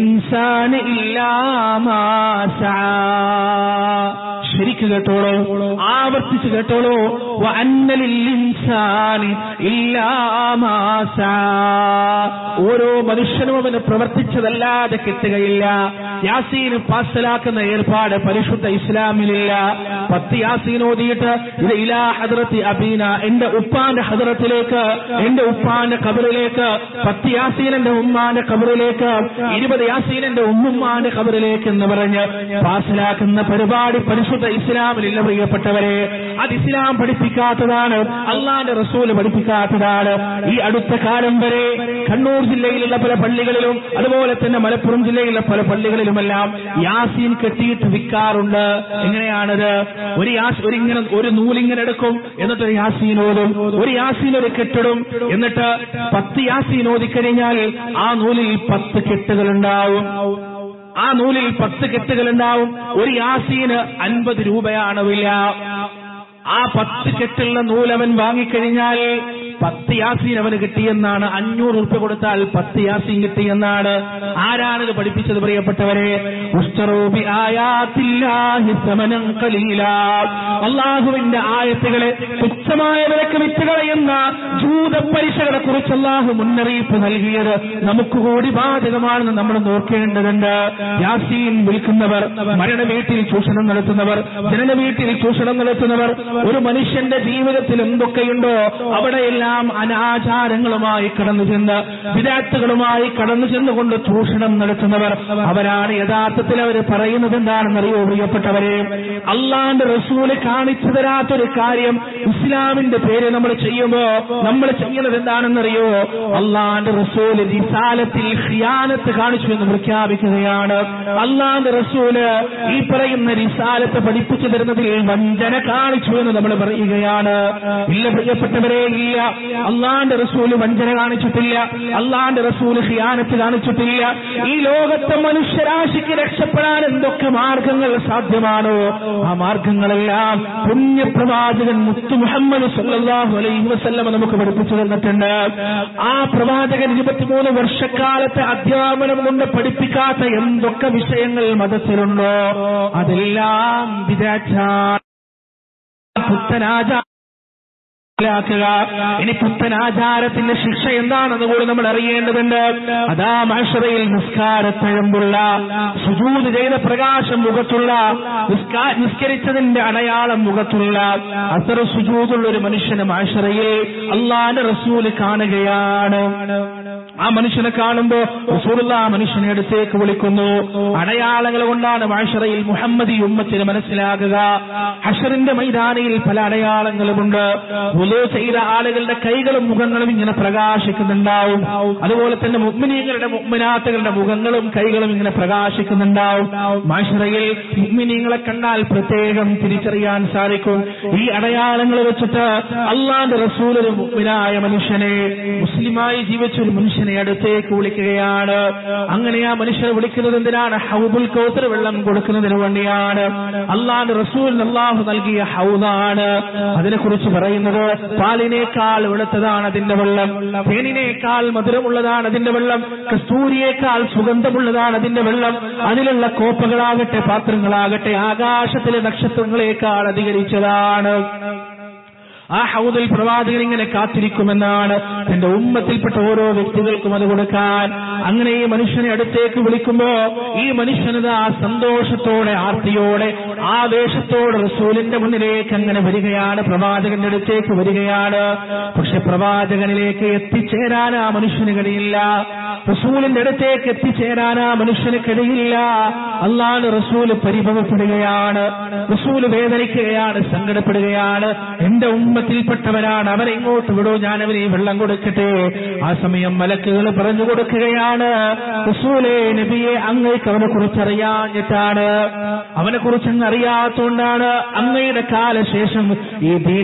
ഇൻസാനി ഇല്ലാ മാ സആ. ശരിക്ക് കേട്ടോളൂ ആവർത്തിച്ച് കേട്ടോളൂ വഅന്നലിൽ ഇൻസാനി ഇല്ലാ മാ സആ. ഓരോ മനുഷ്യനും അവന് പ്രവർത്തിച്ചതല്ലാതെ കിട്ടുകയില്ല യാസീന് പാസ്സലാക്കുന്ന ഏർപ്പാട് പരിശുദ്ധ ഇസ്ലാമിലില്ല പത്ത് യാസീൻ ഓതിയിട്ട് ഇത് ഇലാ ഹദ്രത്തി അബീന എന്റെ ഉപ്പാന്റെ ഹദ്രത്തിലേക്ക് എന്റെ ഉപ്പാന്റെ കബറിലേക്ക് പത്ത് യാസീൻ എന്റെ ഉമ്മാന്റെ കബറിലേക്ക് ഇരുപത് യാസീൻ എന്റെ ഉമ്മുമ്മാന്റെ കബറിലേക്ക് എന്ന് പറഞ്ഞ് പാസ്സലാക്കുന്ന പരിപാടി പരിശുദ്ധ ഇസ്ലാമിലില്ല പ്രിയപ്പെട്ടവരെ അത് ഇസ്ലാം പഠിപ്പിക്കാത്തതാണ് അള്ളാന്റെ റസൂല് പഠിപ്പിക്കാത്തതാണ് ഈ അടുത്ത കാലം വരെ കണ്ണൂർ ജില്ലയിലുള്ള പല പള്ളികളിലും അതുപോലെ തന്നെ മലപ്പുറം ജില്ലയിലുള്ള പല പള്ളികളിലുമെല്ലാം യാസീൻ കെട്ടിയിട്ട് വിൽക്കാറുണ്ട് എങ്ങനെയാണത് ഒരു യാസ് ഒരു ഇങ്ങനെ ഒരു നൂലിങ്ങനെ എടുക്കും എന്നിട്ട് ഒരു യാസീൻ ഓതും ഒരു യാസീൻ ഒരു കെട്ടിടും എന്നിട്ട് പത്ത് യാസീൻ ഓതിക്കഴിഞ്ഞാൽ ആ നൂലിൽ പത്ത് കെട്ടുകൾ ഉണ്ടാവും ആ നൂലിൽ പത്ത് കെട്ടുകൾ ഉണ്ടാവും ഒരു യാസീന് അൻപത് രൂപയാണ് വില ആ പത്ത് കെട്ടുള്ള നൂലവൻ വാങ്ങിക്കഴിഞ്ഞാൽ പത്ത് യാസീൻ അവന് കിട്ടിയെന്നാണ് അഞ്ഞൂറ് ഉറുപ്പ കൊടുത്താൽ പത്ത് യാസീൻ കിട്ടിയെന്നാണ് ആരാണിത് പഠിപ്പിച്ചത് പ്രിയപ്പെട്ടവരെ ഉസ്തറൂബി ആയാത്തില്ലാഹി സമനം കലീലാ അള്ളാഹുവിന്റെ ആയത്തുകളെ തുച്ഛമായ വിലക്ക് വിറ്റുകളയുന്ന ജൂതപരീക്ഷകളെ കുറിച്ച് അള്ളാഹു മുന്നറിയിപ്പ് നൽകിയത് നമുക്ക് കൂടി ബാധകമാണെന്ന് നമ്മൾ നോക്കേണ്ടതുണ്ട് യാസീൻ വിൽക്കുന്നവർ മരണ വീട്ടിൽ ചൂഷണം നടത്തുന്നവർ ജനന വീട്ടിൽ ചൂഷണം നടത്തുന്നവർ ഒരു മനുഷ്യന്റെ ജീവിതത്തിൽ എന്തൊക്കെയുണ്ടോ അവിടെയെല്ലാം എല്ലാം അനാചാരങ്ങളുമായി കടന്നു ചെന്ന് വിദാത്തുകളുമായി കടന്നു ചെന്നുകൊണ്ട് ചൂഷണം നടത്തുന്നവർ അവരാണ് യഥാർത്ഥത്തിൽ അവർ പറയുന്നത് എന്താണെന്നറിയോ പ്രിയപ്പെട്ടവരെ അള്ളാന്റെ റസൂല് കാണിച്ചു തരാത്തൊരു കാര്യം ഇസ്ലാമിന്റെ പേര് നമ്മൾ ചെയ്യുമ്പോ നമ്മൾ ചെയ്യുന്നത് എന്താണെന്നറിയോ അള്ളാന്റെ റസൂല് റിസാലത്തിൽ ഖിയാനത്ത് കാണിച്ചു എന്ന് പ്രഖ്യാപിക്കുകയാണ് അള്ളാന്റെ റസൂല് ഈ പറയുന്ന റിസാലത്ത് പഠിപ്പിച്ചു തരുന്നതിൽ വഞ്ചന കാണിച്ചു എന്ന് നമ്മൾ പറയുകയാണ് ഇല്ല പ്രിയപ്പെട്ടവരെ ഇല്ല അള്ളാന്റെ റസൂല് വഞ്ചന കാണിച്ചിട്ടില്ല അള്ളാന്റെ റസൂല് ഖിയാനത്ത് കാണിച്ചിട്ടില്ല ഈ ലോകത്തെ മനുഷ്യരാശിക്ക് രക്ഷപ്പെടാൻ എന്തൊക്കെ മാർഗങ്ങൾ സാധ്യമാണോ ആ മാർഗങ്ങളെല്ലാം പുണ്യപ്രവാചകൻ മുത്തു മുഹമ്മദ് സല്ലല്ലാഹു അലൈഹി വസല്ലം നമുക്ക് പഠിപ്പിച്ചു തന്നിട്ടുണ്ട് ആ പ്രവാചകൻ ഇരുപത്തിമൂന്ന് വർഷക്കാലത്തെ അധ്യാപനം കൊണ്ട് പഠിപ്പിക്കാത്ത എന്തൊക്കെ വിഷയങ്ങൾ മതത്തിലുണ്ടോ അതെല്ലാം വിദാച്ചാര പുത്തനാചാര മനസ്സിലാക്കുക ഇനി പുത്തനാചാരത്തിന്റെ ശിക്ഷ എന്താണെന്ന് കൂടി നമ്മൾ അറിയേണ്ടതുണ്ട് അതാ മാഷറയിൽ നിസ്കാരത്തഴമ്പുള്ള സുജൂത് ചെയ്ത പ്രകാശം മുഖത്തുള്ള നിസ്കാ- നിസ്കരിച്ചതിന്റെ അടയാളം മുഖത്തുള്ള അത്ര സുജൂതുള്ള ഒരു മനുഷ്യന് മാഷറയിൽ അള്ളാന്റെ റസൂല് കാണുകയാണ് ആ മനുഷ്യനെ കാണുമ്പോ റസൂലുള്ള ആ മനുഷ്യനെ അടുത്തേക്ക് വിളിക്കുന്നു അടയാളങ്ങൾ കൊണ്ടാണ് മാഷറയിൽ മുഹമ്മദി ഉമ്മത്തിന് മനസ്സിലാകുക ഹഷറിന്റെ മൈതാനിയിൽ പല അടയാളങ്ങളുമുണ്ട് വുളു ചെയ്ത ആളുകളുടെ കൈകളും മുഖങ്ങളും ഇങ്ങനെ പ്രകാശിക്കുന്നുണ്ടാവും അതുപോലെ തന്നെ മുഗ്മിനീങ്ങളുടെ മുഗ്മിനാത്തുകളുടെ മുഖങ്ങളും കൈകളും ഇങ്ങനെ പ്രകാശിക്കുന്നുണ്ടാവും മാഷറയിൽ മുഗ്മിനീങ്ങളെ കണ്ടാൽ പ്രത്യേകം തിരിച്ചറിയാൻ സാധിക്കും ഈ അടയാളങ്ങൾ വെച്ചിട്ട് അള്ളാന്റെ റസൂൽ ഒരു മുഗ്മിനായ മനുഷ്യനെ മുസ്ലിമായി ജീവിച്ച ഒരു മനുഷ്യനെ അടുത്തേക്ക് വിളിക്കുകയാണ് അങ്ങനെ ആ മനുഷ്യനെ വിളിക്കുന്നത് എന്തിനാണ് ഹൗബുൽ കൗത്തർ വെള്ളം കൊടുക്കുന്നതിന് വേണ്ടിയാണ് അള്ളാന്റെ റസൂൽ അള്ളാഹു നൽകിയ ഹൗദാണ് അതിനെക്കുറിച്ച് പറയുന്നത് പാലിനേക്കാൾ വെളുത്തതാണ് അതിന്റെ വെള്ളം തേനിനേക്കാൾ മധുരമുള്ളതാണ് അതിന്റെ വെള്ളം കസ്തൂരിയേക്കാൾ സുഗന്ധമുള്ളതാണ് അതിന്റെ വെള്ളം അതിലുള്ള കോപ്പകളാകട്ടെ പാത്രങ്ങളാകട്ടെ ആകാശത്തിലെ നക്ഷത്രങ്ങളെക്കാൾ അധികരിച്ചതാണ് ആ ഹൗദിൽ പ്രവാചകൻ ഇങ്ങനെ കാത്തിരിക്കുമെന്നാണ് തന്റെ ഉമ്മത്തിൽപ്പെട്ട ഓരോ വ്യക്തികൾക്കും അത് കൊടുക്കാൻ അങ്ങനെ ഈ മനുഷ്യനെ അടുത്തേക്ക് വിളിക്കുമ്പോ ഈ മനുഷ്യനത് ആ സന്തോഷത്തോടെ ആർത്തിയോടെ ആവേശത്തോടെ റസൂലിന്റെ മുന്നിലേക്ക് അങ്ങനെ വരികയാണ് പ്രവാചകന്റെ അടുത്തേക്ക് വരികയാണ് പക്ഷെ പ്രവാചകനിലേക്ക് എത്തിച്ചേരാൻ ആ മനുഷ്യന് കഴിയില്ല റസൂലിന്റെ അടുത്തേക്ക് എത്തിച്ചേരാൻ ആ മനുഷ്യന് കഴിയില്ല അള്ളാണ് റസൂല് പരിഭവപ്പെടുകയാണ് റസൂല് വേദനിക്കുകയാണ് സങ്കടപ്പെടുകയാണ് എന്റെ ഉമ്മത്തിൽപ്പെട്ടവരാണ് അവരെ ഇങ്ങോട്ട് വിടൂ ഞാൻ അവരെ വെള്ളം കൊടുക്കട്ടെ ആ സമയം മലക്കുകൾ പറഞ്ഞു കൊടുക്കുകയാണ് റസൂലെ നബിയെ അങ്ങേക്ക് അവനെ കുറിച്ച് അറിയാഞ്ഞിട്ടാണ് അവനെ കുറിച്ച് അങ്ങ് അറിയാത്തോണ്ടാണ് അങ്ങയുടെ കാലശേഷം ഈ ദീ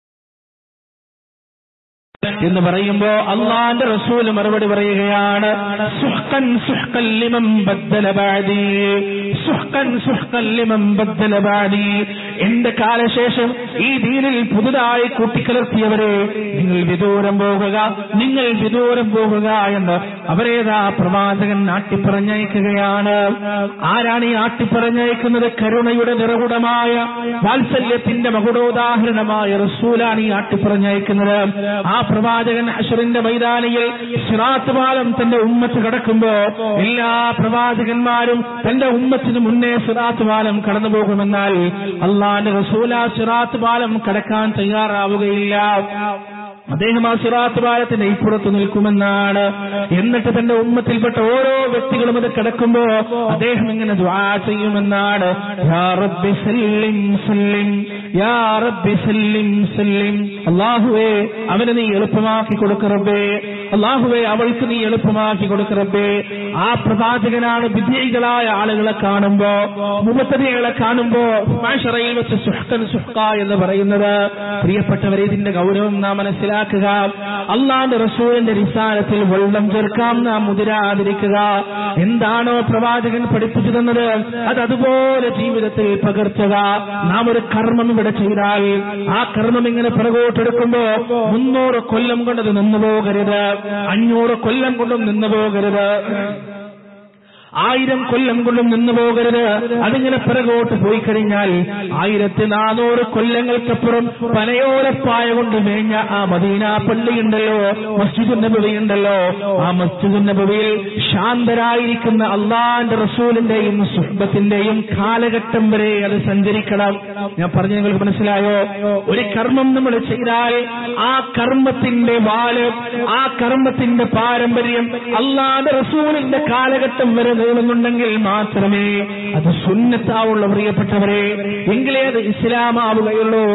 എന്ന് പറയുമ്പോ അള്ളാന്റെ റസൂല് മറുപടി പറയുകയാണ് സുഹ്കൻ സുഹ്കൻ ലിമൻ ബദ്ദല ബഅദി സുഹ്കൻ സുഹ്കൻ ലിമൻ ബദ്ദല ബഅദി എന്റെ കാലശേഷം ഈ ദീനിൽ പുതുതായി കൂട്ടിക്കലർത്തിയവരെ നിങ്ങൾ വിദൂരം പോകുക നിങ്ങൾ വിദൂരം പോകുക എന്ന് അവരേതാ പ്രവാചകൻ ആട്ടിപ്പറഞ്ഞയക്കുകയാണ് ആരാണ് ഈ ആട്ടിപ്പറഞ്ഞയക്കുന്നത് കരുണയുടെ നിറകുടമായ വാത്സല്യത്തിന്റെ മകുടോദാഹരണമായ റസൂലാണ് ഈ ആട്ടിപ്പറഞ്ഞയക്കുന്നത് ആ പ്രവാചകൻ അഷറിന്റെ മൈതാനിയിൽ സിറാത്ത് പാലം തന്റെ ഉമ്മത്ത് കടക്കുമ്പോ എല്ലാ പ്രവാചകന്മാരും തന്റെ ഉമ്മത്തിന് മുന്നേ സിറാത്ത് പാലം കടന്നു പോകുമെന്നാൽ അള്ളാന്റെ റസൂല സിറാത്ത് പാലം കടക്കാൻ തയ്യാറാവുകയില്ല അദ്ദേഹം ആ സിറാത്ത് പാലത്തിന്റെ ഇപ്പുറത്ത് നിൽക്കുമെന്നാണ് എന്നിട്ട് തന്റെ ഉമ്മത്തിൽപ്പെട്ട ഓരോ വ്യക്തികളും അത് കിടക്കുമ്പോ അദ്ദേഹം ഇങ്ങനെ ദ്വാ ചെയ്യുമെന്നാണ് യാ റബ്ബി സല്ലിം സല്ലിം യാ റബ്ബി സല്ലിം സല്ലിം അള്ളാഹുവേ അവന് നീ എളുപ്പമാക്കി കൊടുക്കറബേ അള്ളാഹുവേ അവൾക്ക് നീ എളുപ്പമാക്കി കൊടുക്കറബേ ആ പ്രവാചകനാണ് വിജയികളായ ആളുകളെ കാണുമ്പോ മുഖത്തതികളെ കാണുമ്പോ മാഷറയിൽ വെച്ച് സുഹ്കൻ സുഹ്ക എന്ന് പറയുന്നത് പ്രിയപ്പെട്ടവരെ ഇതിന്റെ ഗൗരവം നാം മനസ്സിലാക്കുക അള്ളാന്റെ റസൂലിന്റെ റിസാലത്തിൽ വെള്ളം ചേർക്കാം നാം മുതിരാതിരിക്കുക എന്താണോ പ്രവാചകൻ പഠിപ്പിച്ചു തന്നത് അത് അതുപോലെ ജീവിതത്തിൽ പകർത്തുക നാം ഒരു കർമ്മം ഇവിടെ ചെയ്താൽ ആ കർമ്മം ഇങ്ങനെ പിറകോട്ടെടുക്കുമ്പോ മുന്നൂറ് കൊല്ലം കൊണ്ടത് നിന്നു പോകരുത് അഞ്ഞൂറ് കൊല്ലം കൊണ്ടും നിന്നു പോകരുത് ആയിരം കൊല്ലം കൊണ്ടും നിന്നു പോകരുത് അതിങ്ങനെ പിറകോട്ട് പോയി കഴിഞ്ഞാൽ ആയിരത്തി നാനൂറ് കൊല്ലങ്ങൾക്കപ്പുറം പനയോലപ്പായ കൊണ്ട് മേഞ്ഞ ആ മദീന പള്ളിയുണ്ടല്ലോ മസ്ജിദ് നബവി ഉണ്ടല്ലോ ആ മസ്ജിദ് നബവിയിൽ ശാന്തരായിരിക്കുന്ന അള്ളാന്റെ റസൂലിന്റെയും സുഹബത്തിന്റെയും കാലഘട്ടം വരെ അത് സഞ്ചരിക്കണം ഞാൻ പറഞ്ഞു നിങ്ങൾക്ക് മനസ്സിലായോ ഒരു കർമ്മം നമ്മൾ ചെയ്താൽ ആ കർമ്മത്തിന്റെ വാല് ആ കർമ്മത്തിന്റെ പാരമ്പര്യം അള്ളാന്റെ റസൂലിന്റെ കാലഘട്ടം വരെ നീളുന്നുണ്ടെങ്കിൽ മാത്രമേ അത് സുന്നത്താവുള്ള പ്രിയപ്പെട്ടവരെ എങ്കിലേ അത് ഇസ്ലാമാവുകയുള്ളൂ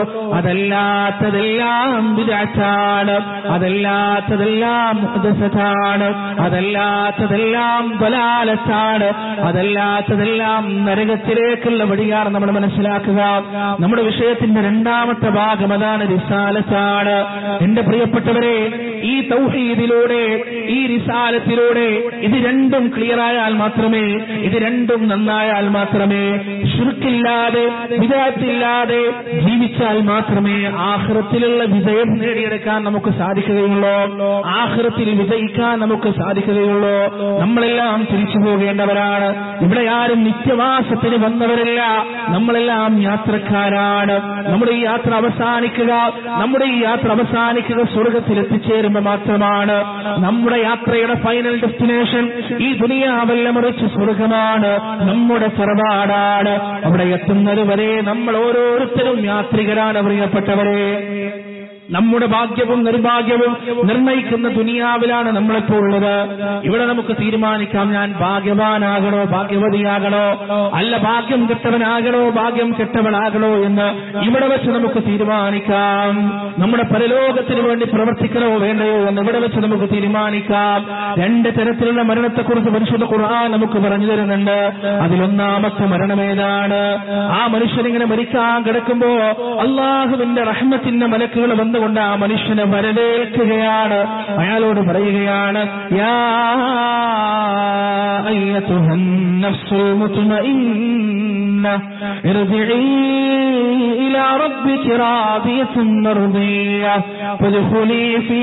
അതല്ലാത്തതെല്ലാം വിരാറ്റാണ് അതല്ലാത്തതെല്ലാം മുഹദസത്താണ് അതല്ലാത്തതെല്ലാം ബലാലത്താണ് അതല്ലാത്തതെല്ലാം നരകത്തിലേക്കുള്ള വഴിയാണ് നമ്മൾ മനസ്സിലാക്കുക നമ്മുടെ വിഷയത്തിന്റെ രണ്ടാമത്തെ ഭാഗം അതാണ് റിസാലത്താണ് എന്റെ പ്രിയപ്പെട്ടവരെ ഈ തൗഹീദിലൂടെ ഈ റിസാലത്തിലൂടെ ഇത് രണ്ടും ക്ലിയർ ആയാൽ മാത്രമേ ഇത് രണ്ടും നന്നായാൽ മാത്രമേ ശുരുക്കില്ലാതെ വിജയത്തില്ലാതെ ജീവിച്ചാൽ മാത്രമേ ആഹ്റത്തിലുള്ള വിജയം നേടിയെടുക്കാൻ നമുക്ക് സാധിക്കുകയുള്ളൂ ആഹ്റത്തിൽ വിജയിക്കാൻ നമുക്ക് സാധിക്കുകയുള്ളൂ നമ്മളെല്ലാം തിരിച്ചു പോകേണ്ടവരാണ് ഇവിടെ ആരും നിത്യവാസത്തിന് വന്നവരല്ല നമ്മളെല്ലാം യാത്രക്കാരാണ് നമ്മുടെ ഈ യാത്ര അവസാനിക്കുക നമ്മുടെ ഈ യാത്ര അവസാനിക്കുക സ്വർഗത്തിൽ എത്തിച്ചേരുമ്പോൾ മാത്രമാണ് നമ്മുടെ യാത്രയുടെ ഫൈനൽ ഡെസ്റ്റിനേഷൻ ഈ ദുനിയാവല്ല മറിച്ച് സ്വർഗമാണ് നമ്മുടെ തറവാടാണ് അവിടെ എത്തുന്നത് വരെ നമ്മൾ ഓരോരുത്തരും യാത്രികരാണ് പ്രിയപ്പെട്ടവരെ നമ്മുടെ ഭാഗ്യവും നിർഭാഗ്യവും നിർണയിക്കുന്ന ദുനിയാവിലാണ് നമ്മളിപ്പോൾ ഉള്ളത് ഇവിടെ നമുക്ക് തീരുമാനിക്കാം ഞാൻ ഭാഗ്യവാനാകണോ ഭാഗ്യവതിയാകണോ അല്ല ഭാഗ്യം കെട്ടവനാകണോ ഭാഗ്യം കെട്ടവനാകണോ എന്ന് ഇവിടെ വെച്ച് നമുക്ക് തീരുമാനിക്കാം നമ്മുടെ പരലോകത്തിന് വേണ്ടി പ്രവർത്തിക്കണോ വേണ്ടയോ എന്ന് ഇവിടെ വെച്ച് നമുക്ക് തീരുമാനിക്കാം രണ്ട് തരത്തിലുള്ള മരണത്തെക്കുറിച്ച് പരിശുദ്ധ ഖുർആൻ നമുക്ക് പറഞ്ഞു തരുന്നുണ്ട് അതിലൊന്നാമത്തെ മരണമേതാണ് ആ മനുഷ്യനിങ്ങനെ മരിക്കാൻ കിടക്കുമ്പോ അള്ളാഹുവിന്റെ റഹ്മത്തിന്റെ മലക്കുകൾ വന്നുകൊണ്ട് ആ മനുഷ്യനെ വരവേൽക്കുകയാണ് അയാളോട് പറയുകയാണ് യാ അയ്യത്തുഹൻ നഫ്സുൽ മുത്മഇന്ന ഇർജിഇ ഇലാ റബ്ബിക റാദിയത്തുൻ മർദിയ ഫദ്ഖുലി ഫീ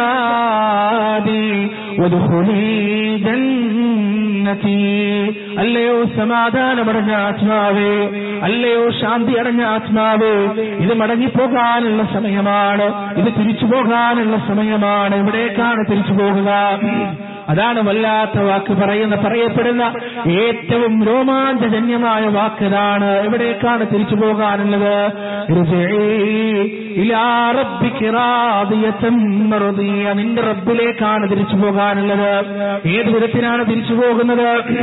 ഇബാദി വദ്ഖുലി ജന്നതി അല്ലയോ സമാധാനമടഞ്ഞ ആത്മാവേ അല്ലയോ ശാന്തി അടഞ്ഞ ആത്മാവേ ഇത് മടങ്ങിപ്പോകാനുള്ള സമയമാണ് ഇത് തിരിച്ചു പോകാനുള്ള സമയമാണ് ഇവിടേക്കാണ് തിരിച്ചു പോകുക അതാണ് വല്ലാത്ത വാക്ക് പറയുന്ന പറയപ്പെടുന്ന ഏറ്റവും രോമാഞ്ചജന്യമായ വാക്കതാണ് എവിടേക്കാണ് തിരിച്ചു പോകാനുള്ളത് ഇർജിഇ ഇലാ റബ്ബിക റാദിയതൻ മർദിയ. നിന്റെ റബ്ബിലേക്കാണ് തിരിച്ചു പോകാനുള്ളത് ഏത് വിധത്തിലാണ് തിരിച്ചു പോകുന്നത്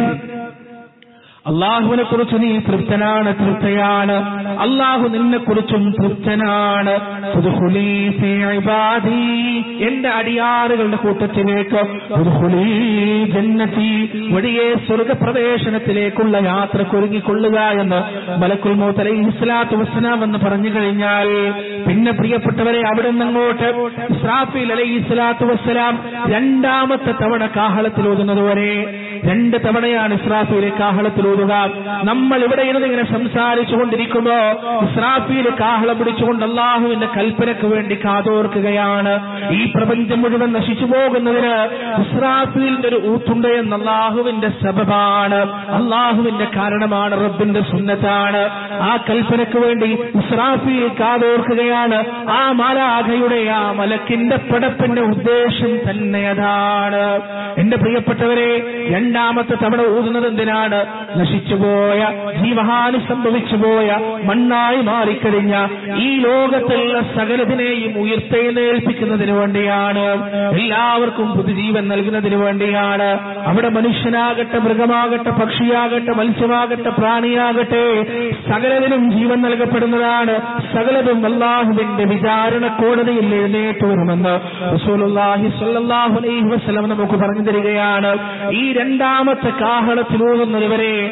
അള്ളാഹുവിനെ കുറിച്ച് നീ തൃപ്തനാണ് തൃപ്തയാണ് അള്ളാഹു നിന്നെ കുറിച്ചും തൃപ്തനാണ് ഉദ്ഖുലീ ഫീ ഇബാദി. എന്റെ അടിയാറുകളുടെ കൂട്ടത്തിലേക്ക് ഉദ്ഖുലീ ജന്നതി. വഴിയെ സ്വർഗപ്രവേശനത്തിലേക്കുള്ള യാത്രക്കൊരുങ്ങിക്കൊള്ളുക എന്ന് മലക്കുൽ മൗത്ത് അലൈഹി സ്വലാത്തു വസ്സലാം എന്ന് പറഞ്ഞു കഴിഞ്ഞാൽ പിന്നെ പ്രിയപ്പെട്ടവരെ അവിടെ നിന്നങ്ങോട്ട് ഇസ്രാഫീൽ അലൈഹി സ്വലാത്തു വസ്സലാം രണ്ടാമത്തെ തവണ കാഹളത്തിൽ ഓതുന്നത് വരെ രണ്ട് തവണയാണ് ഇസ്രാഫീലെ കാഹളത്തിൽ ഓതുക നമ്മൾ ഇവിടെ ഇരുന്ന് ഇങ്ങനെ സംസാരിച്ചു കൊണ്ടിരിക്കുമ്പോ ഇസ്രാഫീൽ കാഹളം പിടിച്ചുകൊണ്ട് അള്ളാഹുവിന്റെ കൽപ്പനയ്ക്ക് വേണ്ടി കാതോർക്കുകയാണ് ഈ പ്രപഞ്ചം മുഴുവൻ നശിച്ചു പോകുന്നതിന് ഇസ്രാഫീലിന്റെ ഒരു ഊത്തുണ്ട് എന്ന അള്ളാഹുവിന്റെ സബബാണ് അള്ളാഹുവിന്റെ കാരണമാണ് റബ്ബിന്റെ സുന്നത്താണ് ആ കൽപ്പനയ്ക്ക് വേണ്ടി ഇസ്രാഫീൽ കാതോർക്കുകയാണ് ആ മാലാഖയുടെ ആ മലക്കിന്റെ പടപ്പിന്റെ ഉദ്ദേശം തന്നെ അതാണ് എന്റെ പ്രിയപ്പെട്ടവരെ രണ്ടാമത്തെ തവണ ഊതുന്നത് എന്തിനാണ് നശിച്ചുപോയ ജീവഹാനി സംഭവിച്ചുപോയ മണ്ണായി മാറിക്കഴിഞ്ഞ ഈ ലോകത്തുള്ള സകലതിനെയും ഉയർത്തെഴുന്നേൽപ്പിക്കുന്നതിന് വേണ്ടിയാണ് എല്ലാവർക്കും പുതുജീവൻ നൽകുന്നതിന് വേണ്ടിയാണ് അവിടെ മനുഷ്യനാകട്ടെ മൃഗമാകട്ടെ പക്ഷിയാകട്ടെ മത്സ്യമാകട്ടെ പ്രാണിയാകട്ടെ സകലതിനും ജീവൻ നൽകപ്പെടുന്നതാണ് സകലതും അള്ളാഹുവിന്റെ വിചാരണ കോടതിയിൽ എഴുന്നേറ്റ് വരുമെന്ന് റസൂലുള്ളാഹി സ്വല്ലല്ലാഹു അലൈഹി വസല്ലം നമുക്ക് പറഞ്ഞു തരികയാണ് ഈ രണ്ടാമത്തെ കാഹളത്തിലൂതുന്നതുവരെ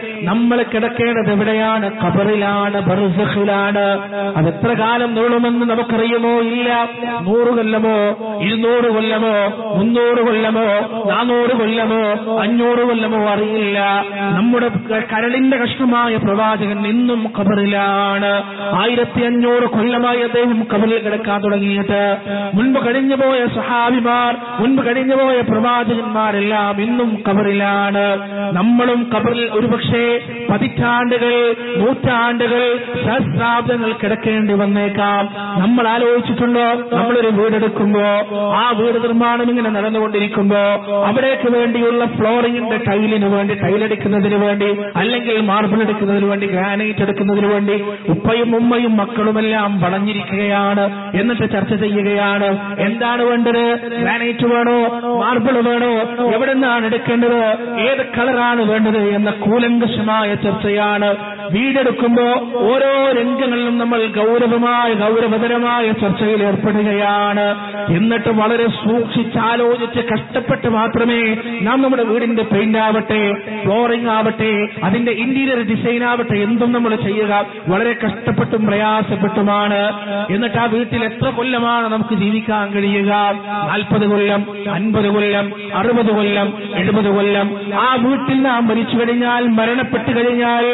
നമ്മൾ കിടക്കേണ്ടത് എവിടെയാണ് ഖബറിലാണ് ബർസഖിലാണ് അത് എത്ര കാലം നീളുമെന്ന് നമുക്കറിയുമോ ഇല്ല നൂറ് കൊല്ലമോ ഇരുന്നൂറ് കൊല്ലമോ മുന്നൂറ് കൊല്ലമോ നാനൂറ് കൊല്ലമോ അഞ്ഞൂറ് കൊല്ലമോ അറിയില്ല നമ്മുടെ ക- കരളിന്റെ കഷ്ണമായ പ്രവാചകൻ ഇന്നും ഖബറിലാണ് ആയിരത്തി അഞ്ഞൂറ് കൊല്ലമായി അദ്ദേഹം ഖബറിൽ കിടക്കാൻ തുടങ്ങിയിട്ട് മുൻപ് കഴിഞ്ഞുപോയ സഹാബിമാർ മുൻപ് കഴിഞ്ഞുപോയ പ്രവാചകന്മാരെല്ലാം ഇന്നും ഖബറിലാണ് നമ്മളും ഖബറിൽ ഒരുപക്ഷെ പതിറ്റാണ്ടുകൾ നൂറ്റാണ്ടുകൾ സഹസ്രാബ്ദങ്ങൾ കിടക്കേണ്ടി വന്നേക്കാം നമ്മൾ ആലോചിച്ചിട്ടുണ്ടോ നമ്മളൊരു വീടെടുക്കുമ്പോ ആ വീട് നിർമ്മാണം ഇങ്ങനെ നടന്നുകൊണ്ടിരിക്കുമ്പോ അവിടേക്ക് വേണ്ടിയുള്ള ഫ്ലോറിംഗിന്റെ ടൈലിന് വേണ്ടി ടൈലടിക്കുന്നതിന് വേണ്ടി അല്ലെങ്കിൽ മാർബിൾ എടുക്കുന്നതിന് വേണ്ടി ഗ്രാനൈറ്റ് എടുക്കുന്നതിന് വേണ്ടി ഉപ്പയും ഉമ്മയും മക്കളുമെല്ലാം വളഞ്ഞിരിക്കുകയാണ് എന്നിട്ട് ചർച്ച ചെയ്യുകയാണ് എന്താണ് വേണ്ടത് ഗ്രാനൈറ്റ് വേണോ മാർബിൾ വേണോ എവിടെ നിന്നാണ് എടുക്കേണ്ടത് ഏത് കളറാണ് വേണ്ടത് എന്ന കൂലങ്കഷമായ ചർച്ചയാണ് വീടെടുക്കുമ്പോ ഓരോ രംഗങ്ങളിലും നമ്മൾ ഗൗരവമായ ഗൗരവതരമായ ചർച്ചയിൽ ഏർപ്പെടുകയാണ് എന്നിട്ട് വളരെ സൂക്ഷിച്ചാലോചിച്ച് കഷ്ടപ്പെട്ട് മാത്രമേ നാം നമ്മുടെ വീടിന്റെ പെയിന്റ് ആവട്ടെ ഫ്ലോറിംഗ് ആവട്ടെ അതിന്റെ ഇന്റീരിയർ ഡിസൈൻ ആവട്ടെ എന്തും നമ്മൾ ചെയ്യുക വളരെ കഷ്ടപ്പെട്ടും പ്രയാസപ്പെട്ടുമാണ് എന്നിട്ട് ആ വീട്ടിൽ എത്ര കൊല്ലമാണ് നമുക്ക് ജീവിക്കാൻ കഴിയുക നാൽപ്പത് കൊല്ലം അൻപത് കൊല്ലം അറുപത് കൊല്ലം എഴുപത് കൊല്ലം ആ വീട്ടിൽ നാം മരിച്ചു കഴിഞ്ഞാൽ മരണപ്പെട്ടു കഴിഞ്ഞാൽ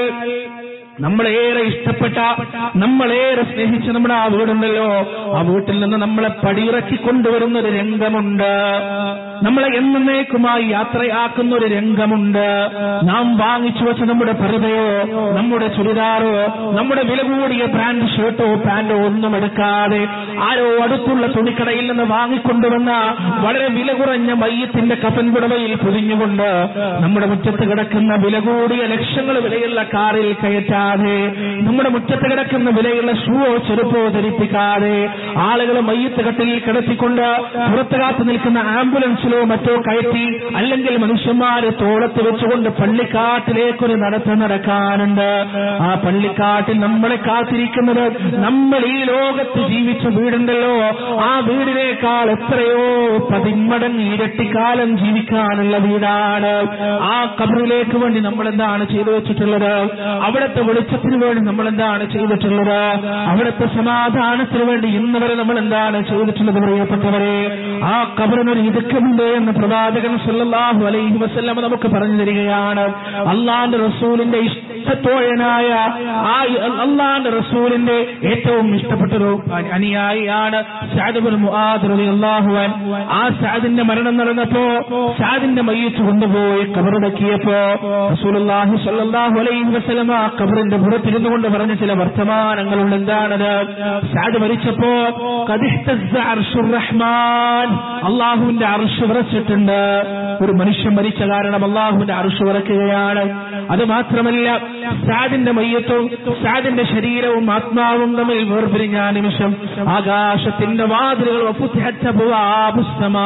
നമ്മളേറെ ഇഷ്ടപ്പെട്ട നമ്മളേറെ സ്നേഹിച്ച നമ്മുടെ ആ വീടുണ്ടല്ലോ ആ വീട്ടിൽ നിന്ന് നമ്മളെ പടിയിറക്കി കൊണ്ടുവരുന്ന ഒരു രംഗമുണ്ട് നമ്മളെ എന്നേക്കുമായി യാത്രയാക്കുന്ന ഒരു രംഗമുണ്ട് നാം വാങ്ങിച്ചു വെച്ച നമ്മുടെ പറുതയോ നമ്മുടെ ചുരിദാറോ നമ്മുടെ വില കൂടിയ ബ്രാൻഡ് ഷർട്ടോ പാന്റോ ഒന്നും എടുക്കാതെ ആരോ അടുത്തുള്ള തുണിക്കടയിൽ നിന്ന് വാങ്ങിക്കൊണ്ടുവന്ന വളരെ വില കുറഞ്ഞ മയ്യത്തിന്റെ കഫൻ പുടവയിൽ പൊതിഞ്ഞുകൊണ്ട് നമ്മുടെ മുറ്റത്ത് കിടക്കുന്ന വില കൂടിയ ലക്ഷങ്ങൾ വിലയുള്ള കാറിൽ കയറ്റാതെ നമ്മുടെ മുറ്റത്ത് കിടക്കുന്ന വിലയുള്ള ഷൂവോ ചെരുപ്പോ ധരിപ്പിക്കാതെ ആളുകൾ മയ്യത്ത് കട്ടിലിൽ കിടത്തിക്കൊണ്ട് പുറത്ത് കാത്തു നിൽക്കുന്ന ആംബുലൻസിലോ മറ്റോ കയറ്റി അല്ലെങ്കിൽ മനുഷ്യന്മാരെ തോളത്ത് വെച്ചുകൊണ്ട് പള്ളിക്കാട്ടിലേക്കൊരു നടത്തം നടക്കാനുണ്ട് ആ പള്ളിക്കാട്ടിൽ നമ്മളെ കാത്തിരിക്കുന്നത് നമ്മൾ ഈ ലോകത്ത് ജീവിച്ച വീടുണ്ടല്ലോ ആ വീടിനേക്കാൾ എത്രയോ പതിന്മടങ്ങ് ഇരട്ടിക്കാലം ജീവിക്കാനുള്ള വീടാണ് ആ കബറിലേക്ക് വേണ്ടി നമ്മൾ എന്താണ് ചെയ്തു വെച്ചിട്ടുള്ളത് അവിടുത്തെ വെളിച്ചത്തിന് വേണ്ടി നമ്മൾ എന്താണ് ചെയ്തിട്ടുള്ളത് അവിടുത്തെ സമാധാനത്തിന് വേണ്ടി ഇന്ന് വരെ നമ്മൾ എന്താണ് ചെയ്തിട്ടുള്ളത് പ്രിയപ്പെട്ടവരെ ആ കബറിനൊരു ഇടുക്കമുണ്ട് എന്ന് പ്രവാചകൻ സല്ലല്ലാഹു അലൈഹി വസല്ലമ നമുക്ക് പറഞ്ഞു തരികയാണ് അള്ളാന്റെ റസൂലിന്റെ ഇഷ്ടത്തോഴനായ ആ അള്ളാന്റെ റസൂലിന്റെ ഏറ്റവും ഇഷ്ടപ്പെട്ട ഒരു അനുയായിയാണ് സഅദ് ബിൻ മുആദ് റളിയല്ലാഹു അൻ ആ സഅദിന്റെ മരണം നടന്നപ്പോ സഅദിന്റെ മയ്യത്ത് കൊണ്ടുപോയി കബറടക്കിയപ്പോ റസൂലുള്ളാഹി സ്വല്ലല്ലാഹു അലൈഹി വസല്ലമ ആ കബറിന്റെ പുറത്തിരുന്നു കൊണ്ട് പറഞ്ഞ ചില വർത്തമാനങ്ങളുണ്ട് എന്താണത് സഅദ് മരിച്ചപ്പോ ഖദിഹ്തസ്സ അർശുർ റഹ്മാൻ അള്ളാഹുവിന്റെ അർഷ് വിറച്ചിട്ടുണ്ട് ഒരു മനുഷ്യൻ മരിച്ച കാരണം അള്ളാഹുവിന്റെ അർഷ് വിറക്കുകയാണ് അത് മാത്രമല്ല സാദിന്റെ മയ്യത്തും സാദിന്റെ ശരീരവും ആത്മാവും തമ്മിൽ വേർപിരിഞ്ഞ ആ നിമിഷം ആകാശത്തിന്റെ വാതിലുകൾ വഫുത്തിഹത്ത അബ്വാബുസ് സമാ.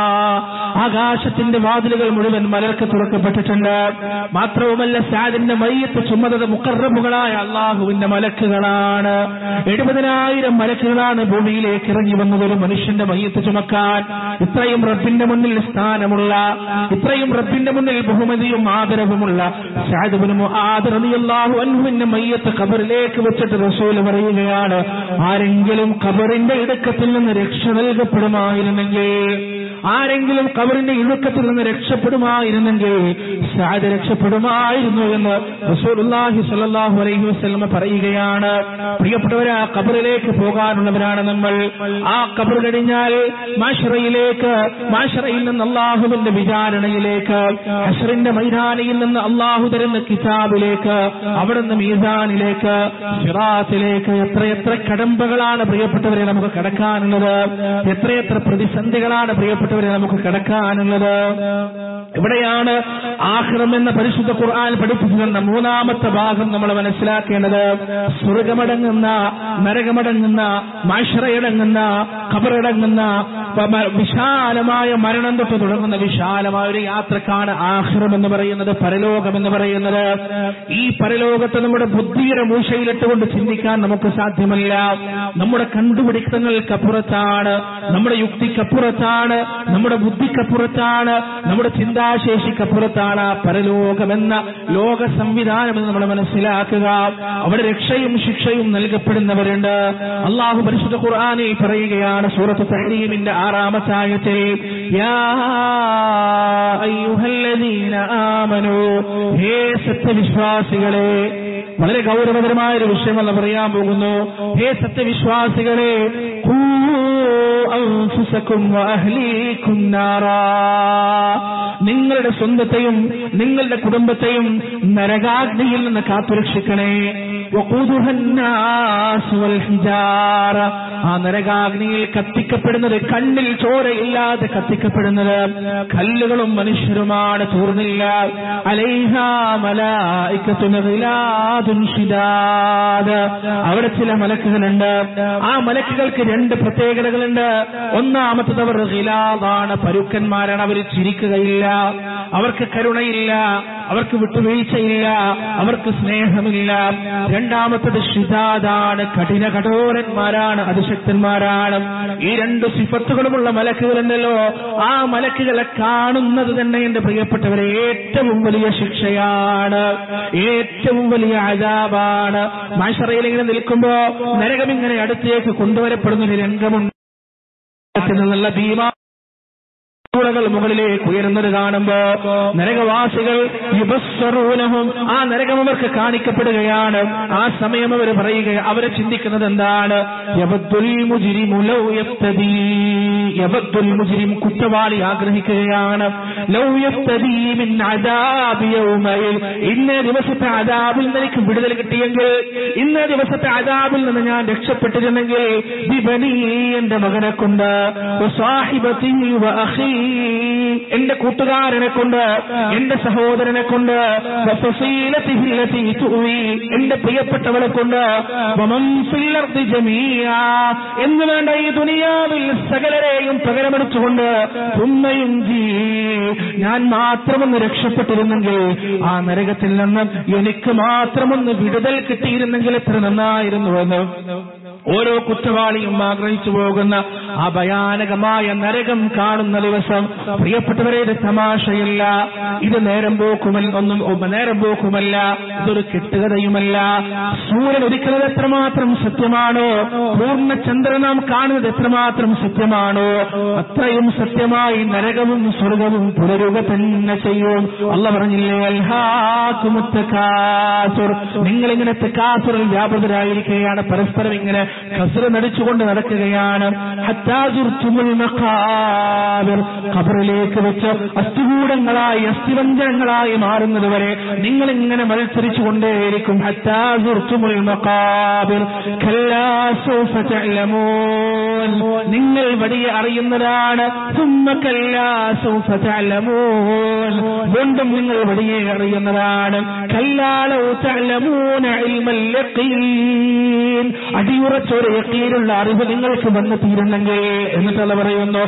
ആകാശത്തിന്റെ വാതിലുകൾ മുഴുവൻ മലർക്ക് തുറക്കപ്പെട്ടിട്ടുണ്ട് മാത്രവുമല്ല സാദിന്റെ മയ്യത്ത് ചുമതല മുക്കറബുകളായ അള്ളാഹുവിന്റെ മലക്കുകളാണ് എഴുപതിനായിരം മലക്കുകളാണ് ഭൂമിയിലേക്ക് ഇറങ്ങി വന്നത് ഒരു മനുഷ്യന്റെ മയ്യത്ത് ചുമക്കാൻ ഇത്രയും റബ്ബിന്റെ മുന്നിൽ സ്ഥാനമുള്ള ഇത്രയും റബ്ബിന്റെ മുന്നിൽ ബഹുമതിയും ആദരവുമുള്ള ഷാദുബിനും ആദരണിയല്ലാഹു അൻഹുവിന്റെ മയ്യത്ത് ഖബറിലേക്ക് വെച്ചിട്ട് റസൂൽ പറയുകയാണ് ആരെങ്കിലും ഖബറിന്റെ ഇടുക്കത്തിൽ നിന്ന് രക്ഷ നൽകപ്പെടുമായിരുന്നെങ്കിൽ ആരെങ്കിലും ഖബറിന്റെ ഇടുക്കത്തിൽ നിന്ന് രക്ഷപ്പെടുമായിരുന്നെങ്കിൽ ഷാദ് രക്ഷപ്പെടുമായിരുന്നു എന്ന് റസൂലുള്ളാഹി സ്വല്ലല്ലാഹു അലൈഹി വസല്ലമ പറയുകയാണ് പ്രിയപ്പെട്ടവരെ ആ ഖബറിലേക്ക് പോകാനുള്ളവരാണ് നമ്മൾ ആ ഖബർ കഴിഞ്ഞാൽ മാഷറയിലേക്ക് മാഷറയിൽ നിന്ന് അള്ളാഹുവിന്റെ വിചാരണയിലേക്ക് ഹഷറിന്റെ മൈതാനിയിൽ നിന്ന് അള്ളാഹു തരുന്ന കിതാബിലേക്ക് അവിടുന്ന് മീസാനിലേക്ക് സിറാത്തിലേക്ക് എത്രയെത്ര കടമ്പകളാണ് പ്രിയപ്പെട്ടവരെ നമുക്ക് കടക്കാനുള്ളത് എത്രയെത്ര പ്രതിസന്ധികളാണ് പ്രിയപ്പെട്ടവരെ നമുക്ക് കടക്കാനുള്ളത് ഇവിടെയാണ് ആഹ്റം എന്ന പരിശുദ്ധ ഖുർആൻ പഠിപ്പിച്ചു തന്ന മൂന്നാമത്തെ ഭാഗം നമ്മൾ മനസ്സിലാക്കേണ്ടത് സ്വർഗമടങ്ങുന്ന നരകമടങ്ങുന്ന മാഷറയടങ്ങുന്ന ഖബറടങ്ങുന്ന പ- വിശാലമായ മരണം തൊട്ട് തുടങ്ങുന്ന വിശാലമായ ഒരു യാത്രക്കാണ് ആഹ്റം എന്ന് പറയുന്നത് പരലോകം എന്ന് പറയുന്നത് ഈ പരലോകത്തെ നമ്മുടെ ബുദ്ധിയുടെ മൂശയിലിട്ടുകൊണ്ട് ചിന്തിക്കാൻ നമുക്ക് സാധ്യമല്ല നമ്മുടെ കണ്ടുപിടുത്തങ്ങൾക്കപ്പുറത്താണ് നമ്മുടെ യുക്തിക്കപ്പുറത്താണ് നമ്മുടെ ബുദ്ധിക്കപ്പുറത്താണ് നമ്മുടെ ചിന്താശേഷിക്കപ്പുറത്താണ് ആ പരലോകമെന്ന ലോക സംവിധാനം എന്ന് നമ്മൾ മനസ്സിലാക്കുക അവിടെ രക്ഷയും ശിക്ഷയും നൽകപ്പെടുന്നവരുണ്ട് അള്ളാഹു പരിശുദ്ധ ഖുർആാനിൽ പറയുകയാണ് സൂറത്ത് തഹരീമിന്റെ ആറാമത്തെ ആയത്തിൽ യാ അയ്യുഹല്ലദീന ആമനൂ ഹേ സത്യവിശ്വാസികളെ വളരെ ഗൗരവതരമായ ഒരു വിഷയമെന്ന് പറയാൻ പോകുന്നു ഹേ സത്യവിശ്വാസികളെ ഖൂ അൻഫുസക്കും വഅഹ്ലീകും നാറാ നിങ്ങളുടെ സ്വന്തത്തെയും നിങ്ങളുടെ കുടുംബത്തെയും നരകാഗ്നിയിൽ നിന്ന് കാത്തുരക്ഷിക്കണേ വഖൂദുഹ الناس والحجارة. ആ നരകാഗ്നിയിൽ കത്തിക്കപ്പെടുന്നത് കണ്ണിൽ ചോരയില്ലാതെ കത്തിക്കപ്പെടുന്നത് കല്ലുകളും മനുഷ്യരുമാണ് തീർന്നില്ല അലൈഹ മലായിക്കത്തുന ഗിലാദുൻ ശിദാദ്. അവിടെ ചില മലക്കുകളുണ്ട് ആ മലക്കുകൾക്ക് രണ്ട് പ്രത്യേകതകളുണ്ട് ഒന്നാമത്തത് അവർ ഗിലാദാണ് പരുക്കന്മാരാണ് അവർ ചിരിക്കുകയില്ല അവർക്ക് കരുണയില്ല അവർക്ക് വിട്ടുവീഴ്ചയില്ല അവർക്ക് സ്നേഹമില്ല രണ്ടാമത്തത് ഷിദാദാണ് കഠിന കഠോരന്മാരാണ് അതിശക്തന്മാരാണ് ഈ രണ്ട് സിഫത്തുകളുമുള്ള മലക്കുകളുണ്ടല്ലോ ആ മലക്കുകളെ കാണുന്നത് തന്നെ എന്റെ പ്രിയപ്പെട്ടവരെ ഏറ്റവും വലിയ ശിക്ഷയാണ് ഏറ്റവും വലിയ അജാബാണ് മാഷറയിൽ ഇങ്ങനെ നിൽക്കുമ്പോ നരകം ഇങ്ങനെ അടുത്തേക്ക് കൊണ്ടുവരപ്പെടുന്ന ഒരു രംഗമുണ്ട് നിന്നുള്ള ഭീമാ കൾ മുകളിലേക്ക് ഉയരുന്നത് കാണുമ്പോ നരകവാസികൾ യുബസ്വറൂനഹും ആ നരകം അവർക്ക് കാണിക്കപ്പെടുകയാണ് ആ സമയം അവർ പറയുക അവരെ ചിന്തിക്കുന്നത് എന്താണ് യബദ്ദുൽ മുജ്രിമു ലൗ യഫ്തദീ യബദ്ദുൽ മുജ്രിം കുറ്റവാളി ആഗ്രഹിക്കുകയാണ് ലൗ യഫ്തദീ മിൻ അദാബി യൗമയിൽ ഇന്നേ ദിവസത്തെ അദാബിൽ നിന്ന് എനിക്ക് വിടുതൽ കിട്ടിയെങ്കിൽ ഇന്നേ ദിവസത്തെ അദാബിൽ നിന്ന് ഞാൻ രക്ഷപ്പെട്ടിരുന്നെങ്കിൽ ബിബനി എന്റെ മകനെ കൊണ്ട് വസാഹിബതി വഅഖീ എന്റെ കൂട്ടുകാരനെ കൊണ്ട് എന്റെ സഹോദരനെ കൊണ്ട് വഫസീലതിഹി ലതി തുവി എന്റെ പ്രിയപ്പെട്ടവളെ കൊണ്ട് വമൻ ഫിൽ അർദി ജമീഅ എന്ന് വേണ്ട ഈ ദുനിയാവിൽ സകലരെയും പകരമെടുത്തുകൊണ്ട് ഉമ്മയും ജീ ഞാൻ മാത്രമൊന്ന് രക്ഷപ്പെട്ടിരുന്നെങ്കിൽ ആ നരകത്തിൽ നിന്ന് എനിക്ക് മാത്രമൊന്ന് വിടുതൽ കിട്ടിയിരുന്നെങ്കിൽ എത്ര നന്നായിരുന്നുവെന്ന് ഓരോ കുറ്റവാളിയും ആഗ്രഹിച്ചു പോകുന്ന ആ ഭയാനകമായ നരകം കാണുന്ന ദിവസം പ്രിയപ്പെട്ടവരെ ഇത് തമാശയില്ല ഇത് നേരം പോക്കുമല്ല ഒന്നും ഒ- നേരം പോക്കുമല്ല ഇതൊരു കെട്ടുകഥയുമല്ല സൂര്യൻ ഉദിക്കുന്നത് എത്രമാത്രം സത്യമാണോ പൂർണ്ണചന്ദ്രൻ നാം കാണുന്നത് എത്രമാത്രം സത്യമാണോ അത്രയും സത്യമായി നരകവും സ്വർഗവും പുലരുക തന്നെ ചെയ്യും അല്ല പറഞ്ഞില്ലേ അൽഹാക്കുമുത്തക്കാസുർ നിങ്ങളിങ്ങനെ തെക്കാസുറിൽ വ്യാപൃതരായിരിക്കുകയാണ് പരസ്പരം ഇങ്ങനെ കസറ് നടിച്ചുകൊണ്ട് നടക്കുകയാണ് ഹത്താസുർത്തുമുൽ മഖാബിർ ഖബറിലേക്ക് വെച്ച് അസ്ഥികൂടങ്ങളായി അസ്ഥിവഞ്ചനങ്ങളായി മാറുന്നത് വരെ നിങ്ങൾ ഇങ്ങനെ മത്സരിച്ചുകൊണ്ടേയിരിക്കും ഹത്താസുർത്തുമുൽ മഖാബിർ കല്ലാ സൗഫ തഅലമൂൻ നിങ്ങൾ വഴിയെ അറിയുന്നതാണ് സുമ്മ കല്ലാ സൗഫ തഅലമൂൻ വീണ്ടും നിങ്ങൾ വഴിയെ അറിയുന്നതാണ് കല്ലാലോ തഅലമൂന ഇൽമൽ യഖീൻ അടിയുറച്ചൊരു യക്കീനുള്ള അറിവ് നിങ്ങൾക്ക് വന്നു തീരുന്നെങ്കിൽ എന്നിട്ടല്ല പറയുന്നു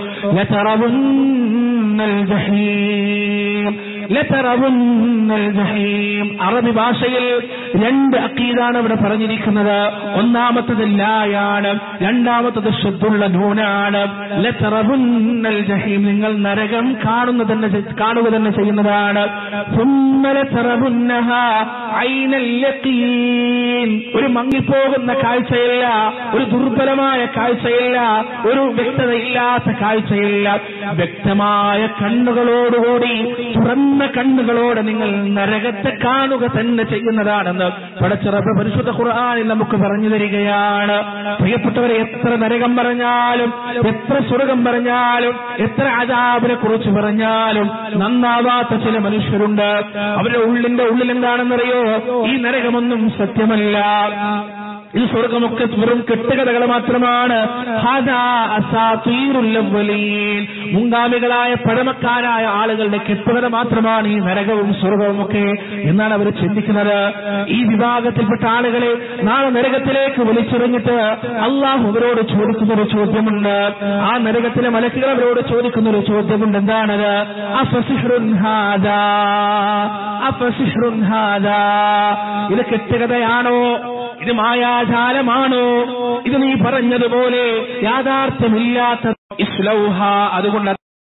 ലതറവുന്നൽ ജഹീം ലതറവുന്നൽ ജഹീം അറബി ഭാഷയിൽ രണ്ട് അക്കീതാണ് ഇവിടെ പറഞ്ഞിരിക്കുന്നത് ഒന്നാമത്തത് ലായാണ് രണ്ടാമത്തത് ശുദ്ധുള്ള നൂനാണ് ലതറവുന്നൽ ജഹീം നിങ്ങൾ നരകം കാണുന്ന തന്നെ ചെ- കാണുക തന്നെ ചെയ്യുന്നതാണ് ثم لترونها عين اليقين. ഒരു മങ്ങിപ്പോകുന്ന കാഴ്ചയില്ല ഒരു ദുർബലമായ കാഴ്ചയില്ല ഒരു വ്യക്തതയില്ലാത്ത കാഴ്ചയില്ല വ്യക്തമായ കണ്ണുകളോടുകൂടി തുറന്ന കണ്ണുകളോടെ നിങ്ങൾ നരകത്തെ കാണുക തന്നെ ചെയ്യുന്നതാണെന്ന് പടച്ചിറപ്പ് പരിശുദ്ധ ഖുർആാനിൽ നമുക്ക് പറഞ്ഞു തരികയാണ് പ്രിയപ്പെട്ടവരെ എത്ര നരകം പറഞ്ഞാലും എത്ര സ്വർഗം പറഞ്ഞാലും എത്ര അജാബിനെ കുറിച്ച് പറഞ്ഞാലും നന്നാവാത്ത ചില മനുഷ്യരുണ്ട് അവരുടെ ഉള്ളിന്റെ ഉള്ളിൽ എന്താണെന്നറിയോ ഈ നരകമൊന്നും സത്യമല്ല ഇത് സ്വർഗമൊക്കെ വെറും കെട്ടുകഥകൾ മാത്രമാണ് ഹാദാ അസാതീറുൽ അവ്വലീൻ. മുൻഗാമികളായ പഴമക്കാരായ ആളുകളുടെ കെട്ടുകഥ മാത്രമാണ് ഈ നരകവും സ്വർഗവും ഒക്കെ എന്നാണ് അവർ ചിന്തിക്കുന്നത് ഈ വിഭാഗത്തിൽപ്പെട്ട ആളുകളെ നാളെ നരകത്തിലേക്ക് വലിച്ചെറിഞ്ഞിട്ട് അള്ളാഹു അവരോട് ചോദിക്കുന്ന ഒരു ചോദ്യമുണ്ട് ആ നരകത്തിലെ മലക്കുകൾ അവരോട് ചോദിക്കുന്ന ഒരു ചോദ്യമുണ്ട് എന്താണത് അഫസിഹ്റുൻ ഹാദാ അഫസിഹ്റുൻ ഹാദാ ഇത് കെട്ടുകഥയാണോ ഇത് മായാജാലമാണോ ഇത് നീ പറഞ്ഞതുപോലെ യാഥാർത്ഥ്യമില്ലാത്ത ഇസ്ലൗഹ അതുകൊണ്ട്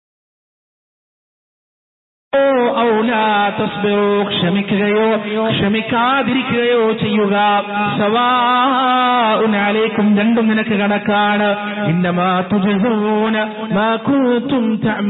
ഓ ഔലാ തസ്ബിറൂ ക്ഷമിക്കുകയോ ക്ഷമിക്കാതിരിക്കുകയോ ചെയ്യുക സവാഉൻ അലൈക്കും രണ്ടും നിനക്ക് കണക്കാണ് ഇന്നമാ തുജസൂന മാ കുൻതും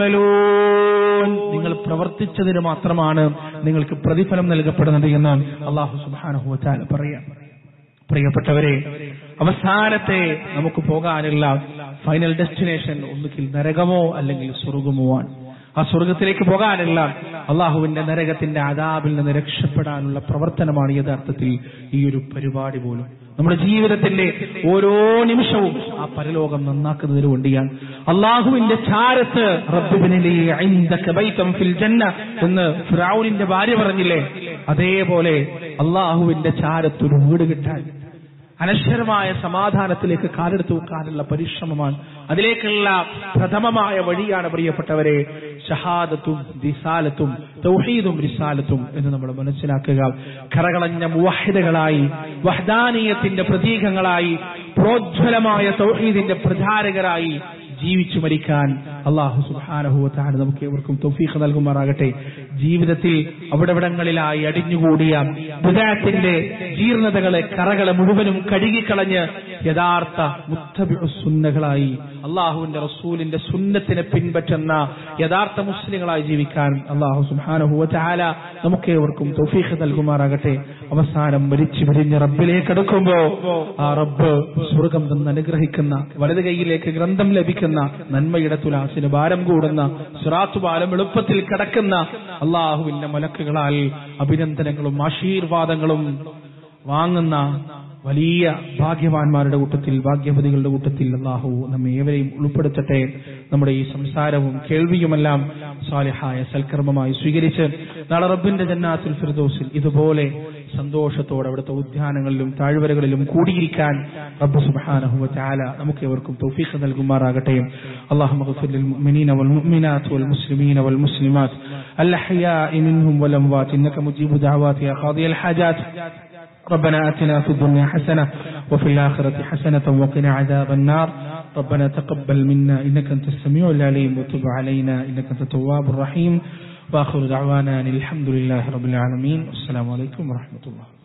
തഅമലൂൻ നിങ്ങൾ പ്രവർത്തിച്ചതിന് മാത്രമാണ് നിങ്ങൾക്ക് പ്രതിഫലം നൽകപ്പെടുന്നത് എന്ന് അല്ലാഹു സുബ്ഹാനഹു വ തആല പറയാം പ്രിയപ്പെട്ടവരെ അവസാനത്തെ നമുക്ക് പോകാനുള്ള ഫൈനൽ ഡെസ്റ്റിനേഷൻ ഒന്നുകിൽ നരകമോ അല്ലെങ്കിൽ സ്വർഗമോ ആണ് ആ സ്വർഗത്തിലേക്ക് പോകാനുള്ള അള്ളാഹുവിന്റെ നരകത്തിന്റെ അതാബിൽ നിന്ന് രക്ഷപ്പെടാനുള്ള പ്രവർത്തനമാണ് യഥാർത്ഥത്തിൽ ഈ ഒരു പരിപാടി പോലും നമ്മുടെ ജീവിതത്തിന്റെ ഓരോ നിമിഷവും ആ പരലോകം നന്നാക്കുന്നതിന് വേണ്ടിയാണ് അള്ളാഹുവിന്റെ ചാരത്ത് റബ്ബിബിനിലി ഇൻദക ബൈതം ഫിൽ ജന്ന എന്ന് ഫിറഔനിന്റെ ഭാര്യ പറഞ്ഞില്ലേ അതേപോലെ അള്ളാഹുവിന്റെ ചാരത്ത് ഒരു വീട് കിട്ടാൻ അനശ്വരമായ സമാധാനത്തിലേക്ക് കാലെടുത്ത് വെക്കാനുള്ള പരിശ്രമമാണ് അതിലേക്കുള്ള പ്രഥമമായ വഴിയാണ് പ്രിയപ്പെട്ടവരെ ഷഹാദത്തും ദിസാലത്തും തൗഹീദും റിസാലത്തും എന്ന് നമ്മൾ മനസ്സിലാക്കുക കറകളഞ്ഞ മുവാഹിദകളായി വഹദാനീയത്തിന്റെ പ്രതീകങ്ങളായി പ്രോജ്വലമായ തൗഹീദിന്റെ പ്രചാരകരായി ജീവിച്ചു മരിക്കാൻ അള്ളാഹു സുഹാനഹുവത്താണ് നമുക്ക് ഏവർക്കും തൗഫീഖ് നൽകുമാറാകട്ടെ ജീവിതത്തിൽ അവിടെവിടങ്ങളിലായി അടിഞ്ഞുകൂടിയ ബുദാത്തിന്റെ ജീർണതകളെ കറകളെ മുഴുവനും കഴുകിക്കളഞ്ഞ് യഥാർത്ഥ മുത്തബിസുന്നകളായി അള്ളാഹുവിന്റെ റസൂലിന്റെ സുന്നത്തിനെ പിൻപറ്റുന്ന യഥാർത്ഥ മുസ്ലിങ്ങളായി ജീവിക്കാൻ അള്ളാഹു സുഹാനഹുവല നമുക്ക് ഏവർക്കും തൗഫീഖ് നൽകുമാറാകട്ടെ അവസാനം മരിച്ചു പിരിഞ്ഞ് റബ്ബിലേക്ക് അടുക്കുമ്പോ ആ റബ്ബ് സ്വർഗം തന്ന് അനുഗ്രഹിക്കുന്ന വലത് കൈയിലേക്ക് ഗ്രന്ഥം ലഭിക്കുന്ന നന്മയുടെ തുലാസിന് ഭാരം കൂടുന്ന സിറാത്തു ഭാരം എളുപ്പത്തിൽ കിടക്കുന്ന അള്ളാഹുവിന്റെ മലക്കുകളാൽ അഭിനന്ദനങ്ങളും ആശീർവാദങ്ങളും വാങ്ങുന്ന വലിയ ഭാഗ്യവാന്മാരുടെ കൂട്ടത്തിൽ ഭാഗ്യവതികളുടെ കൂട്ടത്തിൽ അള്ളാഹു നമ്മെ ഏവരെയും ഉൾപ്പെടുത്തട്ടെ നമ്മുടെ ഈ സംസാരവും കേൾവിയുമെല്ലാം സാലിഹായ സൽക്കർമ്മമായി സ്വീകരിച്ച് നാളെ റബ്ബിന്റെ ജന്നാത്തുൽ ഫിർദോസിൽ ഇതുപോലെ സന്തോഷത്തോടെ അവിടുത്തെ ഉദ്യാനങ്ങളിലും താഴ്വരകളിലും കൂടിയിരിക്കാൻ റബ്ബ് സുബ്ഹാനഹു വതആല നമുക്ക് ഏവർക്കും തൗഫീഖ് നൽകുമാറാകട്ടെ اللهم اغفر للمؤمنين والمؤمنات والمسلمين والمسلمات الأحياء منهم والأموات إنك مجيب دعوات يا قاضي الحاجات ربنا آتنا في الدنيا حسنة وفي الآخرة حسنة وقنا عذاب النار ربنا تقبل منا إنك أنت السميع العليم وتب علينا إنك أنت التواب الرحيم وآخر دعوانا أن الحمد لله رب العالمين والسلام عليكم ورحمة الله